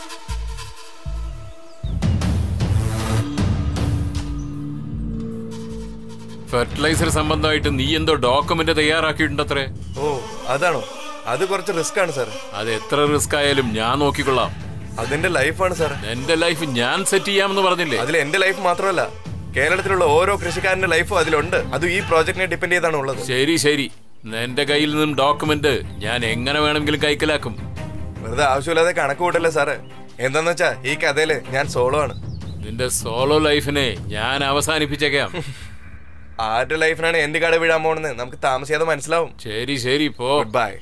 ഫെർട്ടിലൈസർ സംബന്ധമായിട്ട് നീ എന്തോ ഡോക്യുമെന്റ് തയ്യാറാക്കിയിട്ടുണ്ടത്രേ ഓ അതാണോ അത് കുറച്ച് റിസ്ക് ആണ് സാർ അത് എത്ര റിസ്ക് ആയാലും ഞാൻ നോക്കിക്കൊള്ളാം അതെന്റെ ലൈഫാണ് സാർ എന്റെ ലൈഫ് ഞാൻ സെറ്റ് ചെയ്യാമെന്ന് പറഞ്ഞില്ലേ അതിൽ എന്റെ ലൈഫ് മാത്രമല്ല കേരളത്തിലുള്ള ഓരോ കൃഷിക്കാരന്റെ ലൈഫും അതിലുണ്ട് അത് ഈ പ്രോജക്റ്റിനെ ഡിപ്പെൻഡ് ചെയ്താണ് ഉള്ളത് ശരി ശരി എന്റെ കയ്യിൽ നിന്നും ഡോക്യുമെന്റ് ഞാൻ എങ്ങനെ വേണമെങ്കിലും കൈക്കലാക്കും വെറുതെ ആവശ്യമില്ലാതെ കണക്ക് കൂട്ടല്ലേ സാറേ എന്താന്ന് വെച്ചാ ഈ കഥയില് ഞാൻ സോളോ ആണ് നിന്റെ സോളോ ലൈഫിനെ ഞാൻ അവസാനിപ്പിച്ചേക്കാം ആരുടെ ലൈഫിനാണ് എന്റെ കട വീഴാൻ പോണെന്ന് നമുക്ക് താമസിയാതെ മനസ്സിലാവും ശരി ശരി പോ ഗുഡ് ബൈ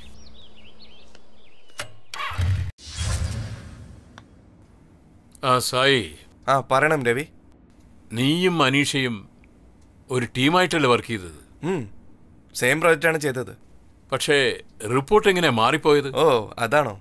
ആ സായി ആ പറയണം രവി നീയും മനീഷയും ഒരു ടീമായിട്ടല്ലേ വർക്ക് ചെയ്തത് സെയിം പ്രോജക്റ്റ് ആണ് ചെയ്തത് പക്ഷേ റിപ്പോർട്ട് എങ്ങനെ മാറിപ്പോയത് ഓ അതാണോ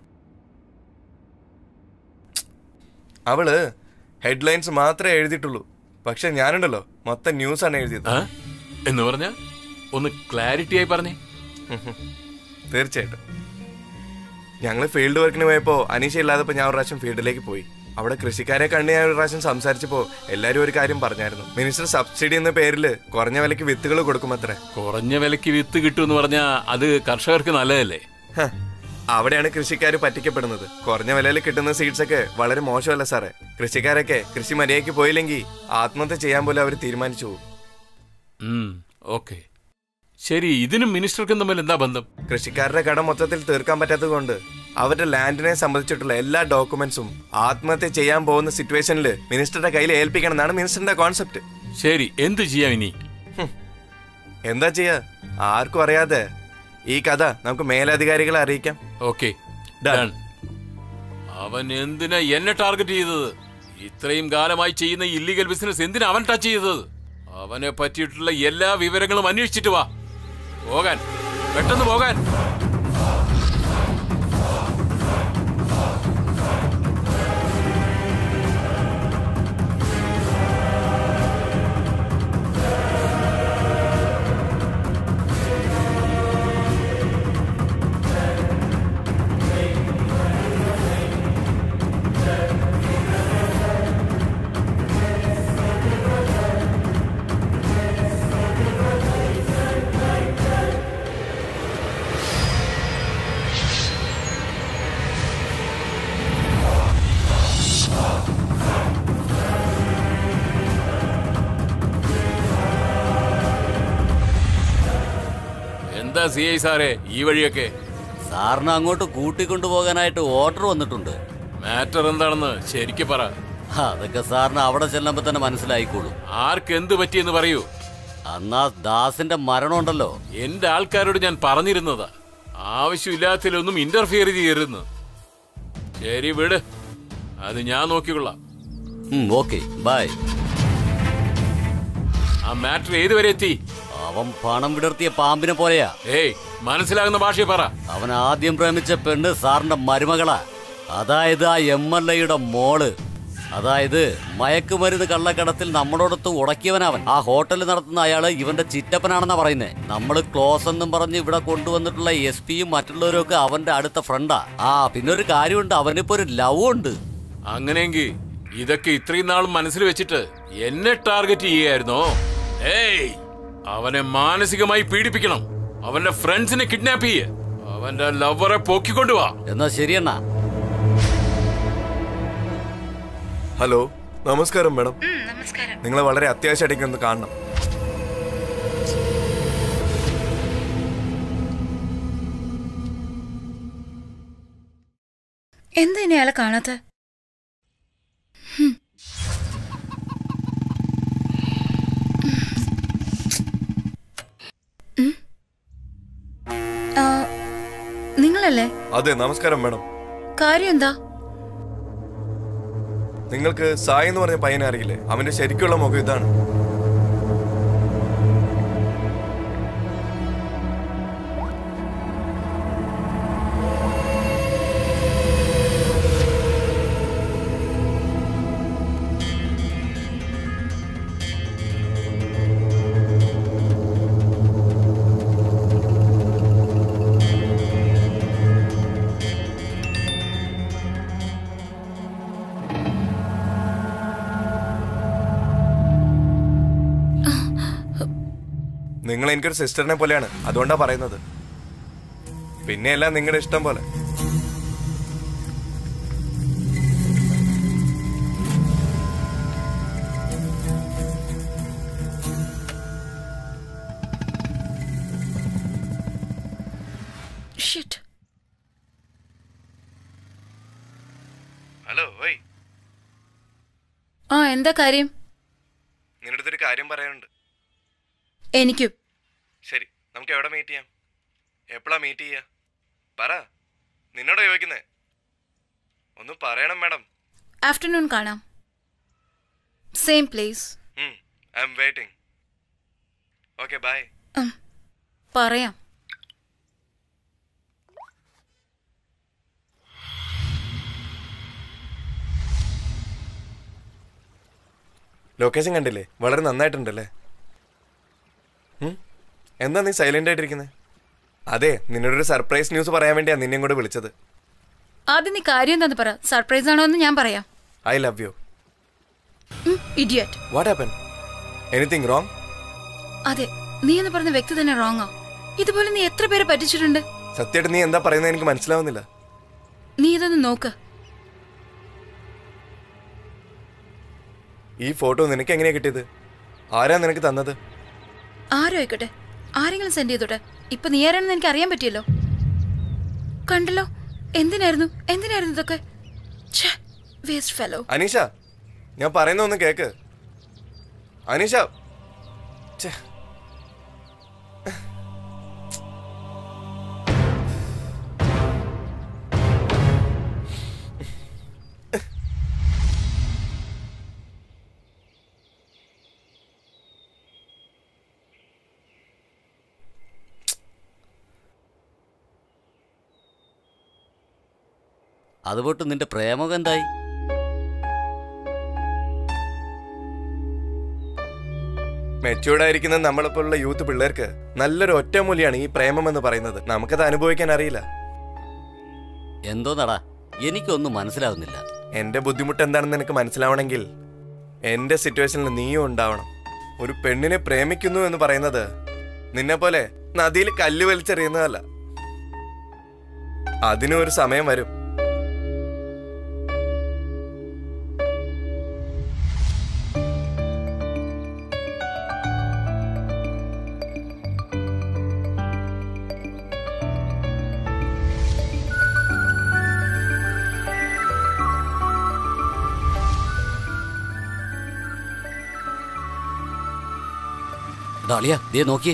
അവള് ഹെഡ്ലൈൻസ് മാത്രമേ എഴുതിയിട്ടുള്ളൂ പക്ഷെ ഞാനുണ്ടല്ലോ മൊത്തം ന്യൂസ് ആണ് എഴുതിയത് ആ? എന്ന് പറഞ്ഞ ഒന്ന് ക്ലാരിറ്റി ആയി പറഞ്ഞേ തീർച്ചയായിട്ടും ഞങ്ങൾ ഫീൽഡ് വർക്കിന് പോയപ്പോ അനീഷ ഇല്ലാതപ്പോ ഞാൻ ഒരു പ്രാവശ്യം ഫീൽഡിലേക്ക് പോയി അവിടെ കൃഷിക്കാരെ കണ്ട് ഞാൻ ഒരു പ്രാവശ്യം സംസാരിച്ചപ്പോ എല്ലാരും ഒരു കാര്യം പറഞ്ഞായിരുന്നു മിനിസ്റ്റർ സബ്സിഡി എന്ന പേരില് കുറഞ്ഞ വിലക്ക് വിത്തുകൾ കൊടുക്കുമത്രേ കുറഞ്ഞ വിലക്ക് വിത്ത് കിട്ടുമെന്ന് പറഞ്ഞാ അത് കർഷകർക്ക് നല്ലതല്ലേ ഹ, അവിടെയാണ് കൃഷിക്കാർ പറ്റിക്കപ്പെടുന്നത് കുറഞ്ഞ വിലയിൽ കിട്ടുന്ന സീഡ്സ് ഒക്കെ വളരെ മോശമല്ല സാറേ കൃഷിക്കാരൊക്കെ കൃഷി മര്യാദയ്ക്ക് പോയില്ലെങ്കിൽ ആത്മഹത്യ ചെയ്യാൻ പോലും അവർ തീരുമാനിച്ചു പോകും ഉം, ഓക്കെ ശരി ഇതിനും മിനിസ്റ്റർക്കും തമ്മിൽ എന്താ ബന്ധം കൃഷിക്കാരുടെ കടം മൊത്തത്തിൽ തീർക്കാൻ പറ്റാത്തത് കൊണ്ട് അവരുടെ ലാൻഡിനെ സംബന്ധിച്ചിട്ടുള്ള എല്ലാ ഡോക്യുമെന്റ്സും ആത്മഹത്യ ചെയ്യാൻ പോകുന്ന സിറ്റുവേഷനിൽ മിനിസ്റ്ററുടെ കയ്യിൽ ഏൽപ്പിക്കണം എന്നാണ് മിനിസ്റ്ററിന്റെ കോൺസെപ്റ്റ് ശരി എന്ത് ചെയ്യാം ഇനി എന്താ ചെയ്യാ ആർക്കും അറിയാതെ ഈ കഥ നമുക്ക് മേലധികാരികളെ അറിയിക്കാം ഓക്കെ ഡൺ അവൻ എന്തിനാ എന്നെ ടാർഗറ്റ് ചെയ്തത് ഇത്രയും കാലമായി ചെയ്യുന്ന ഇല്ലീഗൽ ബിസിനസ് എന്തിനാ അവൻ ടച്ച് ചെയ്തത് അവനെ പറ്റിയിട്ടുള്ള എല്ലാ വിവരങ്ങളും അന്വേഷിച്ചിട്ട് വാ പോകാൻ പെട്ടെന്ന് പോകാൻ എന്താ സി ഐ സാറേ ഈ വഴിയൊക്കെ സാറിന് അങ്ങോട്ട് കൂട്ടിക്കൊണ്ടുപോകാനായിട്ട് ഓർഡർ വന്നിട്ടുണ്ട് മാറ്റർ എന്താണെന്ന് ശരിക്ക് പറ അതൊക്കെ സാറിന് അവിടെ ചെല്ലുമ്പോ തന്നെ മനസ്സിലായിക്കോളും ആർക്ക് എന്ത് പറ്റിയെന്ന് പറയൂ അന്നാ ദാസിന്റെ മരണമുണ്ടല്ലോ എന്റെ ആൾക്കാരോട് ഞാൻ പറഞ്ഞിരുന്നതാ ആവശ്യമില്ലാത്തതിലൊന്നും ഇന്റർഫിയർ ചെയ്യരുതെന്ന് ശരി വിട് അത് ഞാൻ നോക്കിക്കൊള്ളാം ഓക്കെ ബൈ ആ മാറ്റർ ഏതുവരെ എത്തി അവൻ പണം വിടർത്തിയ പാമ്പിനെ പോലെയാ ഏയ് മനസ്സിലാകുന്ന ഭാഷയെ പറ അവൻ ആദ്യം പ്രേമിച്ച പെണ്ണ് സാറിന്റെ മരുമകളാ അതായത് ആ എം എൽ എയുടെ മോള് അതായത് മയക്കുമരുന്ന് കള്ളക്കടത്തിൽ നമ്മളോടൊത്ത് ഉടക്കിയവനവൻ ആ ഹോട്ടലിൽ നടത്തുന്ന അയാള് ഇവന്റെ ചിറ്റപ്പനാണെന്നാ പറയുന്നേ നമ്മൾ ക്ലോസ് എന്നും പറഞ്ഞ് ഇവിടെ കൊണ്ടുവന്നിട്ടുള്ള എസ് പിയും മറ്റുള്ളവരും ഒക്കെ അവന്റെ അടുത്ത ഫ്രണ്ടാ ആ പിന്നെ ഒരു കാര്യമുണ്ട് അവനിപ്പോ ഒരു ലവ് ഉണ്ട് അങ്ങനെയെങ്കിൽ ഇതൊക്കെ ഇത്രയും നാളും മനസ്സിൽ വെച്ചിട്ട് എന്നെ ടാർഗറ്റ് ചെയ്യായിരുന്നോ ഏയ് അവനെ മാനസികമായി പീഡിപ്പിക്കണം അവന്റെ ഫ്രണ്ട്സിനെ കിഡ്നാപ്പ് ചെയ്യ് അവന്റെ ലവറെ പോക്കിക്കൊണ്ടുവാ എന്നാ ശരിയെന്നാ ഹലോ നമസ്കാരം മാഡം നിങ്ങളെ വളരെ അത്യാവശ്യമായിട്ട് ഒന്ന് കാണണം എന്താ ഇനി അയാളെ കാണാത്ത നിങ്ങളല്ലേ അതെ നമസ്കാരം മാഡം കാര്യം എന്താ നിങ്ങൾക്ക് സായ് എന്ന് പറഞ്ഞ പയ്യനെ അറിയില്ലേ അവന്റെ ശരിക്കുള്ള മുഖം ഇതാണ് നിങ്ങൾ എനിക്കൊരു സിസ്റ്ററിനെ പോലെയാണ് അതുകൊണ്ടാ പറയുന്നത് പിന്നെ എല്ലാം നിങ്ങളുടെ ഇഷ്ടം പോലെ ഷിറ്റ് ഹലോ ഓയ് ആ എന്താ കാര്യം നിന്റെ അടുത്തൊരു കാര്യം പറയാനുണ്ട് എനിക്കും ശരി നമുക്ക് എവിടെ മീറ്റ് ചെയ്യാം എപ്പോഴാ മീറ്റ് ചെയ്യാ പറ നിന്നോടാ ചോദിക്കുന്നേ ഒന്ന് പറയണം മാഡം ആഫ്റ്റർനൂൺ കാണാം same place I am waiting okay bye പറയാം ലൊക്കേഷൻ കണ്ടില്ലേ വളരെ നന്നായിട്ടുണ്ടല്ലേ ഉം? എന്താ നീ സൈലന്റ് ആയിട്ടിരിക്കുന്നത് അതെ നിന്നോടൊരു സർപ്രൈസ് ന്യൂസ് പറയാൻ വേണ്ടിയാ നിന്നെ ഇങ്ങോട്ട് വിളിച്ചത് ആദ്യം നീ കാര്യം എന്താന്ന് പറ സർപ്രൈസ് ആണോ എന്ന് ഞാൻ പറയാം I love you idiot what happen anything wrong അതെ നീ എന്ന് പറഞ്ഞ വ്യക്തി തന്നെ റോങ്ങാ ഇതുപോലെ നീ എത്ര പേരെ പറ്റിച്ചിട്ടുണ്ട് സത്യമായിട്ട് നീ എന്താ പറയുന്നത് എനിക്ക് മനസ്സിലാവുന്നില്ല നീ ഇതൊന്ന് നോക്ക് ഈ ഫോട്ടോ നിനക്ക് എങ്ങനെയാ കിട്ടിയത് ആരാ നിനക്ക് തന്നത് ആരും ആയിക്കോട്ടെ ആരെങ്കിലും സെൻഡ് ചെയ്തോട്ടെ ഇപ്പൊ നീ ആരാണെന്ന് എനിക്ക് അറിയാൻ പറ്റിയല്ലോ കണ്ടല്ലോ എന്തിനായിരുന്നു എന്തിനായിരുന്നു ഇതൊക്കെ വേസ്റ്റ് ഫെലോ അനീഷ ഞാൻ പറയുന്ന ഒന്ന് കേക്ക് അനീഷ ഛെ. അതുപോട്ട് നിന്റെ പ്രേമകം എന്തായി മെച്ചൂർഡ് ആയിരിക്കുന്ന നമ്മളെപ്പോലുള്ള യൂത്ത് പിള്ളേർക്ക് നല്ലൊരു ഒറ്റമൂലിയാണ് ഈ പ്രേമം എന്ന് പറയുന്നത് നമുക്കത് അനുഭവിക്കാൻ അറിയില്ല എന്തോന്നടാ എനിക്കൊന്നും മനസ്സിലാവുന്നില്ല എന്റെ ബുദ്ധിമുട്ട് എന്താണെന്ന് എനിക്ക് മനസ്സിലാവണമെങ്കിൽ എന്റെ സിറ്റുവേഷനിൽ നീയും ഉണ്ടാവണം ഒരു പെണ്ണിനെ പ്രേമിക്കുന്നു എന്ന് പറയുന്നത് നിന്നെ പോലെ നദിയിൽ കല്ല് വലിച്ചെറിയുന്നതല്ല അതിനും ഒരു സമയം വരും ഡാളിയ ദേ നോക്കിയേ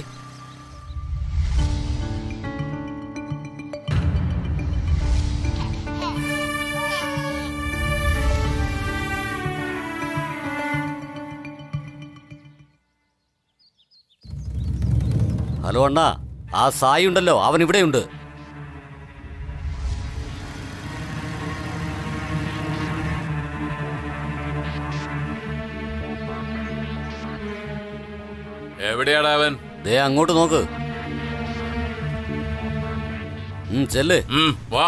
ഹലോ അണ്ണാ ആ സായി ഉണ്ടല്ലോ അവൻ ഇവിടെയുണ്ട് എവിടെയാടാ അവൻ ദേ അങ്ങോട്ട് നോക്ക് ഉം, ചെല്ല് ഉം, വാ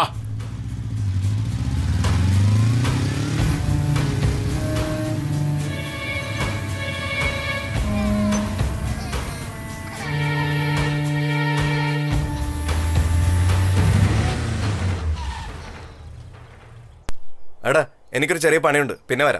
എടാ എനിക്കൊരു ചെറിയ പണിയുണ്ട് പിന്നെ വരാം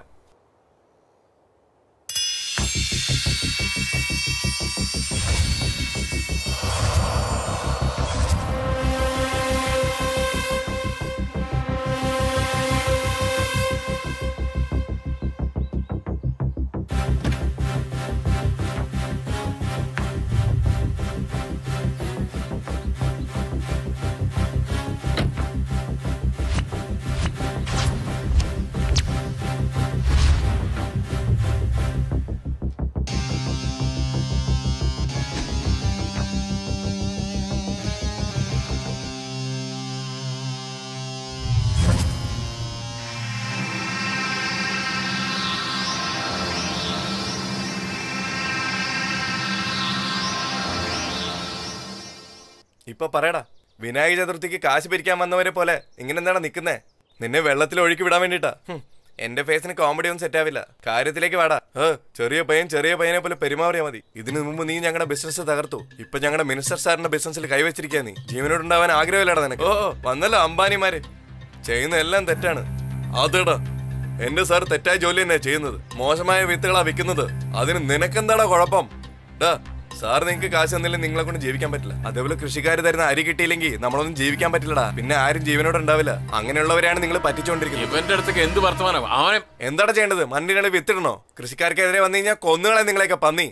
ഇപ്പൊ പറയടാ വിനായക ചതുർത്ഥിക്ക് കാശ് പിരിക്കാൻ വന്നവരെ പോലെ ഇങ്ങനെ എന്താണ് നിക്കുന്നേ നിന്നെ വെള്ളത്തിൽ ഒഴുക്കി വിടാൻ വേണ്ടിട്ടാ എന്റെ ഫേസിന് കോമഡി ഒന്നും സെറ്റ് ആവില്ല കാര്യത്തിലേക്ക് വാടാ ഏ ചെറിയ പയ്യൻ ചെറിയ പയ്യനെ പോലെ പെരുമാറിയാ മതി ഇതിനു മുമ്പ് നീ ഞങ്ങളുടെ ബിസിനസ് തകർത്തു ഇപ്പൊ ഞങ്ങളുടെ മിനിസ്റ്റർ സാറിന്റെ ബിസിനസ്സിൽ കൈവച്ചിരിക്കാ നീ ജീവനോടുണ്ടാവാൻ ആഗ്രഹമില്ലടാ നിനക്ക് ഓ ഓ, വന്നല്ലോ അംബാനിമാര് ചെയ്യുന്ന എല്ലാം തെറ്റാണ് അതെടാ എന്റെ സാർ തെറ്റായ ജോലി തന്നെയാ ചെയ്യുന്നത് മോശമായ വിത്തുകളാ വിൽക്കുന്നത് അതിന് നിനക്കെന്താടാ കുഴപ്പം ഡാ സാർ നിങ്ങൾക്ക് കാശ് തന്നില്ലെങ്കിൽ നിങ്ങളെ കൊണ്ട് ജീവിക്കാൻ പറ്റില്ല അതേപോലെ കൃഷിക്കാർ തരുന്ന അരി കിട്ടിയില്ലെങ്കിൽ നമ്മളൊന്നും ജീവിക്കാൻ പറ്റില്ലടാ പിന്നെ ആരും ജീവനോടെ ഉണ്ടാവില്ല അങ്ങനെയുള്ളവരെയാണ് നിങ്ങൾ പറ്റിച്ചുകൊണ്ടിരിക്കുന്നത് ഇവന്റെ അടുത്തേക്ക് എന്ത് വർത്തമാനം അവനെ എന്താണ് ചെയ്യേണ്ടത് മണ്ണിനാണ് വിത്തിടണോ കൃഷിക്കാർക്കെതിരെ വന്നു കഴിഞ്ഞാൽ കൊന്നുകളെ നിങ്ങളെയൊക്കെ പന്നി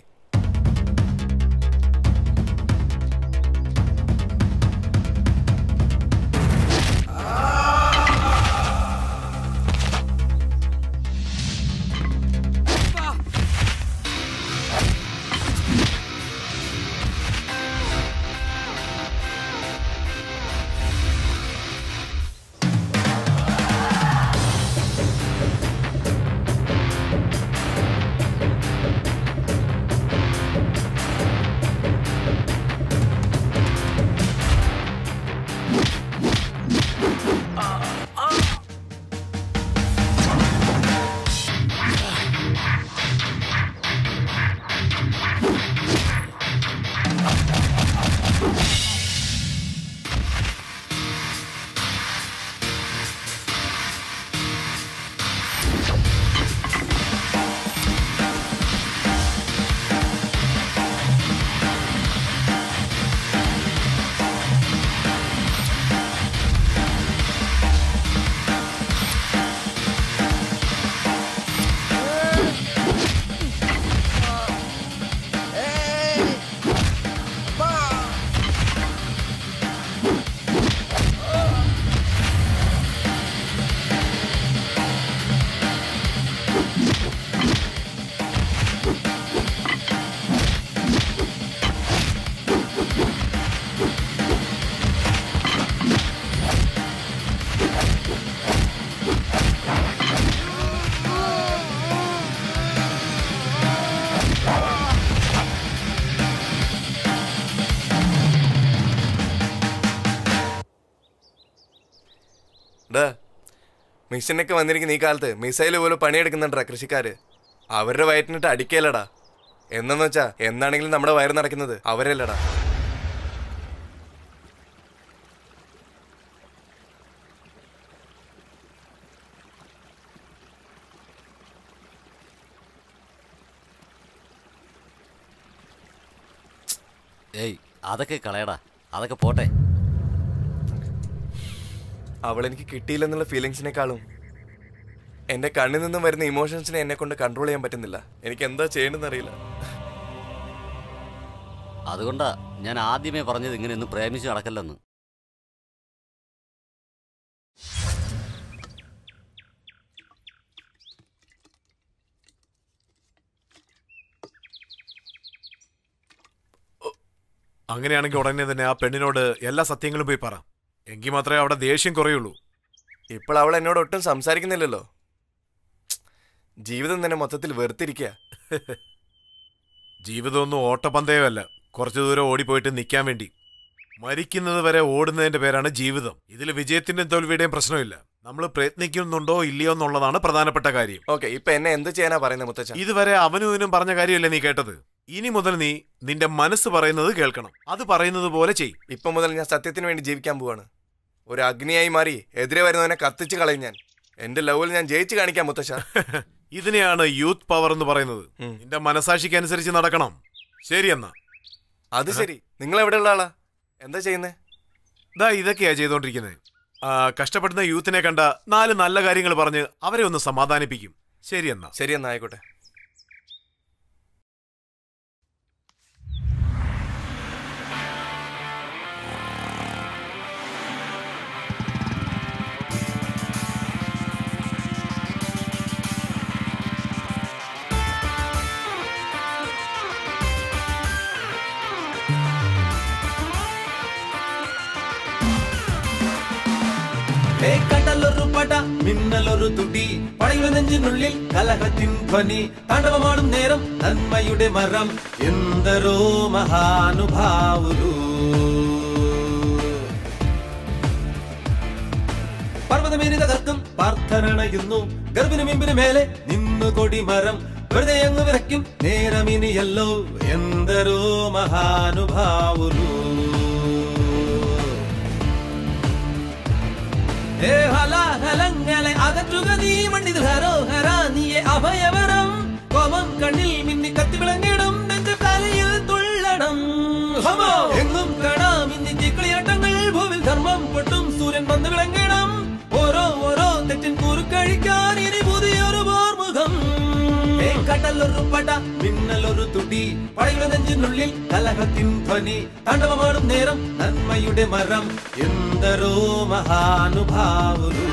ഡാ മിഷനൊക്കെ വന്നിരിക്കുന്ന ഈ കാലത്ത് മിസൈൽ പോലും പണിയെടുക്കുന്നുണ്ടാ കൃഷിക്കാര് അവരുടെ വയറ്റിനിട്ട് അടിക്കലടാ എന്നെന്ന് വെച്ചാ എന്നാണെങ്കിലും നമ്മുടെ വയറ് നടക്കുന്നത് അവരല്ലടാ ഏയ് അതൊക്കെ കളയടാ അതൊക്കെ പോട്ടെ അവൾ എനിക്ക് കിട്ടിയില്ലെന്നുള്ള ഫീലിങ്സിനേക്കാളും എന്റെ കണ്ണിൽ നിന്നും വരുന്ന ഇമോഷൻസിനെ എന്നെ കൊണ്ട് കൺട്രോൾ ചെയ്യാൻ പറ്റുന്നില്ല എനിക്ക് എന്താ ചെയ്യണമെന്ന് അറിയില്ല അതുകൊണ്ടാ ഞാൻ ആദ്യമേ പറഞ്ഞത് ഇങ്ങനെ ഒന്നും പ്രേമിച്ച് നടക്കല്ലെന്ന് അങ്ങനെയാണെങ്കിൽ ഉടനെ തന്നെ ആ പെണ്ണിനോട് എല്ലാ സത്യങ്ങളും പോയി പറ എങ്കിൽ മാത്രമേ അവിടെ ദേഷ്യം കുറയുള്ളൂ ഇപ്പോൾ അവൾ എന്നോട് ഒട്ടും സംസാരിക്കുന്നില്ലല്ലോ ജീവിതം തന്നെ മൊത്തത്തിൽ വെറുത്തിരിക്കുക ജീവിതമൊന്നും ഓട്ടപ്പന്തയമല്ല കുറച്ചു ദൂരം ഓടിപ്പോയിട്ട് നിൽക്കാൻ വേണ്ടി മരിക്കുന്നത് വരെ ഓടുന്നതിന്റെ പേരാണ് ജീവിതം ഇതിൽ വിജയത്തിന്റെയും തോൽവിയുടെയും പ്രശ്നമില്ല നമ്മൾ പ്രയത്നിക്കുന്നുണ്ടോ ഇല്ലയോ എന്നുള്ളതാണ് പ്രധാനപ്പെട്ട കാര്യം ഓക്കെ ഇപ്പൊ എന്നെ എന്ത് ചെയ്യാനാ പറയുന്നത് മുത്തച്ഛ ഇതുവരെ അവനും ഇവനും പറഞ്ഞ കാര്യമല്ലേ നീ കേട്ടത് ഇനി മുതൽ നീ നിന്റെ മനസ്സ് പറയുന്നത് കേൾക്കണം അത് പറയുന്നത് പോലെ ചെയ് ഇപ്പൊ മുതൽ ഞാൻ സത്യത്തിന് വേണ്ടി ജീവിക്കാൻ പോവാണ് ഒരു അഗ്നിയായി മാറി എതിരെ വരുന്നവനെ കത്തിച്ച് കളയും ഞാൻ എന്റെ ലവിൽ ഞാൻ ജയിച്ചു കാണിക്കാം മുത്തശ്ശ ഇതിനെയാണ് യൂത്ത് പവർ എന്ന് പറയുന്നത് നിന്റെ മനസാക്ഷിക്ക് അനുസരിച്ച് നടക്കണം ശരി എന്നാ അത് ശരി നിങ്ങൾ എവിടെയുള്ള ആളാ എന്താ ചെയ്യുന്നേ ദാ ഇതൊക്കെയാ ചെയ്തോണ്ടിരിക്കുന്നത് കഷ്ടപ്പെടുന്ന യൂത്തിനെ കണ്ട നാല് നല്ല കാര്യങ്ങൾ പറഞ്ഞ് അവരെ ഒന്ന് സമാധാനിപ്പിക്കും ശരി എന്നാ ശരി എന്നാ ആയിക്കോട്ടെ ഏ കടലൊരു പട മിന്നലൊരു തുടി പടയുടെ നെഞ്ചിനുള്ളിൽ കലഹത്തിൻ ധ്വനി താണ്ഡവമാടും നേരം നന്മയുടെ മരം എന്തരോ മഹാനുഭാവുലു പർവ്വതമേനി തകർക്കും പ്രാർത്ഥനണയുന്നു ഗർഭിന് മിമ്പിന് മേലെ നിന്നു കൊടിമരം വെറുതെ അങ്ങ് വിറയ്ക്കും നേരമിനിയല്ലോ എന്തരോ മഹാനുഭാവുലു ഹേ ഹലാഹലങ്ങളെ അകറ്റുക നീ മണ്ണിത് ഹരോഹര നീയെ അഭയവരം കോപം കണ്ണിൽ മിന്നി കത്തി വിളങ്ങിടും നെഞ്ച് കലയിൽ തുള്ളണം ഹമോ എങ്ങും കാണാം ഇന്നി ചിക്കളിയാട്ടങ്ങൾ ഭൂവിൽ ധർമ്മം പൊട്ടും സൂര്യൻ വന്ന് വിളങ്ങിടം ഓരോ ഓരോ തെറ്റിൻ കുറുക്കഴിക്കാൻ ഇനി പുതിയൊരു പോർമുഖം ഏ കടലൊരു പട മിന്നലൊരു തുടി പടയുടെ നെഞ്ചിനുള്ളിൽ കലഹത്തിൻ ധ്വനി താണ്ഡവമാടും നേരം നന്മയുടെ മരം എന്തരോ മഹാനുഭാവുലു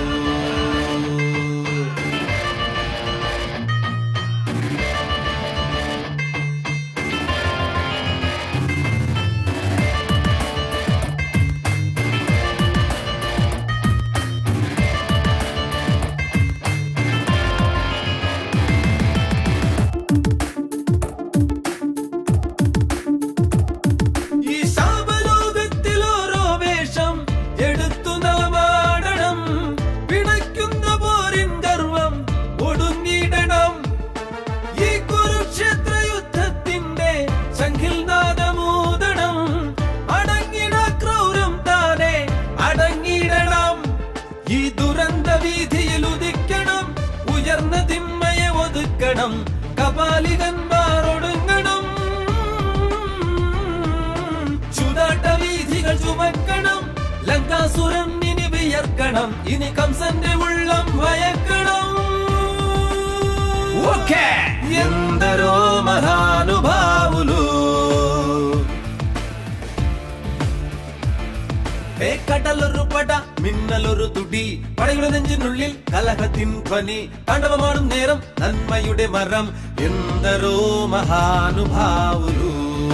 ഈ ശാപലോകത്തിൽ ഓരോ വേഷം എടുത്തു നാമാടണം പിണയ്ക്കുന്ന പോരിൻ ഗർവം ഒടുങ്ങിടണം ഈ കുരുക്ഷേത്ര യുദ്ധത്തിന്റെ ശംഖിൽ നാദമൂതണം അടങ്ങിട ക്രൗരം താനെ അടങ്ങിടണം ഈ ദുരന്ത വീതിയിൽ ഉദിക്കണം ഉയർന്ന തിന്മയെ ഒതുക്കണം കപാലികന്മാർ ഒടുങ്ങണം ചുതാട്ട വീഥികൾ ചുമക്കണം ലങ്കാസുരം ഇനി വിയർക്കണം ഇനി കംസന്റെ ഉള്ളം ഭയക്കണം ഓക്കേ എന്തരോ മഹാനുഭാവുലു ഏ കടലൊരു പട മിന്നലൊരു തുടി പടയുടെ നെഞ്ചിനുള്ളിൽ കലഹത്തിൻ ധ്വനി താണ്ഡവമാടും നേരം നന്മയുടെ മരം എന്തരോ മഹാനുഭാവുലു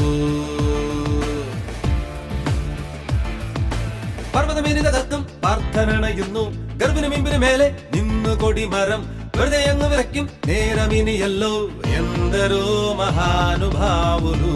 പർവ്വതമേനി തകർക്കും പ്രാർത്ഥനണയുന്നു ഗർഭിന് മിമ്പിന് മേലെ നിന്നു കൊടിമരം വെറുതെ അങ്ങ് വിറയ്ക്കും നേരമിനിയല്ലോ എന്തരോ മഹാനുഭാവുലു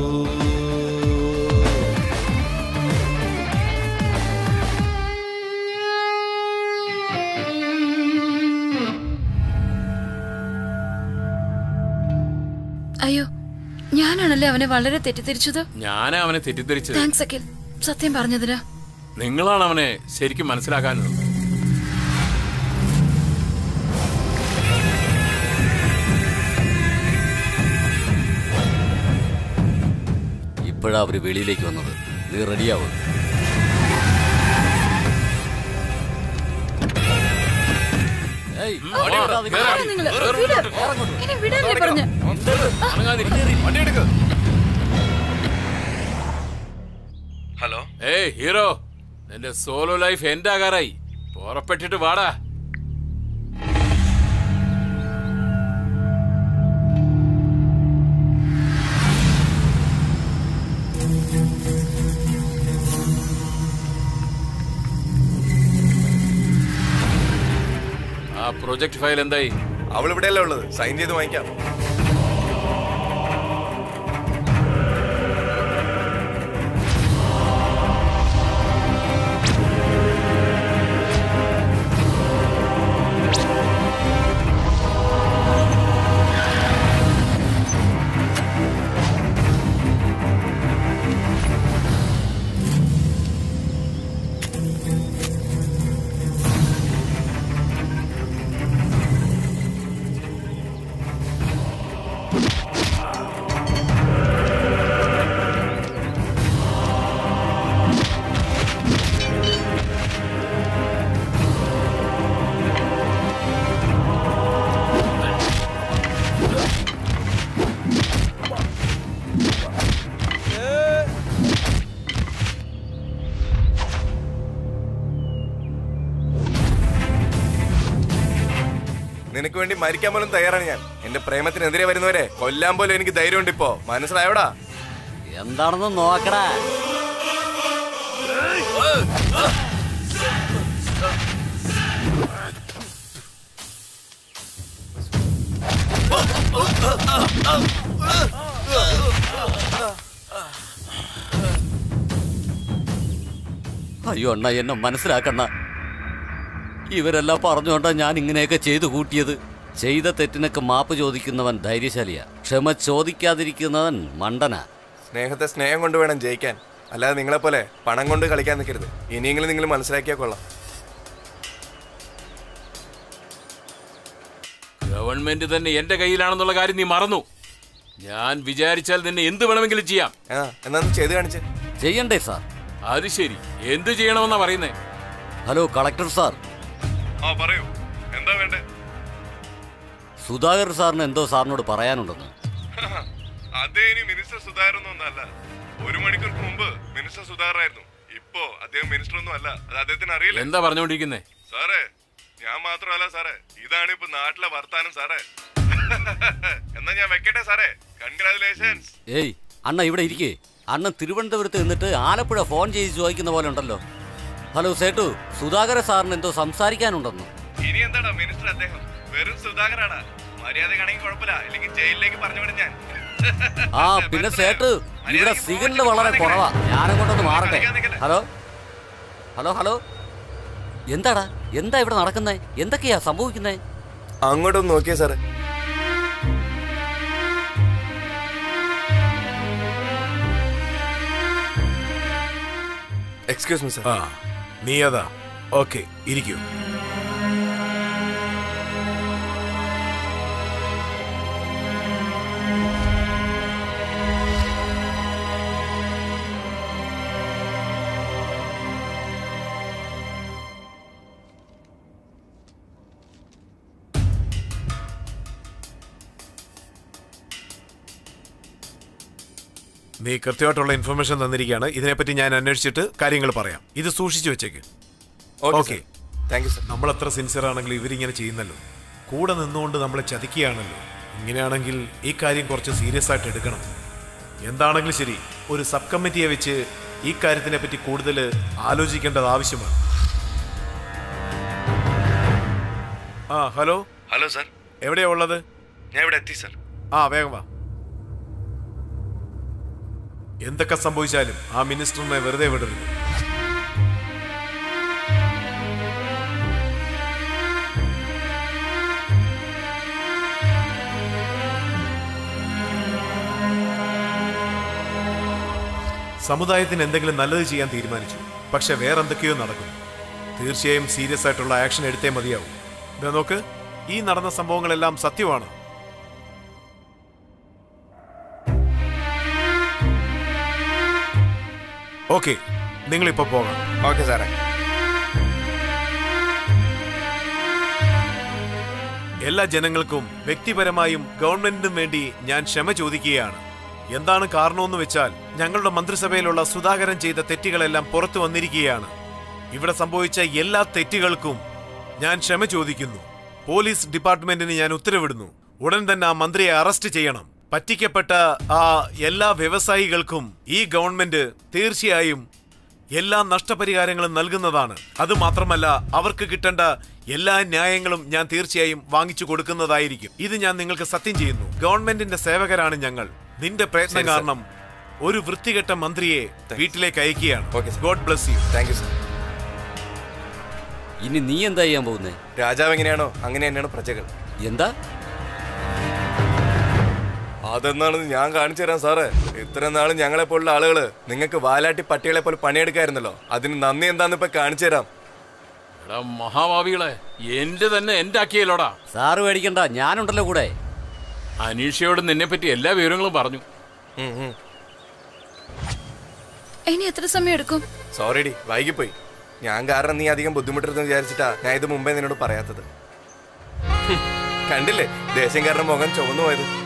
അവനെ വളരെ തെറ്റിദ്ധരിച്ചത് ഞാനാ അവനെ തെറ്റിദ്ധരിച്ചത് താങ്ക്സ് അഖിൽ സത്യം പറഞ്ഞതിന് നിങ്ങളാണ് അവനെ ശരിക്കും മനസ്സിലാക്കാനുള്ളത് ഇപ്പോഴാ അവര് വെളിയിലേക്ക് വന്നത് നീ റെഡിയാവും ഏയ്, ഓടാ, നിങ്ങൾ. ആരാ നിങ്ങള്? വിട്. എന്നെ വിടാനല്ലേ പറഞ്ഞ് ഹലോ ഏയ് ഹീറോ നിന്റെ സോളോ ലൈഫ് എൻഡ് ആകാറായി പുറപ്പെട്ടിട്ട് വാടാ ആ പ്രൊജക്ട് ഫയൽ എന്തായി അവൾ ഇവിടെയല്ലേ ഉള്ളത് സൈൻ ചെയ്ത് വാങ്ങിക്കാം നിനക്ക് വേണ്ടി മരിക്കാൻ പോലും തയ്യാറാണ് ഞാൻ എന്റെ പ്രേമത്തിനെതിരെ വരുന്നവരെ കൊല്ലാൻ പോലും എനിക്ക് ധൈര്യമുണ്ട് ഇപ്പോ മനസ്സിലായോടാ എന്താണെന്ന് നോക്കടാ അയ്യോ അണ്ണ എന്നെ മനസ്സിലാക്കണ്ണ ഇവരെല്ലാം പറഞ്ഞുകൊണ്ടാ ഞാൻ ഇങ്ങനെയൊക്കെ ചെയ്തു കൂട്ടിയത് ചെയ്ത തെറ്റിനൊക്കെ മാപ്പ് ചോദിക്കുന്നവൻ ധൈര്യശാലിയാ ക്ഷമ ചോദിക്കാതിരിക്കുന്നവൻ മണ്ടനാ സ്നേഹത്തെ സ്നേഹം കൊണ്ട് വേണം ജയിക്കാൻ അല്ലാതെ നിങ്ങളെ പോലെ പണം കൊണ്ട് കളിക്കാൻ നിൽക്കരുത് ഇനിയെങ്കിലും നിങ്ങൾ മനസ്സിലാക്കിയാൽ കൊള്ളാം ഗവൺമെന്റ് തന്നെ എന്റെ കയ്യിലാണെന്നുള്ള കാര്യം നീ മറന്നു ഞാൻ വിചാരിച്ചാൽ നിന്നെ എന്ത് വേണമെങ്കിലും ചെയ്യാം ആ എന്നാ ചെയ്ത് കാണിച്ച് ചെയ്യണ്ടേ സാർ അത് ശരി എന്ത് ചെയ്യണമെന്നാ പറയുന്നേ ഹലോ കളക്ടർ സാർ ആ പറയൂ എന്താ വേണ്ടേ സുധാകർ സാറിന് എന്തോ സാറിനോട് പറയാനുണ്ടെന്ന് അതേ ഇനി മിനിസ്റ്റർ സുധാകരൻ ഒന്നും അല്ല ഒരു മണിക്കൂർക്ക് മുമ്പ് മിനിസ്റ്റർ സുധാകരായിരുന്നു ഇപ്പോ അദ്ദേഹം മിനിസ്റ്റർ ഒന്നും അല്ല അത് അദ്ദേഹത്തിന് അറിയില്ല എന്താ പറഞ്ഞുകൊണ്ടിരിക്കുന്നേ സാറേ ഞാൻ മാത്രമല്ല സാറേ ഇതാണ് ഇപ്പൊ നാട്ടിലെ വർത്താനം സാറേ എന്നാ ഞാൻ വെക്കട്ടെ സാറേ കൺഗ്രാചുലേഷൻസ് ഏയ് അണ്ണ ഇവിടെ ഇരിക്കേ അണ്ണൻ തിരുവനന്തപുരത്ത് നിന്നിട്ട് ആലപ്പുഴ ഫോൺ ചെയ്ത് ചോദിക്കുന്ന പോലെ ഉണ്ടല്ലോ ഹലോ സേട്ടു സുധാകര സാറിന് എന്തോ സംസാരിക്കാനുണ്ടെന്ന് ഇനി എന്താടാ മിനിസ്റ്റർ അദ്ദേഹം വെറും സുധാകരാടാ മര്യാദക്കാണെങ്കിൽ കുഴപ്പമില്ല അല്ലെങ്കിൽ ജയിലിലേക്ക് പറഞ്ഞു വിടും ഞാൻ ആ പിന്നെ സേട്ടു ഇവിടെ സിഗ്നൽ വളരെ കുറവാ ഞാനങ്ങോട്ടൊന്ന് മാറട്ടെ ഹലോ ഹലോ ഹലോ എന്താടാ എന്താ ഇവിടെ നടക്കുന്നേ എന്തൊക്കെയാ സംഭവിക്കുന്നേ അങ്ങോട്ടൊന്ന് നോക്കിയേ സാറേ എക്സ്ക്യൂസ് മീ സാർ ആ നീ അതാ ഓക്കെ ഇരിക്കൂ നീ കൃത്യമായിട്ടുള്ള ഇൻഫർമേഷൻ തന്നിരിക്കുകയാണ് ഇതിനെപ്പറ്റി ഞാൻ അന്വേഷിച്ചിട്ട് കാര്യങ്ങൾ പറയാം ഇത് സൂക്ഷിച്ചു വെച്ചേക്ക് ഓക്കെ താങ്ക് യു സർ നമ്മൾ എത്ര സിൻസിയർ ആണെങ്കിലും ഇവരിങ്ങനെ ചെയ്യുന്നല്ലോ കൂടെ നിന്നുകൊണ്ട് നമ്മളെ ചതിക്കുകയാണല്ലോ ഇങ്ങനെയാണെങ്കിൽ ഈ കാര്യം കുറച്ച് സീരിയസ് ആയിട്ട് എടുക്കണം എന്താണെങ്കിലും ശരി ഒരു സബ് കമ്മിറ്റിയെ വെച്ച് ഈ കാര്യത്തിനെ പറ്റി കൂടുതൽ ആലോചിക്കേണ്ടത് ആവശ്യമാണ് ആ ഹലോ ഹലോ സർ എവിടെയാ ഉള്ളത് ഞാൻ ഇവിടെ എത്തി സർ ആ വേഗം വാ എന്തൊക്കെ സംഭവിച്ചാലും ആ മിനിസ്റ്ററിനെ വെറുതെ വിടരുത് സമുദായത്തിന് എന്തെങ്കിലും നല്ലത് ചെയ്യാൻ തീരുമാനിച്ചു പക്ഷെ വേറെന്തൊക്കെയോ നടക്കും തീർച്ചയായും സീരിയസ് ആയിട്ടുള്ള ആക്ഷൻ എടുത്തേ മതിയാവും ഇതാ നോക്ക് ഈ നടന്ന സംഭവങ്ങളെല്ലാം സത്യമാണ് ഓക്കെ നിങ്ങളിപ്പോ പോകാം ഓക്കെ സാറേ എല്ലാ ജനങ്ങൾക്കും വ്യക്തിപരമായും ഗവൺമെന്റിനും വേണ്ടി ഞാൻ ക്ഷമ ചോദിക്കുകയാണ് എന്താണ് കാരണമെന്ന് വെച്ചാൽ ഞങ്ങളുടെ മന്ത്രിസഭയിലുള്ള സുധാകരൻ ചെയ്ത തെറ്റുകളെല്ലാം പുറത്തു വന്നിരിക്കുകയാണ് ഇവിടെ സംഭവിച്ച എല്ലാ തെറ്റുകൾക്കും ഞാൻ ക്ഷമ ചോദിക്കുന്നു പോലീസ് ഡിപ്പാർട്ട്മെന്റിന് ഞാൻ ഉത്തരവിടുന്നു ഉടൻ തന്നെ ആ മന്ത്രിയെ അറസ്റ്റ് ചെയ്യണം പറ്റിക്കപ്പെട്ട ആ എല്ലാ വ്യവസായികൾക്കും ഈ ഗവൺമെന്റ് തീർച്ചയായും എല്ലാ നഷ്ടപരിഹാരങ്ങളും നൽകുന്നതാണ് അത് മാത്രമല്ല അവർക്ക് കിട്ടേണ്ട എല്ലാ ന്യായങ്ങളും ഞാൻ തീർച്ചയായും വാങ്ങിച്ചു കൊടുക്കുന്നതായിരിക്കും ഇത് ഞാൻ നിങ്ങൾക്ക് സത്യം ചെയ്യുന്നു ഗവൺമെന്റിന്റെ സേവകരാണ് ഞങ്ങൾ നിന്റെ പ്രയത്നം ശരി, സർ. കാരണം ഒരു വൃത്തികെട്ട മന്ത്രിയെ വീട്ടിലേക്ക് അയക്കുകയാണ് God bless you thank you sir ഇനി നീ എന്താ ചെയ്യാൻ പോകുന്നേ രാജാവ് എങ്ങനെയാണോ അങ്ങനെ തന്നെയാണ് പ്രജകൾ എന്താ അതെന്നാണെന്ന് ഞാൻ കാണിച്ചു തരാം സാറേ ഇത്ര നാളും ഞങ്ങളെ പോലുള്ള ആളുകള് നിങ്ങൾക്ക് വാലാട്ടി പട്ടികളെ പോലെ പണിയെടുക്കായിരുന്നല്ലോ അതിന് നന്ദി എന്താന്ന് ഇപ്പൊ കാണിച്ചു തരാം എടാ മഹാഭാവികളെ എന്റെ തന്നെ എന്റെ ആക്കിയല്ലോടാ സാറ് പേടിക്കണ്ട ഞാനുണ്ടല്ലോ കൂടെ അനീഷയോട് നിന്നെ പറ്റി എല്ലാ വിവരങ്ങളും പറഞ്ഞു ഇനി എത്ര സമയം എടുക്കും സോറിഡി വൈകിപ്പോയി ഞാൻ കാരണം നീ അധികം ബുദ്ധിമുട്ടരുതെന്ന് വിചാരിച്ചിട്ടാ ഞാൻ ഇത് മുമ്പേ നിന്നോട് പറയാത്തത് ഹും, കണ്ടില്ലേ ദേഷ്യം കാരണം മുഖം ചുവന്നു പോയത്